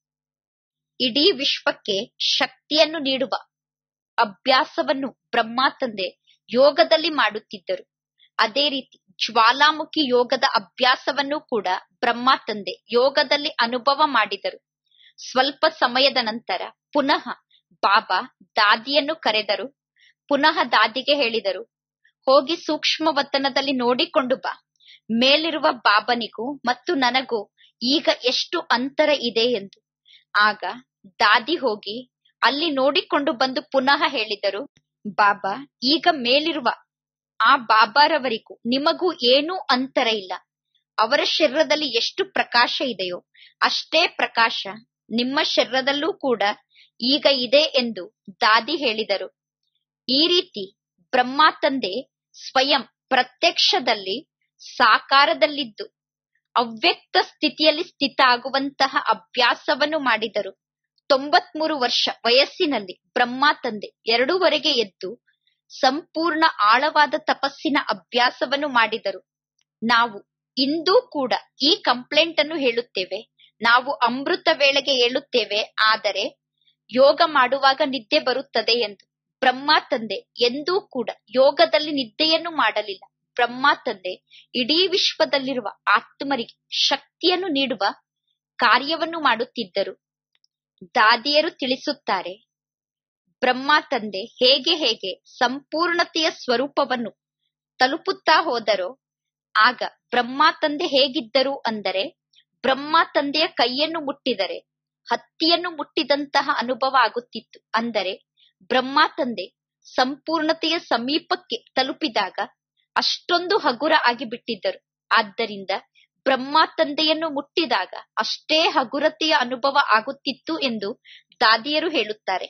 Speaker 1: ಇಡೀ ವಿಶ್ವಕ್ಕೆ ಶಕ್ತಿಯನ್ನು ನೀಡುವ ಅಭ್ಯಾಸವನ್ನು ಬ್ರಹ್ಮ ತಂದೆ ಯೋಗದಲ್ಲಿ ಮಾಡುತ್ತಿದ್ದರು ಅದೇ ರೀತಿ ಜ್ವಾಲಾಮುಖಿ ಯೋಗದ ಅಭ್ಯಾಸವನ್ನು ಕೂಡ ಬ್ರಹ್ಮ ತಂದೆ ಯೋಗದಲ್ಲಿ ಅನುಭವ ಮಾಡಿದರು ಸ್ವಲ್ಪ ಸಮಯದ ನಂತರ ಪುನಃ ಬಾಬಾ ದಾದಿಯನ್ನು ಕರೆದರು ಪುನಃ ದಾದಿಗೆ ಹೇಳಿದರು ಹೋಗಿ ಸೂಕ್ಷ್ಮ ವತನದಲ್ಲಿ ನೋಡಿಕೊಂಡು ಬಾ ಮೇಲಿರುವ ಬಾಬನಿಗೂ ಮತ್ತು ನನಗೂ ಈಗ ಎಷ್ಟು ಅಂತರ ಇದೆ ಎಂದು ಆಗ ದಾದಿ ಹೋಗಿ ಅಲ್ಲಿ ನೋಡಿಕೊಂಡು ಬಂದು ಪುನಃ ಹೇಳಿದರು ಬಾಬಾ ಈಗ ಮೇಲಿರುವ ಆ ಬಾಬಾರವರಿಗೂ ನಿಮಗೂ ಏನೂ ಅಂತರ ಇಲ್ಲ ಅವರ ಶರೀರದಲ್ಲಿ ಎಷ್ಟು ಪ್ರಕಾಶ ಇದೆಯೋ ಅಷ್ಟೇ ಪ್ರಕಾಶ ನಿಮ್ಮ ಶರೀರದಲ್ಲೂ ಕೂಡ ಈಗ ಇದೆ ಎಂದು ದಾದಿ ಹೇಳಿದರು ಈ ರೀತಿ ಬ್ರಹ್ಮ ತಂದೆ ಸ್ವಯಂ ಪ್ರತ್ಯಕ್ಷದಲ್ಲಿ ಸಾಕಾರದಲ್ಲಿದ್ದು ಅವ್ಯಕ್ತ ಸ್ಥಿತಿಯಲ್ಲಿ ಸ್ಥಿತ ಆಗುವಂತಹ ಅಭ್ಯಾಸವನ್ನು ಮಾಡಿದರು ತೊಂಬತ್ಮೂರು ವರ್ಷ ವಯಸ್ಸಿನಲ್ಲಿ ಬ್ರಹ್ಮ ತಂದೆ ಎರಡೂವರೆಗೆ ಎದ್ದು ಸಂಪೂರ್ಣ ಆಳವಾದ ತಪಸ್ಸಿನ ಅಭ್ಯಾಸವನ್ನು ಮಾಡಿದರು ನಾವು ಇಂದೂ ಕೂಡ ಈ ಕಂಪ್ಲೇಂಟ್ ಅನ್ನು ಹೇಳುತ್ತೇವೆ ನಾವು ಅಮೃತ ವೇಳೆಗೆ ಹೇಳುತ್ತೇವೆ ಆದರೆ ಯೋಗ ಮಾಡುವಾಗ ನಿದ್ದೆ ಬರುತ್ತದೆ ಎಂದು ಬ್ರಹ್ಮ ತಂದೆ ಎಂದೂ ಕೂಡ ಯೋಗದಲ್ಲಿ ನಿದ್ದೆಯನ್ನು ಮಾಡಲಿಲ್ಲ ಬ್ರಹ್ಮ ತಂದೆ ಇಡೀ ವಿಶ್ವದಲ್ಲಿರುವ ಆತ್ಮರಿಗೆ ಶಕ್ತಿಯನ್ನು ನೀಡುವ ಕಾರ್ಯವನ್ನು ಮಾಡುತ್ತಿದ್ದರು ದಾದಿಯರು ತಿಳಿಸುತ್ತಾರೆ ಬ್ರಹ್ಮ ತಂದೆ ಹೇಗೆ ಹೇಗೆ ಸಂಪೂರ್ಣತೆಯ ಸ್ವರೂಪವನ್ನು ತಲುಪುತ್ತಾ ಹೋದರೋ ಆಗ ಬ್ರಹ್ಮ ತಂದೆ ಹೇಗಿದ್ದರು ಅಂದರೆ ಬ್ರಹ್ಮ ತಂದೆಯ ಕೈಯನ್ನು ಮುಟ್ಟಿದರೆ ಹತ್ತಿಯನ್ನು ಮುಟ್ಟಿದಂತಹ ಅನುಭವ ಆಗುತ್ತಿತ್ತು ಅಂದರೆ ಬ್ರಹ್ಮ ತಂದೆ ಸಂಪೂರ್ಣತೆಯ ಸಮೀಪಕ್ಕೆ ತಲುಪಿದಾಗ ಅಷ್ಟೊಂದು ಹಗುರ ಆಗಿ ಬಿಟ್ಟಿದ್ದರು ಆದ್ದರಿಂದ ಬ್ರಹ್ಮ ತಂದೆಯನ್ನು ಮುಟ್ಟಿದಾಗ ಅಷ್ಟೇ ಹಗುರತೆಯ ಅನುಭವ ಆಗುತ್ತಿತ್ತು ಎಂದು ದಾದಿಯರು ಹೇಳುತ್ತಾರೆ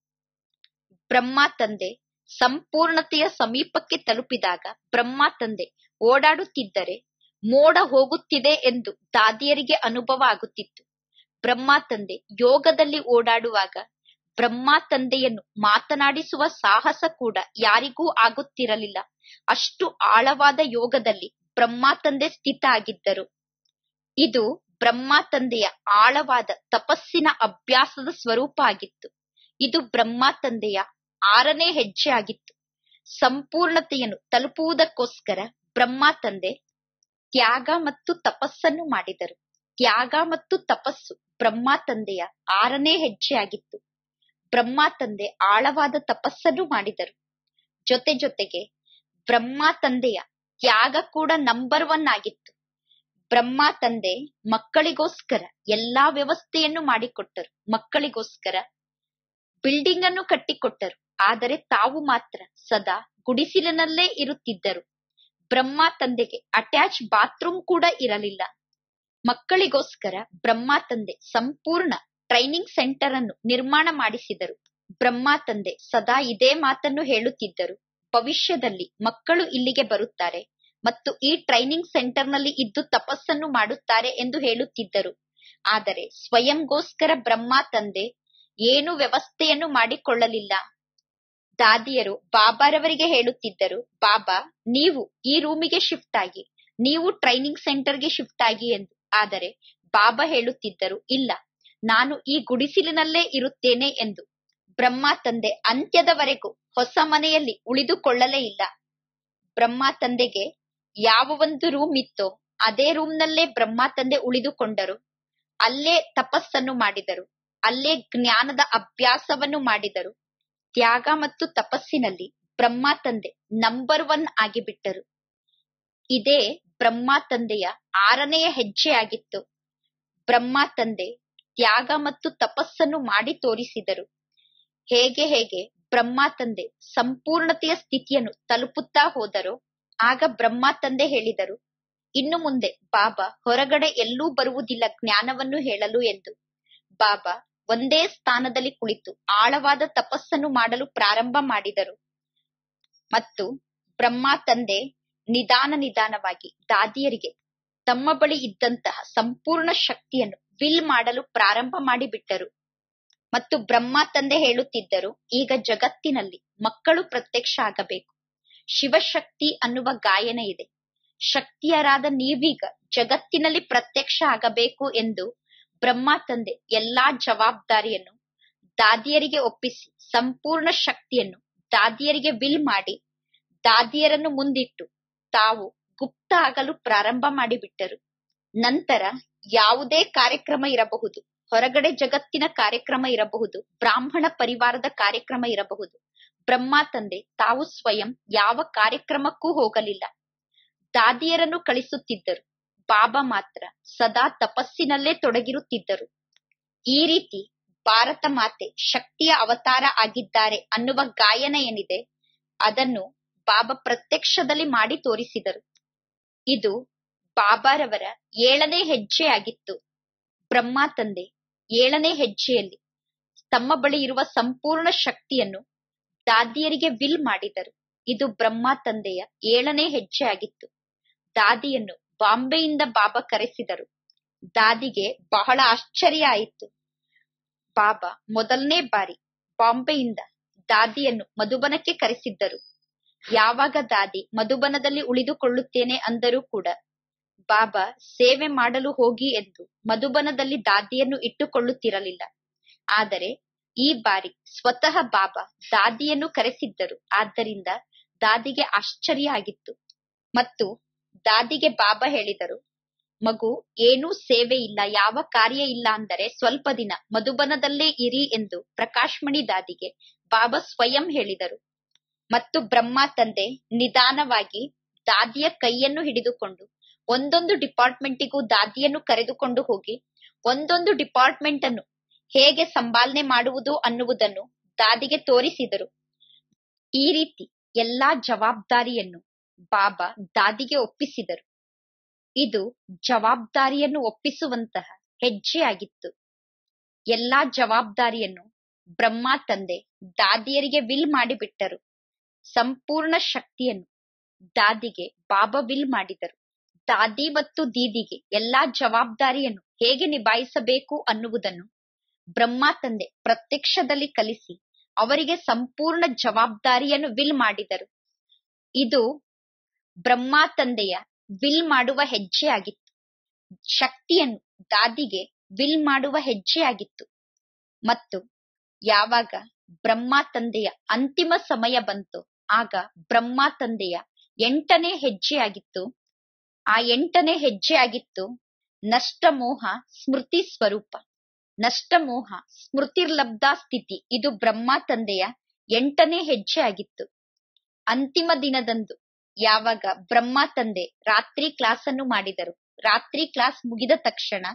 Speaker 1: ಬ್ರಹ್ಮ ತಂದೆ ಸಂಪೂರ್ಣತೆಯ ಸಮೀಪಕ್ಕೆ ತಲುಪಿದಾಗ ಬ್ರಹ್ಮ ತಂದೆ ಓಡಾಡುತ್ತಿದ್ದರೆ ಮೋಡ ಹೋಗುತ್ತಿದೆ ಎಂದು ದಾದಿಯರಿಗೆ ಅನುಭವ ಆಗುತ್ತಿತ್ತು ಬ್ರಹ್ಮ ತಂದೆ ಯೋಗದಲ್ಲಿ ಓಡಾಡುವಾಗ ಬ್ರಹ್ಮ ತಂದೆಯನ್ನು ಮಾತನಾಡಿಸುವ ಸಾಹಸ ಕೂಡ ಯಾರಿಗೂ ಆಗುತ್ತಿರಲಿಲ್ಲ ಅಷ್ಟು ಆಳವಾದ ಯೋಗದಲ್ಲಿ ಬ್ರಹ್ಮ ತಂದೆ ಸ್ಥಿತ ಆಗಿದ್ದರು ಇದು ಬ್ರಹ್ಮ ತಂದೆಯ ಆಳವಾದ ತಪಸ್ಸಿನ ಅಭ್ಯಾಸದ ಸ್ವರೂಪ ಆಗಿತ್ತು ಇದು ಬ್ರಹ್ಮ ತಂದೆಯ ಆರನೇ ಹೆಜ್ಜೆ ಆಗಿತ್ತು ಸಂಪೂರ್ಣತೆಯನ್ನು ತಲುಪುವುದಕ್ಕೋಸ್ಕರ ಬ್ರಹ್ಮ ತಂದೆ ತ್ಯಾಗ ಮತ್ತು ತಪಸ್ಸನ್ನು ಮಾಡಿದರು ತ್ಯಾಗ ಮತ್ತು ತಪಸ್ಸು ಬ್ರಹ್ಮ ತಂದೆಯ ಆರನೇ ಹೆಜ್ಜೆ ಆಗಿತ್ತು ಬ್ರಹ್ಮ ತಂದೆ ಆಳವಾದ ತಪಸ್ಸನ್ನು ಮಾಡಿದರು ಜೊತೆ ಜೊತೆಗೆ ಬ್ರಹ್ಮ ತಂದೆಯ ತ್ಯಾಗ ಕೂಡ ನಂಬರ್ ಒನ್ ಆಗಿತ್ತು ಬ್ರಹ್ಮ ತಂದೆ ಮಕ್ಕಳಿಗೋಸ್ಕರ ಎಲ್ಲಾ ವ್ಯವಸ್ಥೆಯನ್ನು ಮಾಡಿಕೊಟ್ಟರು ಮಕ್ಕಳಿಗೋಸ್ಕರ ಬಿಲ್ಡಿಂಗ್ ಅನ್ನು ಕಟ್ಟಿಕೊಟ್ಟರು ಆದರೆ ತಾವು ಮಾತ್ರ ಸದಾ ಗುಡಿಸಿಲಿನಲ್ಲೇ ಇರುತ್ತಿದ್ದರು ಬ್ರಹ್ಮ ತಂದೆಗೆ ಅಟ್ಯಾಚ್ ಬಾತ್ರೂಮ್ ಕೂಡ ಇರಲಿಲ್ಲ ಮಕ್ಕಳಿಗೋಸ್ಕರ ಬ್ರಹ್ಮ ತಂದೆ ಸಂಪೂರ್ಣ ಟ್ರೈನಿಂಗ್ ಸೆಂಟರ್ ಅನ್ನು ನಿರ್ಮಾಣ ಮಾಡಿಸಿದರು ಬ್ರಹ್ಮ ತಂದೆ ಸದಾ ಇದೇ ಮಾತನ್ನು ಹೇಳುತ್ತಿದ್ದರು ಭವಿಷ್ಯದಲ್ಲಿ ಮಕ್ಕಳು ಇಲ್ಲಿಗೆ ಬರುತ್ತಾರೆ ಮತ್ತು ಈ ಟ್ರೈನಿಂಗ್ ಸೆಂಟರ್ನಲ್ಲಿ ಇದ್ದು ತಪಸ್ಸನ್ನು ಮಾಡುತ್ತಾರೆ ಎಂದು ಹೇಳುತ್ತಿದ್ದರು ಆದರೆ ಸ್ವಯಂಗೋಸ್ಕರ ಬ್ರಹ್ಮ ತಂದೆ ಏನು ವ್ಯವಸ್ಥೆಯನ್ನು ಮಾಡಿಕೊಳ್ಳಲಿಲ್ಲ ದಾದಿಯರು ಬಾಬಾರವರಿಗೆ ಹೇಳುತ್ತಿದ್ದರು ಬಾಬಾ ನೀವು ಈ ರೂಮಿಗೆ ಶಿಫ್ಟ್ ಆಗಿ ನೀವು ಟ್ರೈನಿಂಗ್ ಸೆಂಟರ್ಗೆ ಶಿಫ್ಟ್ ಆಗಿ ಎಂದು ಆದರೆ ಬಾಬಾ ಹೇಳುತ್ತಿದ್ದರು ಇಲ್ಲ ನಾನು ಈ ಗುಡಿಸಿಲಿನಲ್ಲೇ ಇರುತ್ತೇನೆ ಎಂದು ಬ್ರಹ್ಮ ತಂದೆ ಅಂತ್ಯದವರೆಗೂ ಹೊಸ ಮನೆಯಲ್ಲಿ ಉಳಿದುಕೊಳ್ಳಲೇ ಇಲ್ಲ ಬ್ರಹ್ಮ ತಂದೆಗೆ ಯಾವ ಒಂದು ರೂಮ್ ಇತ್ತೋ ಅದೇ ರೂಮ್ನಲ್ಲೇ ಬ್ರಹ್ಮ ತಂದೆ ಉಳಿದುಕೊಂಡರು ಅಲ್ಲೇ ತಪಸ್ಸನ್ನು ಮಾಡಿದರು ಅಲ್ಲೇ ಜ್ಞಾನದ ಅಭ್ಯಾಸವನ್ನು ಮಾಡಿದರು ತ್ಯಾಗ ಮತ್ತು ತಪಸ್ಸಿನಲ್ಲಿ ಬ್ರಹ್ಮ ತಂದೆ ನಂಬರ್ ಒನ್ ಆಗಿಬಿಟ್ಟರು ಇದೇ ಬ್ರಹ್ಮ ತಂದೆಯ ಆರನೆಯ ಹೆಜ್ಜೆ ಆಗಿತ್ತು ಬ್ರಹ್ಮ ತಂದೆ ತ್ಯಾಗ ಮತ್ತು ತಪಸ್ಸನ್ನು ಮಾಡಿ ತೋರಿಸಿದರು ಹೇಗೆ ಹೇಗೆ ಬ್ರಹ್ಮ ತಂದೆ ಸಂಪೂರ್ಣತೆಯ ಸ್ಥಿತಿಯನ್ನು ತಲುಪುತ್ತಾ ಹೋದರೋ ಆಗ ಬ್ರಹ್ಮ ತಂದೆ ಹೇಳಿದರು ಇನ್ನು ಮುಂದೆ ಬಾಬಾ ಹೊರಗಡೆ ಎಲ್ಲೂ ಬರುವುದಿಲ್ಲ ಜ್ಞಾನವನ್ನು ಹೇಳಲು ಎಂದು ಬಾಬಾ ಒಂದೇ ಸ್ಥಾನದಲ್ಲಿ ಕುಳಿತು ಆಳವಾದ ತಪಸ್ಸನ್ನು ಮಾಡಲು ಪ್ರಾರಂಭ ಮಾಡಿದರು ಮತ್ತು ಬ್ರಹ್ಮ ತಂದೆ ನಿಧಾನ ನಿಧಾನವಾಗಿ ದಾದಿಯರಿಗೆ ತಮ್ಮ ಬಳಿ ಇದ್ದಂತಹ ಸಂಪೂರ್ಣ ಶಕ್ತಿಯನ್ನು ವಿಲ್ ಮಾಡಲು ಪ್ರಾರಂಭ ಮಾಡಿಬಿಟ್ಟರು ಮತ್ತು ಬ್ರಹ್ಮ ತಂದೆ ಹೇಳುತ್ತಿದ್ದರು ಈಗ ಜಗತ್ತಿನಲ್ಲಿ ಮಕ್ಕಳು ಪ್ರತ್ಯಕ್ಷ ಆಗಬೇಕು ಶಿವಶಕ್ತಿ ಅನ್ನುವ ಗಾಯನ ಇದೆ ಶಕ್ತಿಯರಾದ ನೀವೀಗ ಜಗತ್ತಿನಲ್ಲಿ ಪ್ರತ್ಯಕ್ಷ ಆಗಬೇಕು ಎಂದು ಬ್ರಹ್ಮ ತಂದೆ ಎಲ್ಲಾ ಜವಾಬ್ದಾರಿಯನ್ನು ದಾದಿಯರಿಗೆ ಒಪ್ಪಿಸಿ ಸಂಪೂರ್ಣ ಶಕ್ತಿಯನ್ನು ದಾದಿಯರಿಗೆ ವಿಲ್ ಮಾಡಿ ದಾದಿಯರನ್ನು ಮುಂದಿಟ್ಟು ತಾವು ಗುಪ್ತ ಆಗಲು ಪ್ರಾರಂಭ ಮಾಡಿಬಿಟ್ಟರು ನಂತರ ಯಾವುದೇ ಕಾರ್ಯಕ್ರಮ ಇರಬಹುದು ಹೊರಗಡೆ ಜಗತ್ತಿನ ಕಾರ್ಯಕ್ರಮ ಇರಬಹುದು ಬ್ರಾಹ್ಮಣ ಪರಿವಾರದ ಕಾರ್ಯಕ್ರಮ ಇರಬಹುದು ಬ್ರಹ್ಮ ತಂದೆ ತಾವು ಸ್ವಯಂ ಯಾವ ಕಾರ್ಯಕ್ರಮಕ್ಕೂ ಹೋಗಲಿಲ್ಲ ದಾದಿಯರನ್ನು ಕಳಿಸುತ್ತಿದ್ದರು ಬಾಬಾ ಮಾತ್ರ ಸದಾ ತಪಸ್ಸಿನಲ್ಲೇ ತೊಡಗಿರುತ್ತಿದ್ದರು ಈ ರೀತಿ ಭಾರತ ಮಾತೆ ಶಕ್ತಿಯ ಅವತಾರ ಆಗಿದ್ದಾರೆ ಅನ್ನುವ ಗಾಯನ ಏನಿದೆ ಅದನ್ನು ಬಾಬಾ ಪ್ರತ್ಯಕ್ಷದಲ್ಲಿ ಮಾಡಿ ತೋರಿಸಿದರು ಇದು ಬಾಬಾರವರ ಏಳನೇ ಹೆಜ್ಜೆ ಆಗಿತ್ತು ಬ್ರಹ್ಮ ತಂದೆ ಏಳನೇ ಹೆಜ್ಜೆಯಲ್ಲಿ ತಮ್ಮ ಬಳಿ ಇರುವ ಸಂಪೂರ್ಣ ಶಕ್ತಿಯನ್ನು ದಾದಿಯರಿಗೆ ವಿಲ್ ಮಾಡಿದರು ಇದು ಬ್ರಹ್ಮ ತಂದೆಯ ಏಳನೇ ಹೆಜ್ಜೆ ಆಗಿತ್ತು ದಾದಿಯನ್ನು ಬಾಂಬೆಯಿಂದ ಬಾಬಾ ಕರೆಸಿದರು ದಾದಿಗೆ ಬಹಳ ಆಶ್ಚರ್ಯ ಆಯಿತು ಬಾಬಾ ಮೊದಲನೇ ಬಾರಿ ಬಾಂಬೆಯಿಂದ ದಾದಿಯನ್ನು ಮಧುಬನಕ್ಕೆ ಕರೆಸಿದ್ದರು ಯಾವಾಗ ದಾದಿ ಮಧುಬನದಲ್ಲಿ ಉಳಿದುಕೊಳ್ಳುತ್ತೇನೆ ಅಂದರೂ ಕೂಡ ಬಾಬಾ ಸೇವೆ ಮಾಡಲು ಹೋಗಿ ಎಂದು ಮಧುಬನದಲ್ಲಿ ದಾದಿಯನ್ನು ಇಟ್ಟುಕೊಳ್ಳುತ್ತಿರಲಿಲ್ಲ ಆದರೆ ಈ ಬಾರಿ ಸ್ವತಃ ಬಾಬಾ ದಾದಿಯನ್ನು ಕರೆಸಿದ್ದರು ಆದ್ದರಿಂದ ದಾದಿಗೆ ಆಶ್ಚರ್ಯ ಆಗಿತ್ತು ಮತ್ತು ದಾದಿಗೆ ಬಾಬಾ ಹೇಳಿದರು ಮಗು ಏನೂ ಸೇವೆ ಇಲ್ಲ ಯಾವ ಕಾರ್ಯ ಇಲ್ಲ ಅಂದರೆ ಸ್ವಲ್ಪ ದಿನ ಮಧುಬನದಲ್ಲೇ ಇರಿ ಎಂದು ಪ್ರಕಾಶ್ಮಣಿ ದಾದಿಗೆ ಬಾಬಾ ಸ್ವಯಂ ಹೇಳಿದರು ಮತ್ತು ಬ್ರಹ್ಮ ತಂದೆ ನಿಧಾನವಾಗಿ ದಾದಿಯ ಕೈಯನ್ನು ಹಿಡಿದುಕೊಂಡು ಒಂದೊಂದು ಡಿಪಾರ್ಟ್ಮೆಂಟಿಗೂ ದಾದಿಯನ್ನು ಕರೆದುಕೊಂಡು ಹೋಗಿ ಒಂದೊಂದು ಡಿಪಾರ್ಟ್ಮೆಂಟ್ ಅನ್ನು ಹೇಗೆ ಸಂಪಾಲನೆ ಮಾಡುವುದು ಅನ್ನುವುದನ್ನು ದಾದಿಗೆ ತೋರಿಸಿದರು ಈ ರೀತಿ ಎಲ್ಲಾ ಜವಾಬ್ದಾರಿಯನ್ನು ಬಾಬಾ ದಾದಿಗೆ ಒಪ್ಪಿಸಿದರು ಇದು ಜವಾಬ್ದಾರಿಯನ್ನು ಒಪ್ಪಿಸುವಂತಹ ಹೆಜ್ಜೆಯಾಗಿತ್ತು ಎಲ್ಲಾ ಜವಾಬ್ದಾರಿಯನ್ನು ಬ್ರಹ್ಮ ತಂದೆ ದಾದಿಯರಿಗೆ ವಿಲ್ ಮಾಡಿಬಿಟ್ಟರು ಸಂಪೂರ್ಣ ಶಕ್ತಿಯನ್ನು ದಾದಿಗೆ ಬಾಬಾ ವಿಲ್ ಮಾಡಿದರು ದಾದಿ ಮತ್ತು ದೀದಿಗೆ ಎಲ್ಲಾ ಜವಾಬ್ದಾರಿಯನ್ನು ಹೇಗೆ ನಿಭಾಯಿಸಬೇಕು ಅನ್ನುವುದನ್ನು ಬ್ರಹ್ಮ ತಂದೆ ಪ್ರತ್ಯಕ್ಷದಲ್ಲಿ ಕಲಿಸಿ ಅವರಿಗೆ ಸಂಪೂರ್ಣ ಜವಾಬ್ದಾರಿಯನ್ನು ವಿಲ್ ಮಾಡಿದರು ಇದು ಬ್ರಹ್ಮ ತಂದೆಯ ವಿಲ್ ಮಾಡುವ ಹೆಜ್ಜೆ ಆಗಿತ್ತು ಶಕ್ತಿಯನ್ನು ದಾದಿಗೆ ವಿಲ್ ಮಾಡುವ ಹೆಜ್ಜೆ ಆಗಿತ್ತು ಮತ್ತು ಯಾವಾಗ ಬ್ರಹ್ಮ ತಂದೆಯ ಅಂತಿಮ ಸಮಯ ಬಂತು ಆಗ ಬ್ರಹ್ಮ ತಂದೆಯ ಎಂಟನೇ ಹೆಜ್ಜೆ ಆಗಿತ್ತು ಆ ಎಂಟನೇ ಹೆಜ್ಜೆ ಆಗಿತ್ತು ನಷ್ಟಮೋಹ ಸ್ಮೃತಿ ಸ್ವರೂಪ ನಷ್ಟಮೋಹ ಸ್ಮೃತಿರ್ಲಬ್ಧ ಸ್ಥಿತಿ ಇದು ಬ್ರಹ್ಮ ತಂದೆಯ ಎಂಟನೇ ಹೆಜ್ಜೆ ಆಗಿತ್ತು ಅಂತಿಮ ದಿನದಂದು ಯಾವಾಗ ಬ್ರಹ್ಮ ತಂದೆ ರಾತ್ರಿ ಕ್ಲಾಸ್ ಅನ್ನು ಮಾಡಿದರು ರಾತ್ರಿ ಕ್ಲಾಸ್ ಮುಗಿದ ತಕ್ಷಣ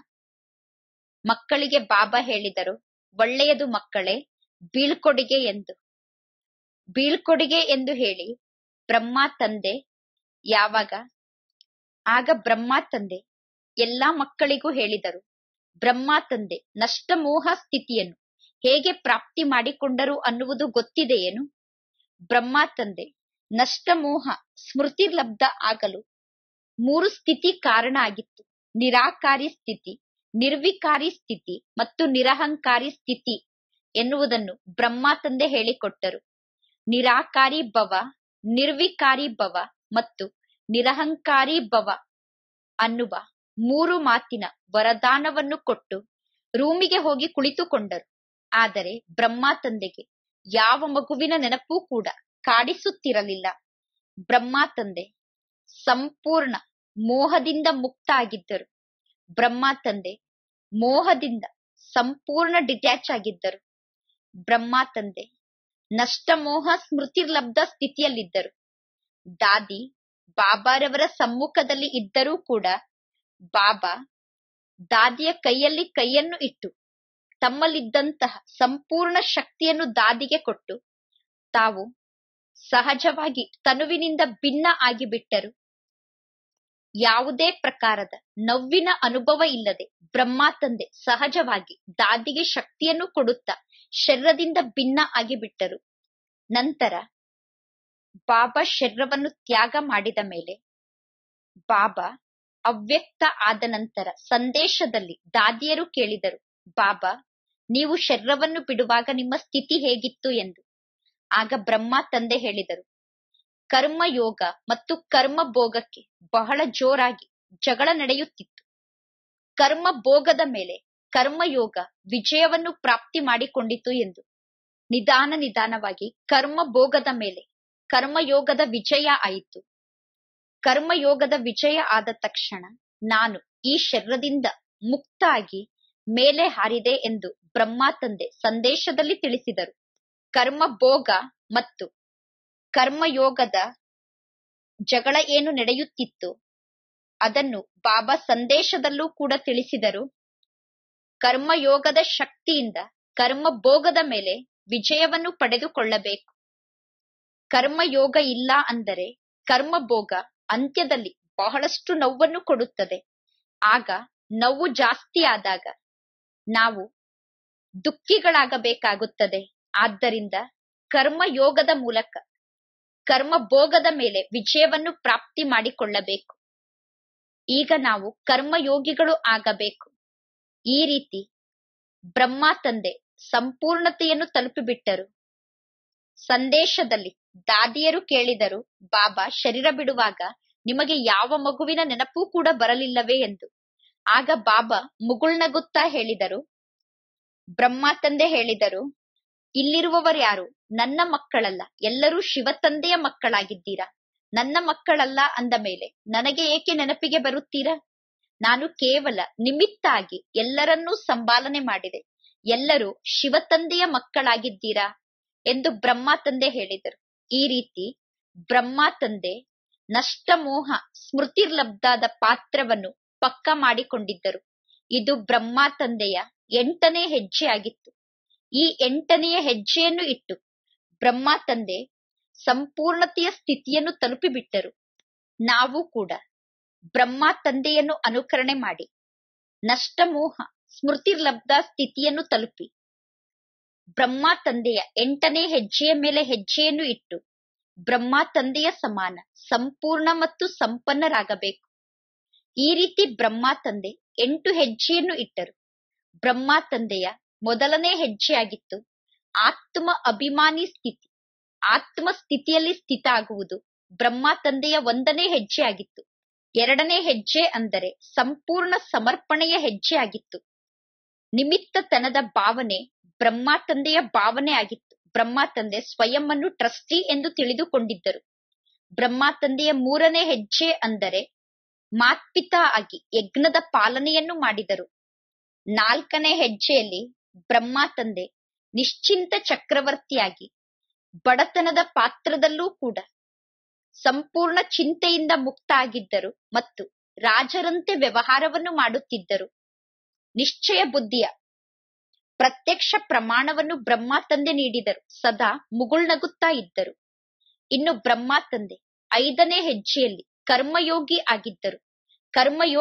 Speaker 1: ಮಕ್ಕಳಿಗೆ ಬಾಬಾ ಹೇಳಿದರು ಒಳ್ಳೆಯದು ಮಕ್ಕಳೇ ಬೀಳ್ಕೊಡುಗೆ ಎಂದು ಬೀಳ್ಕೊಡುಗೆ ಎಂದು ಹೇಳಿ ಬ್ರಹ್ಮ ತಂದೆ ಯಾವಾಗ ಆಗ ಬ್ರಹ್ಮ ತಂದೆ ಎಲ್ಲಾ ಮಕ್ಕಳಿಗೂ ಹೇಳಿದರು ಬ್ರಹ್ಮ ತಂದೆ ನಷ್ಟಮೋಹ ಸ್ಥಿತಿಯನ್ನು ಹೇಗೆ ಪ್ರಾಪ್ತಿ ಮಾಡಿಕೊಂಡರು ಅನ್ನುವುದು ಗೊತ್ತಿದೆಯೇನು ಬ್ರಹ್ಮ ತಂದೆ ನಷ್ಟಮೋಹ ಸ್ಮೃತಿರ್ಲಬ್ಧ ಆಗಲು ಮೂರು ಸ್ಥಿತಿ ಕಾರಣ ಆಗಿತ್ತು ನಿರಾಕಾರಿ ಸ್ಥಿತಿ ನಿರ್ವಿಕಾರಿ ಸ್ಥಿತಿ ಮತ್ತು ನಿರಹಂಕಾರಿ ಸ್ಥಿತಿ ಎನ್ನುವುದನ್ನು ಬ್ರಹ್ಮ ತಂದೆ ಹೇಳಿಕೊಟ್ಟರು ನಿರಾಕಾರಿ ಭವ ನಿರ್ವಿಕಾರಿ ಭವ ಮತ್ತು ನಿರಹಂಕಾರಿ ಭವ ಅನ್ನುವ ಮೂರು ಮಾತಿನ ವರದಾನವನ್ನು ಕೊಟ್ಟು ರೂಮಿಗೆ ಹೋಗಿ ಕುಳಿತುಕೊಂಡರು ಆದರೆ ಬ್ರಹ್ಮ ತಂದೆಗೆ ಯಾವ ಮಗುವಿನ ನೆನಪೂ ಕೂಡ ಕಾಡಿಸುತ್ತಿರಲಿಲ್ಲ ಬ್ರಹ್ಮ ತಂದೆ ಸಂಪೂರ್ಣ ಮೋಹದಿಂದ ಮುಕ್ತ ಆಗಿದ್ದರು ಬ್ರಹ್ಮ ತಂದೆ ಮೋಹದಿಂದ ಸಂಪೂರ್ಣ ಡಿಟ್ಯಾಚ್ ಆಗಿದ್ದರು ಬ್ರಹ್ಮ ತಂದೆ ನಷ್ಟಮೋಹ ಸ್ಮೃತಿರ್ಲಬ್ಧ ಸ್ಥಿತಿಯಲ್ಲಿದ್ದರು ದಾದಿ ಬಾಬಾರವರ ಸಮ್ಮುಖದಲ್ಲಿ ಇದ್ದರೂ ಕೂಡ ಬಾಬಾ ದಾದಿಯ ಕೈಯಲ್ಲಿ ಕೈಯನ್ನು ಇಟ್ಟು ತಮ್ಮಲ್ಲಿದ್ದಂತಹ ಸಂಪೂರ್ಣ ಶಕ್ತಿಯನ್ನು ದಾದಿಗೆ ಕೊಟ್ಟು ತಾವು ಸಹಜವಾಗಿ ತನುವಿನಿಂದ ಭಿನ್ನ ಆಗಿಬಿಟ್ಟರು ಯಾವುದೇ ಪ್ರಕಾರದ ನೋವಿನ ಅನುಭವ ಇಲ್ಲದೆ ಬ್ರಹ್ಮ ತಂದೆ ಸಹಜವಾಗಿ ದಾದಿಗೆ ಶಕ್ತಿಯನ್ನು ಕೊಡುತ್ತಾ ಶರೀರದಿಂದ ಭಿನ್ನ ಆಗಿಬಿಟ್ಟರು ನಂತರ ಬಾಬಾ ಶರೀರವನ್ನು ತ್ಯಾಗ ಮಾಡಿದ ಮೇಲೆ ಬಾಬಾ ಅವ್ಯಕ್ತ ಆದ ನಂತರ ಸಂದೇಶದಲ್ಲಿ ದಾದಿಯರು ಕೇಳಿದರು ಬಾಬಾ ನೀವು ಶರೀರವನ್ನು ಬಿಡುವಾಗ ನಿಮ್ಮ ಸ್ಥಿತಿ ಹೇಗಿತ್ತು ಎಂದು ಆಗ ಬ್ರಹ್ಮ ತಂದೆ ಹೇಳಿದರು ಕರ್ಮಯೋಗ ಮತ್ತು ಕರ್ಮ ಭೋಗಕ್ಕೆ ಬಹಳ ಜೋರಾಗಿ ಜಗಳ ನಡೆಯುತ್ತಿತ್ತು ಕರ್ಮ ಭೋಗದ ಮೇಲೆ ಕರ್ಮಯೋಗ ವಿಜಯವನ್ನು ಪ್ರಾಪ್ತಿ ಮಾಡಿಕೊಂಡಿತು ಎಂದು ನಿಧಾನ ನಿಧಾನವಾಗಿ ಕರ್ಮ ಭೋಗದ ಮೇಲೆ ಕರ್ಮಯೋಗದ ವಿಜಯ ಆಯಿತು ಕರ್ಮಯೋಗದ ವಿಜಯ ಆದ ತಕ್ಷಣ ನಾನು ಈ ಶರೀರದಿಂದ ಮುಕ್ತ ಆಗಿ ಮೇಲೆ ಹಾರಿದೆ ಎಂದು ಬ್ರಹ್ಮ ತಂದೆ ಸಂದೇಶದಲ್ಲಿ ತಿಳಿಸಿದರು ಕರ್ಮ ಭೋಗ ಮತ್ತು ಕರ್ಮಯೋಗದ ಜಗಳ ಏನು ನಡೆಯುತ್ತಿತ್ತು ಅದನ್ನು ಬಾಬಾ ಸಂದೇಶದಲ್ಲೂ ಕೂಡ ತಿಳಿಸಿದರು ಕರ್ಮಯೋಗದ ಶಕ್ತಿಯಿಂದ ಕರ್ಮ ಭೋಗದ ಮೇಲೆ ವಿಜಯವನ್ನು ಪಡೆದುಕೊಳ್ಳಬೇಕು ಕರ್ಮಯೋಗ ಇಲ್ಲ ಅಂದರೆ ಕರ್ಮ ಭೋಗ ಅಂತ್ಯದಲ್ಲಿ ಬಹಳಷ್ಟು ನೋವನ್ನು ಕೊಡುತ್ತದೆ ಆಗ ನೋವು ಜಾಸ್ತಿ ಆದಾಗ ನಾವು ದುಃಖಿಗಳಾಗಬೇಕಾಗುತ್ತದೆ ಆದ್ದರಿಂದ ಕರ್ಮಯೋಗದ ಮೂಲಕ ಕರ್ಮ ಭೋಗದ ಮೇಲೆ ವಿಜಯವನ್ನು ಪ್ರಾಪ್ತಿ ಮಾಡಿಕೊಳ್ಳಬೇಕು ಈಗ ನಾವು ಕರ್ಮಯೋಗಿಗಳು ಆಗಬೇಕು ಈ ರೀತಿ ಬ್ರಹ್ಮ ತಂದೆ ಸಂಪೂರ್ಣತೆಯನ್ನು ತಲುಪಿಬಿಟ್ಟರು ಸಂದೇಶದಲ್ಲಿ ದಾದಿಯರು ಕೇಳಿದರು ಬಾಬಾ ಶರೀರ ಬಿಡುವಾಗ ನಿಮಗೆ ಯಾವ ಮಗುವಿನ ನೆನಪೂ ಕೂಡ ಬರಲಿಲ್ಲವೇ ಎಂದು ಆಗ ಬಾಬಾ ಮುಗುಳ್ನಗುತ್ತಾ ಹೇಳಿದರು ಬ್ರಹ್ಮ ತಂದೆ ಹೇಳಿದರು ಇಲ್ಲಿರುವವರ್ಯಾರು ನನ್ನ ಮಕ್ಕಳಲ್ಲ ಎಲ್ಲರೂ ಶಿವ ತಂದೆಯ ಮಕ್ಕಳಾಗಿದ್ದೀರಾ ನನ್ನ ಮಕ್ಕಳಲ್ಲ ಅಂದ ಮೇಲೆ ನನಗೆ ಏಕೆ ನೆನಪಿಗೆ ಬರುತ್ತೀರಾ ನಾನು ಕೇವಲ ನಿಮಿತ್ತ ಆಗಿ ಎಲ್ಲರನ್ನೂ ಸಂಪಾಲನೆ ಮಾಡಿದೆ ಎಲ್ಲರೂ ಶಿವ ತಂದೆಯ ಮಕ್ಕಳಾಗಿದ್ದೀರಾ ಎಂದು ಬ್ರಹ್ಮ ತಂದೆ ಹೇಳಿದರು ಈ ರೀತಿ ಬ್ರಹ್ಮ ತಂದೆ ನಷ್ಟಮೋಹ ಸ್ಮೃತಿರ್ಲಬ್ಧಾದ ಪಾತ್ರವನ್ನು ಪಕ್ಕ ಮಾಡಿಕೊಂಡಿದ್ದರು ಇದು ಬ್ರಹ್ಮ ತಂದೆಯ ಎಂಟನೇ ಹೆಜ್ಜೆ ಆಗಿತ್ತು ಈ ಎಂಟನೆಯ ಹೆಜ್ಜೆಯನ್ನು ಇಟ್ಟು ಬ್ರಹ್ಮ ತಂದೆ ಸಂಪೂರ್ಣತೆಯ ಸ್ಥಿತಿಯನ್ನು ತಲುಪಿಬಿಟ್ಟರು ನಾವು ಕೂಡ ಬ್ರಹ್ಮ ತಂದೆಯನ್ನು ಅನುಕರಣೆ ಮಾಡಿ ನಷ್ಟಮೋಹ ಸ್ಮೃತಿರ್ಲಬ್ಧ ಸ್ಥಿತಿಯನ್ನು ತಲುಪಿ ಬ್ರಹ್ಮ ತಂದೆಯ ಎಂಟನೇ ಹೆಜ್ಜೆಯ ಮೇಲೆ ಹೆಜ್ಜೆಯನ್ನು ಇಟ್ಟು ಬ್ರಹ್ಮ ತಂದೆಯ ಸಮಾನ ಸಂಪೂರ್ಣ ಮತ್ತು ಸಂಪನ್ನರಾಗಬೇಕು ಈ ರೀತಿ ಬ್ರಹ್ಮ ತಂದೆ ಎಂಟು ಹೆಜ್ಜೆಯನ್ನು ಇಟ್ಟರು ಬ್ರಹ್ಮ ತಂದೆಯ ಮೊದಲನೇ ಹೆಜ್ಜೆಯಾಗಿತ್ತು ಆತ್ಮ ಅಭಿಮಾನಿ ಸ್ಥಿತಿ ಆತ್ಮ ಸ್ಥಿತಿಯಲ್ಲಿ ಸ್ಥಿತ ಆಗುವುದು ಬ್ರಹ್ಮ ತಂದೆಯ ಒಂದನೇ ಹೆಜ್ಜೆ ಆಗಿತ್ತು ಎರಡನೇ ಹೆಜ್ಜೆ ಅಂದರೆ ಸಂಪೂರ್ಣ ಸಮರ್ಪಣೆಯ ಹೆಜ್ಜೆ ಆಗಿತ್ತು ನಿಮಿತ್ತತನದ ಭಾವನೆ ಬ್ರಹ್ಮ ತಂದೆಯ ಭಾವನೆ ಆಗಿತ್ತು ಬ್ರಹ್ಮ ತಂದೆ ಸ್ವಯಂ ಅನ್ನು ಟ್ರಸ್ಟಿ ಎಂದು ತಿಳಿದುಕೊಂಡಿದ್ದರು ಬ್ರಹ್ಮ ತಂದೆಯ ಮೂರನೇ ಹೆಜ್ಜೆ ಅಂದರೆ ಮಾತ್ಪಿತಾ ಆಗಿ ಯಜ್ಞದ ಪಾಲನೆಯನ್ನು ಮಾಡಿದರು ನಾಲ್ಕನೇ ಹೆಜ್ಜೆಯಲ್ಲಿ ಬ್ರಹ್ಮ ತಂದೆ ನಿಶ್ಚಿಂತ ಚಕ್ರವರ್ತಿಯಾಗಿ ಬಡತನದ ಪಾತ್ರದಲ್ಲೂ ಕೂಡ ಸಂಪೂರ್ಣ ಚಿಂತೆಯಿಂದ ಮುಕ್ತ ಆಗಿದ್ದರು ಮತ್ತು ರಾಜರಂತೆ ವ್ಯವಹಾರವನ್ನು ಮಾಡುತ್ತಿದ್ದರು ನಿಶ್ಚಯ ಬುದ್ಧಿಯ ಪ್ರತ್ಯಕ್ಷ ಪ್ರಮಾಣವನ್ನು ಬ್ರಹ್ಮ ತಂದೆ ನೀಡಿದರು ಸದಾ ಮುಗುಳ್ನಗುತ್ತಾ ಇದ್ದರು ಇನ್ನು ಬ್ರಹ್ಮ ತಂದೆ ಐದನೇ ಹೆಜ್ಜೆಯಲ್ಲಿ ಕರ್ಮಯೋಗಿ ಆಗಿದ್ದರು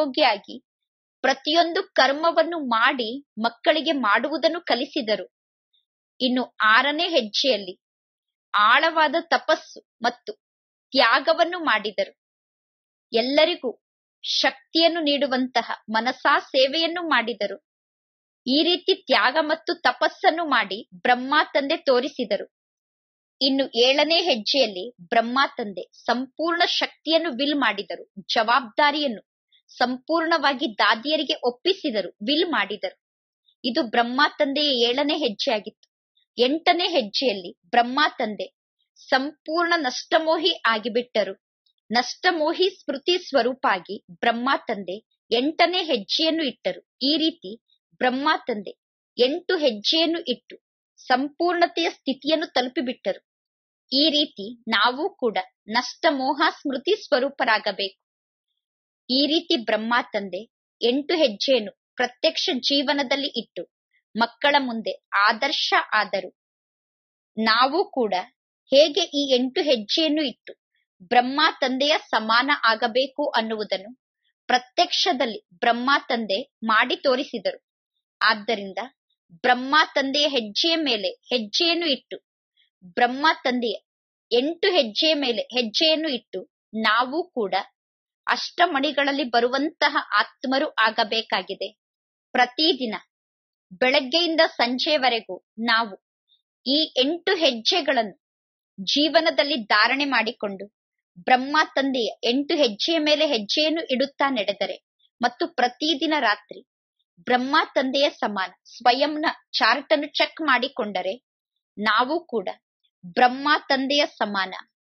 Speaker 1: ಕರ್ಮಯೋಗಿಯಾಗಿ ಪ್ರತಿಯೊಂದು ಕರ್ಮವನ್ನು ಮಾಡಿ ಮಕ್ಕಳಿಗೆ ಮಾಡುವುದನ್ನು ಕಲಿಸಿದರು ಇನ್ನು ಆರನೇ ಹೆಜ್ಜೆಯಲ್ಲಿ ಆಳವಾದ ತಪಸ್ಸು ಮತ್ತು ತ್ಯಾಗವನ್ನು ಮಾಡಿದರು ಎಲ್ಲರಿಗೂ ಶಕ್ತಿಯನ್ನು ನೀಡುವಂತಹ ಮನಸಾ ಸೇವೆಯನ್ನು ಮಾಡಿದರು ಈ ರೀತಿ ತ್ಯಾಗ ಮತ್ತು ತಪಸ್ಸನ್ನು ಮಾಡಿ ಬ್ರಹ್ಮ ತಂದೆ ತೋರಿಸಿದರು ಇನ್ನು ಏಳನೇ ಹೆಜ್ಜೆಯಲ್ಲಿ ಬ್ರಹ್ಮ ತಂದೆ ಸಂಪೂರ್ಣ ಶಕ್ತಿಯನ್ನು ವಿಲ್ ಮಾಡಿದರು ಜವಾಬ್ದಾರಿಯನ್ನು ಸಂಪೂರ್ಣವಾಗಿ ದಾದಿಯರಿಗೆ ಒಪ್ಪಿಸಿದರು ವಿಲ್ ಮಾಡಿದರು ಇದು ಬ್ರಹ್ಮ ತಂದೆಯ ಏಳನೇ ಹೆಜ್ಜೆ ಆಗಿತ್ತು ಎಂಟನೇ ಹೆಜ್ಜೆಯಲ್ಲಿ ಬ್ರಹ್ಮ ತಂದೆ ಸಂಪೂರ್ಣ ನಷ್ಟಮೋಹಿ ಆಗಿಬಿಟ್ಟರು ನಷ್ಟಮೋಹಿ ಸ್ಮೃತಿ ಸ್ವರೂಪ ಆಗಿ ಬ್ರಹ್ಮ ತಂದೆ ಎಂಟನೇ ಹೆಜ್ಜೆಯನ್ನು ಇಟ್ಟರು ಈ ರೀತಿ ಬ್ರಹ್ಮ ತಂದೆ ಎಂಟು ಹೆಜ್ಜೆಯನ್ನು ಇಟ್ಟು ಸಂಪೂರ್ಣತೆಯ ಸ್ಥಿತಿಯನ್ನು ತಲುಪಿಬಿಟ್ಟರು ಈ ರೀತಿ ನಾವು ಕೂಡ ನಷ್ಟಮೋಹ ಸ್ಮೃತಿ ಸ್ವರೂಪರಾಗಬೇಕು ಈ ರೀತಿ ಬ್ರಹ್ಮ ತಂದೆ ಎಂಟು ಹೆಜ್ಜೆಯನ್ನು ಪ್ರತ್ಯಕ್ಷ ಜೀವನದಲ್ಲಿ ಇಟ್ಟು ಮಕ್ಕಳ ಮುಂದೆ ಆದರ್ಶ ಆದರು ನಾವು ಕೂಡ ಹೇಗೆ ಈ ಎಂಟು ಹೆಜ್ಜೆಯನ್ನು ಇಟ್ಟು ಬ್ರಹ್ಮ ತಂದೆಯ ಸಮಾನ ಆಗಬೇಕು ಅನ್ನುವುದನ್ನು ಪ್ರತ್ಯಕ್ಷದಲ್ಲಿ ಬ್ರಹ್ಮ ತಂದೆ ಮಾಡಿ ತೋರಿಸಿದರು ಆದ್ದರಿಂದ ಬ್ರಹ್ಮ ತಂದೆಯ ಹೆಜ್ಜೆಯ ಮೇಲೆ ಹೆಜ್ಜೆಯನ್ನು ಇಟ್ಟು ಬ್ರಹ್ಮ ತಂದೆಯ ಎಂಟು ಹೆಜ್ಜೆಯ ಮೇಲೆ ಹೆಜ್ಜೆಯನ್ನು ಇಟ್ಟು ನಾವು ಕೂಡ ಅಷ್ಟಮಣಿಗಳಲ್ಲಿ ಬರುವಂತಹ ಆತ್ಮರು ಆಗಬೇಕಾಗಿದೆ ಪ್ರತಿದಿನ ಬೆಳಗ್ಗೆಯಿಂದ ಸಂಜೆಯವರೆಗೂ ನಾವು ಈ ಎಂಟು ಹೆಜ್ಜೆಗಳನ್ನು ಜೀವನದಲ್ಲಿ ಧಾರಣೆ ಮಾಡಿಕೊಂಡು ಬ್ರಹ್ಮ ತಂದೆಯ ಎಂಟು ಹೆಜ್ಜೆಯ ಮೇಲೆ ಹೆಜ್ಜೆಯನ್ನು ಇಡುತ್ತಾ ನಡೆದರೆ ಮತ್ತು ಪ್ರತಿದಿನ ರಾತ್ರಿ ಬ್ರಹ್ಮ ತಂದೆಯ ಸಮಾನ ಸ್ವಯಂನ ಚಾರ್ಟ್ ಅನ್ನು ಚೆಕ್ ಮಾಡಿಕೊಂಡರೆ ನಾವು ಕೂಡ ಬ್ರಹ್ಮ ತಂದೆಯ ಸಮಾನ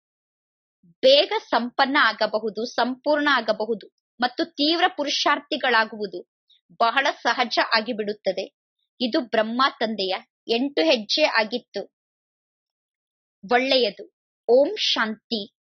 Speaker 1: ಬೇಗ ಸಂಪನ್ನ ಆಗಬಹುದು ಸಂಪೂರ್ಣ ಆಗಬಹುದು ಮತ್ತು ತೀವ್ರ ಪುರುಷಾರ್ಥಿಗಳಾಗುವುದು ಬಹಳ ಸಹಜ ಆಗಿಬಿಡುತ್ತದೆ ಇದು ಬ್ರಹ್ಮ ತಂದೆಯ ಎಂಟು ಹೆಜ್ಜೆ ಆಗಿತ್ತು ಒಳ್ಳೆಯದು ಓಂ ಶಾಂತಿ